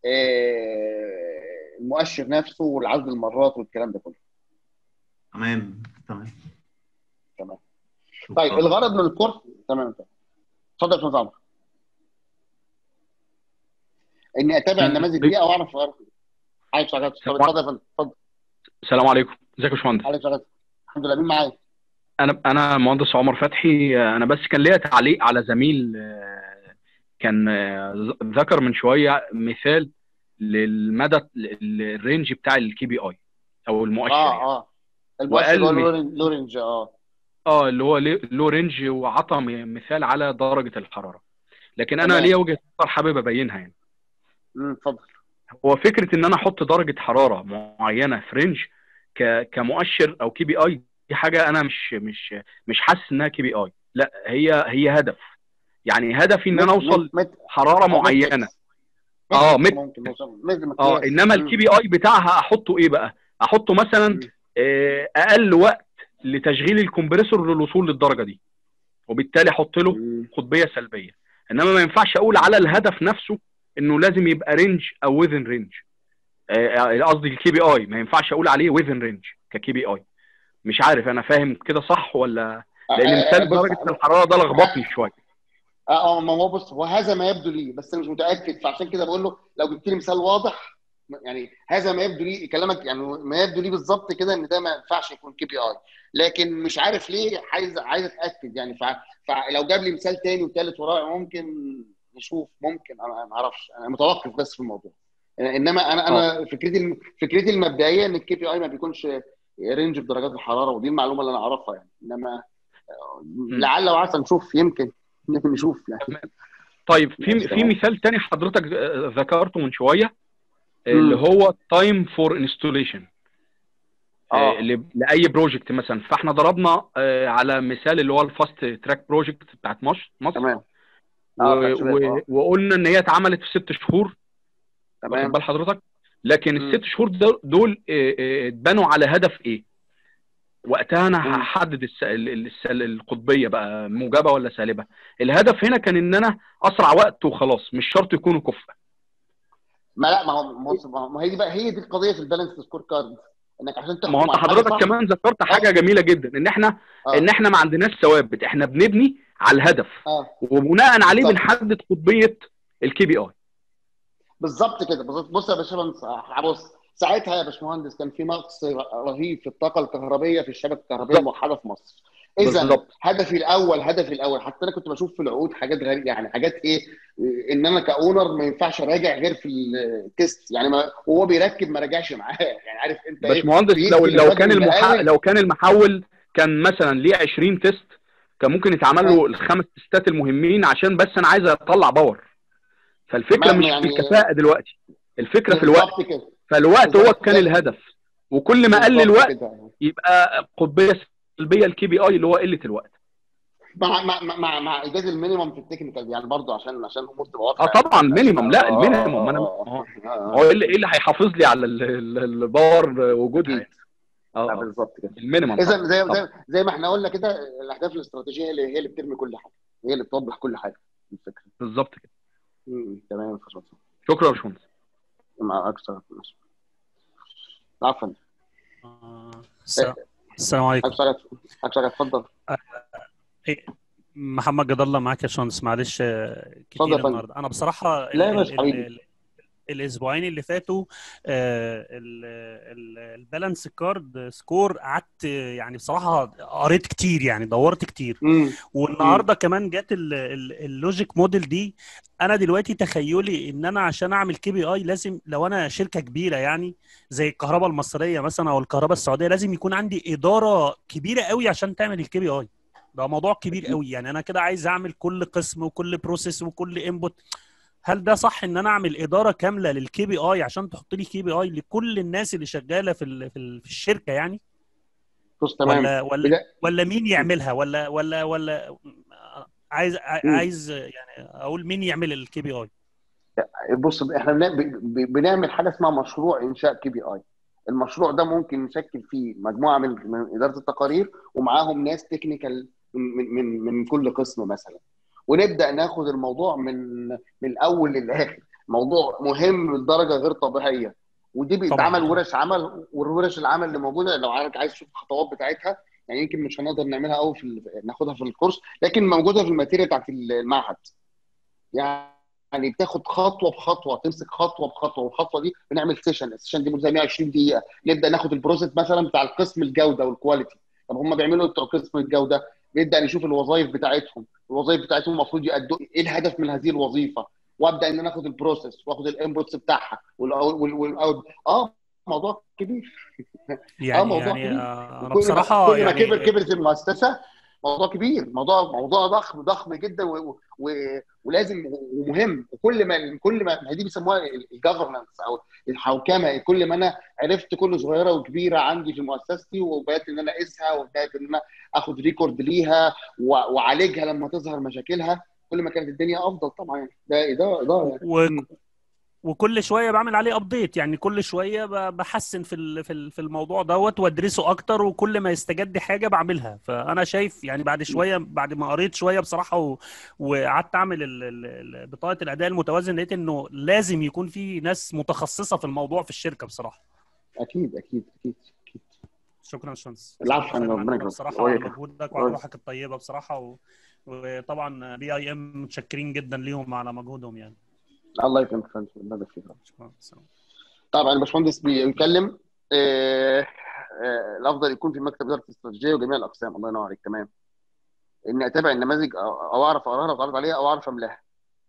آه، المؤشر نفسه والعدد المرات والكلام ده كله تمام تمام تمام طيب شكرا الغرض من الكورس تمام تمام اتفضل يا استاذ عمرو اني اتابع النماذج دي او اعرف عايز شغال طب اتفضل يا فندم اتفضل السلام عليكم ازيك يا باشمهندس عايز شغال الحمد لله مين معايا انا انا مهندس عمر فتحي انا بس كان ليا تعليق على زميل آه، كان آه، ذ- ذكر من شويه مثال للمدى الرينج بتاع الكي بي اي او المؤشر اه يعني اه المؤشر وقال هو مي- لورين- لورينج اه اه اللي هو ليه- له رينج وعطى م- مثال على درجه الحراره لكن انا تمام. ليا وجهه نظر حابب ابينها يعني امم اتفضل هو فكره ان انا احط درجه حراره معينه في رينج ك- كمؤشر او كي بي اي دي حاجه انا مش مش مش حاسس انها كي بي اي لا هي هي هدف يعني هدفي ان انا اوصل مت حراره معينه اه مت ممكن نوصل متر اه مقياس. انما مم. الكي بي اي بتاعها احطه ايه بقى احطه مثلا مم. آه، اقل وقت لتشغيل الكمبريسور للوصول للدرجه دي وبالتالي احط له مم. قطبيه سلبيه انما ما ينفعش اقول على الهدف نفسه انه لازم يبقى رينج او ويذن رينج قصدي الكي بي اي ما ينفعش اقول عليه ويذن رينج ككي بي اي مش عارف انا فاهم كده صح ولا لان آه، مثال بص- درجه الحراره ده لخبطني شويه اه اه ما هو بص هو هذا ما يبدو لي بس انا مش متاكد فعشان كده بقول له لو جبت لي مثال واضح يعني هذا ما يبدو لي كلامك يعني ما يبدو لي بالظبط كده ان ده ما ينفعش يكون كي بي اي لكن مش عارف ليه عايز عايز اتاكد يعني فع- فلو جاب لي مثال تاني وثالث ورابع ممكن نشوف ممكن انا ما اعرفش انا متوقف بس في الموضوع انما انا انا فكرتي الم- فكرتي المبدئيه ان الكي بي اي ما بيكونش رينج بدرجات الحراره ودي المعلومه اللي انا اعرفها يعني انما آه، لعل وعسى نشوف يمكن يمكن نشوف يعني طيب في ماشي، في تمام. مثال تاني حضرتك آه، ذكرته من شويه اللي مم. هو تايم فور انستوليشن اه لاي بروجكت مثلا فاحنا ضربنا آه، على مثال اللي هو الفاست تراك بروجكت بتاعت مصر مصر تمام و- اه بتاعت شباب، و- آه. وقلنا ان هي اتعملت في ست شهور واخد تمام بال حضرتك لكن مم. الست شهور دول- دول آه، آه، اتبنوا على هدف ايه وقتها انا مم. هحدد الس- ال- ال- الس- القطبيه بقى موجبه ولا سالبه الهدف هنا كان ان انا اسرع وقت وخلاص مش شرط يكونوا كفء ما لا ما هو بص ما هو- ما هي دي بقى هي دي القضيه في البالانس سكور كارد انك عشان تحكم ما هو انت على حاجة حضرتك صح، كمان ذكرت حاجه جميله جدا ان احنا آه. ان احنا ما عندناش ثوابت احنا بنبني على الهدف اه وبناء عليه بالظبط. بنحدد قطبيه الكي بي اي بالظبط كده بالظبط بص يا باشمهندس آه، بص ساعتها يا باشمهندس كان في نقص رهيب في الطاقه الكهربيه في الشبكه الكهربائيه بالظبط. الموحده في مصر اذا بالظبط هدفي الاول هدفي الاول حتى انا كنت بشوف في العقود حاجات غريبه يعني حاجات ايه ان انا كاونر ما ينفعش اراجع غير في التيست يعني ما وهو بيركب ما راجعش معاه يعني عارف انت ايه باشمهندس بيدي لو لو كان للراجل المحا... المقاول لو كان المحول كان مثلا ليه 20 تيست كان ممكن يتعمل له الخمس تيستات المهمين عشان بس انا عايز اطلع باور فالفكره تمام مش في يعني الكفاءه دلوقتي الفكره في الوقت بالظبط كده فالوقت هو بالظبط كان زي الهدف وكل ما قل بالظبط الوقت كده يبقى قطبيه سلبيه الكي بي اي اللي هو قله الوقت مع مع مع مع, مع ايجاز المينيمم في التكنيكال يعني برضه عشان عشان الامور تبقى اه واضحه يعني طبعا ما يبقاش مينيمم لا اه المينيمم اه انا اه اه اه هو اه ايه اللي إيه اللي هيحافظ لي على ال- ال- الباور وجودها اكيد يعني اه اه اه بالظبط كده المينيمم اذا طبعا زي طبعا زي زي ما احنا قلنا كده الاهداف الاستراتيجيه هي اللي هي اللي بترمي كل حاجه هي اللي بتوضح كل حاجه الفكره بالظبط كده امم تمام يا فندم شكرا يا باشمهندس مع اكثر ماشي عفوا آه، السلام السلام عليكم اكثر اكثر اتفضل إيه، محمد جد الله معاك يا شمس معلش آه، اتفضل كتير يا فندم النهارده انا بصراحه ال لا يا ال باشا ال حبيبي ال الاسبوعين اللي فاتوا آه، ال- ال- البالانس كارد سكور قعدت يعني بصراحه قريت كتير يعني دورت كتير امم امم والنهارده كمان جت ال- ال- اللوجيك موديل دي انا دلوقتي تخيلي ان انا عشان اعمل كي بي اي لازم لو انا شركه كبيره يعني زي الكهرباء المصريه مثلا او الكهرباء السعوديه لازم يكون عندي اداره كبيره قوي عشان تعمل الكي بي اي ده موضوع كبير اكيد قوي يعني انا كده عايز اعمل كل قسم وكل بروسيس وكل انبوت هل ده صح ان انا اعمل اداره كامله للكي بي اي عشان تحط لي كي بي اي لكل الناس اللي شغاله في ال- في ال- في الشركه يعني بص تمام ولا ولا بدا ولا مين يعملها ولا ولا ولا عايز مم. عايز يعني اقول مين يعمل الكي بي اي بص احنا بنا- ب- ب- بنعمل حاجه اسمها مشروع انشاء كي بي اي المشروع ده ممكن نشكل فيه مجموعه من من اداره التقارير ومعاهم ناس تكنيكال من من من من كل قسم مثلا ونبدا ناخد الموضوع من من الاول للاخر موضوع مهم لدرجه غير طبيعيه ودي طبعا بيتعمل طبعا ورش عمل والورش العمل اللي موجوده لو عايز عايز تشوف الخطوات بتاعتها يعني يمكن مش هنقدر نعملها قوي في ال- ناخدها في الكورس لكن موجوده في الماتيريال بتاعت المعهد يعني بتاخد خطوه بخطوه تمسك خطوه بخطوه والخطوه دي بنعمل سيشن السيشن دي مدتها 120 دقيقه نبدا ناخد البروسيس مثلا بتاع القسم الجوده والكواليتي طب هم بيعملوا بتوع قسم الجوده نبدا نشوف الوظائف بتاعتهم الوظائف بتاعتهم المفروض يأدوا ايه الهدف من هذه الوظيفه وابدا ان انا اخد البروسيس واخد الانبوتس بتاعها والاوت والاوت اه موضوع كبير اه يعني موضوع يعني كبير آه، انا وكل ما بصراحه كل ما كبر يعني كبرت المؤسسه موضوع كبير موضوع موضوع ضخم ضخم جدا و... و... ولازم ومهم وكل ما كل ما ما دي بيسموها الجفرنس او الحوكمه كل ما انا عرفت كل صغيره وكبيره عندي في مؤسستي وبدات ان انا اقيسها وبدات ان انا اخد ريكورد ليها و... واعالجها لما تظهر مشاكلها كل ما كانت الدنيا افضل طبعا يعني ده ده ده يعني و... مم. وكل شويه بعمل عليه ابديت يعني كل شويه ب- بحسن في ال- في ال- في الموضوع دوت وادرسه اكتر وكل ما يستجد حاجه بعملها فانا شايف يعني بعد شويه بعد ما قريت شويه بصراحه و- وقعدت اعمل ال- ال- ال- بطاقه الاداء المتوازن لقيت انه لازم يكون في ناس متخصصه في الموضوع في الشركه بصراحه اكيد اكيد اكيد اكيد شكرا يا شمس العفو شكرا يا فندم ربنا على يكرمك بصراحه وعلى وياك مجهودك وعلى روحك الطيبه بصراحه و... وطبعا بي اي ام متشكرين جدا ليهم على مجهودهم يعني الله يكرمك يا فندم الله يبارك فيك شكرا سلام. طبعا الباشمهندس بيتكلم آه، آه، الافضل يكون في مكتب اداره الاستراتيجيه وجميع الاقسام الله ينور عليك تمام ان اتابع النماذج او أو اعرف اقراها لو اتعرض عليها او اعرف املاها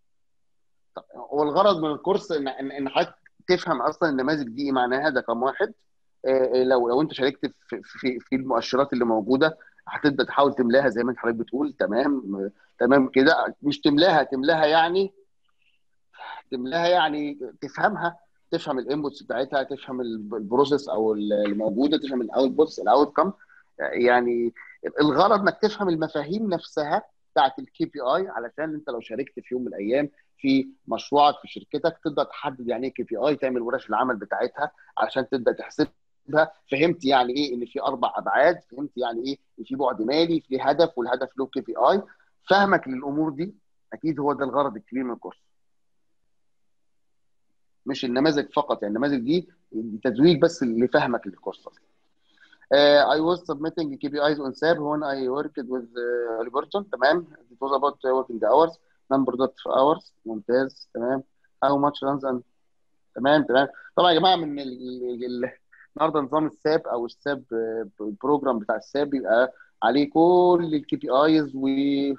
طب هو الغرض من الكورس ان ان إن حضرتك تفهم اصلا النماذج دي ايه معناها ده كم واحد آه، لو لو انت شاركت في في في المؤشرات اللي موجوده هتبدا تحاول تملاها زي ما انت حضرتك بتقول تمام آه، تمام كده مش تملاها تملاها يعني تملاها يعني تفهمها تفهم الانبوتس بتاعتها تفهم ال- البروسيس او ال- الموجوده تفهم الاوتبوتس الاوت كم يعني الغرض انك تفهم المفاهيم نفسها بتاعت الكي بي اي علشان انت لو شاركت في يوم من الايام في مشروعك في شركتك تقدر تحدد يعني ايه كي بي اي تعمل ورش العمل بتاعتها علشان تبدا تحسبها فهمت يعني ايه ان في اربع ابعاد فهمت يعني ايه ان في بعد مالي في هدف والهدف له كي بي اي فهمك للامور دي اكيد هو ده الغرض الكبير من الكورس مش النماذج فقط يعني النماذج دي تزويج بس لفهمك للكورس اصلا Uh, I was submitting KPIs on SAP when I worked with uh, Halliburton تمام it was about uh, working hours number of hours ممتاز تمام how much runs and تمام تمام طبعا يا جماعه من ال... ال... النهارده نظام الساب او الساب آه، البروجرام بتاع الساب بيبقى عليه كل الكي بي ايز و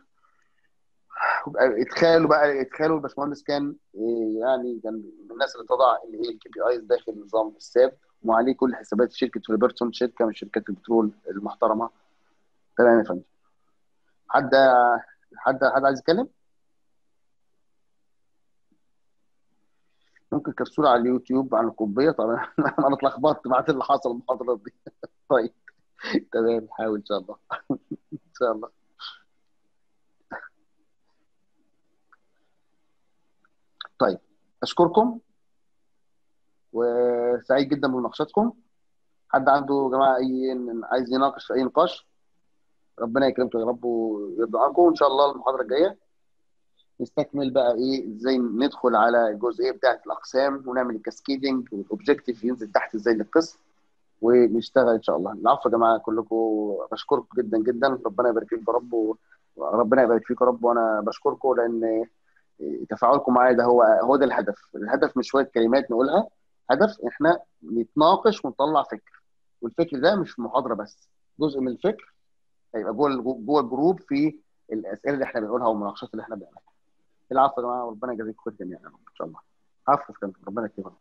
وبقى اتخيلوا بقى اتخيلوا الباشمهندس كان إيه، يعني كان من الناس اللي تضع اللي هي الكي بي ايز داخل نظام الساب وعليه كل حسابات شركه هوليبرتون شركه من شركات البترول المحترمه تمام يا فندم حد حد حد عايز يتكلم؟ ممكن كبسولة على اليوتيوب عن القطبية طبعا انا اتلخبطت بعد اللي حصل المحاضرات دي طيب تمام نحاول ان شاء الله ان شاء الله طيب اشكركم وسعيد جدا بمناقشتكم حد عنده يا جماعه اي عايز يناقش في اي نقاش ربنا يكرمكم يا رب ويرضى عنكم وان شاء الله المحاضره الجايه نستكمل بقى ايه ازاي ندخل على الجزئيه بتاعه الاقسام ونعمل الكاسكيدنج والاوبجيكتيف ينزل تحت ازاي للقسم ونشتغل ان شاء الله العفو يا جماعه كلكم بشكركم جدا جدا ربنا يبارك فيكم يا رب وربنا يبارك فيكم يا رب وانا بشكركم لان تفاعلكم معايا ده هو هو ده الهدف الهدف مش شويه كلمات نقولها هدف احنا نتناقش ونطلع فكر والفكر ده مش في محاضره بس جزء من الفكر هيبقى جوه جوه الجروب في الاسئله اللي احنا بنقولها والمناقشات اللي احنا بنعملها العفو يا جماعه وربنا يجازيكم خير جميعا ان شاء الله عفو ربنا يكرمكم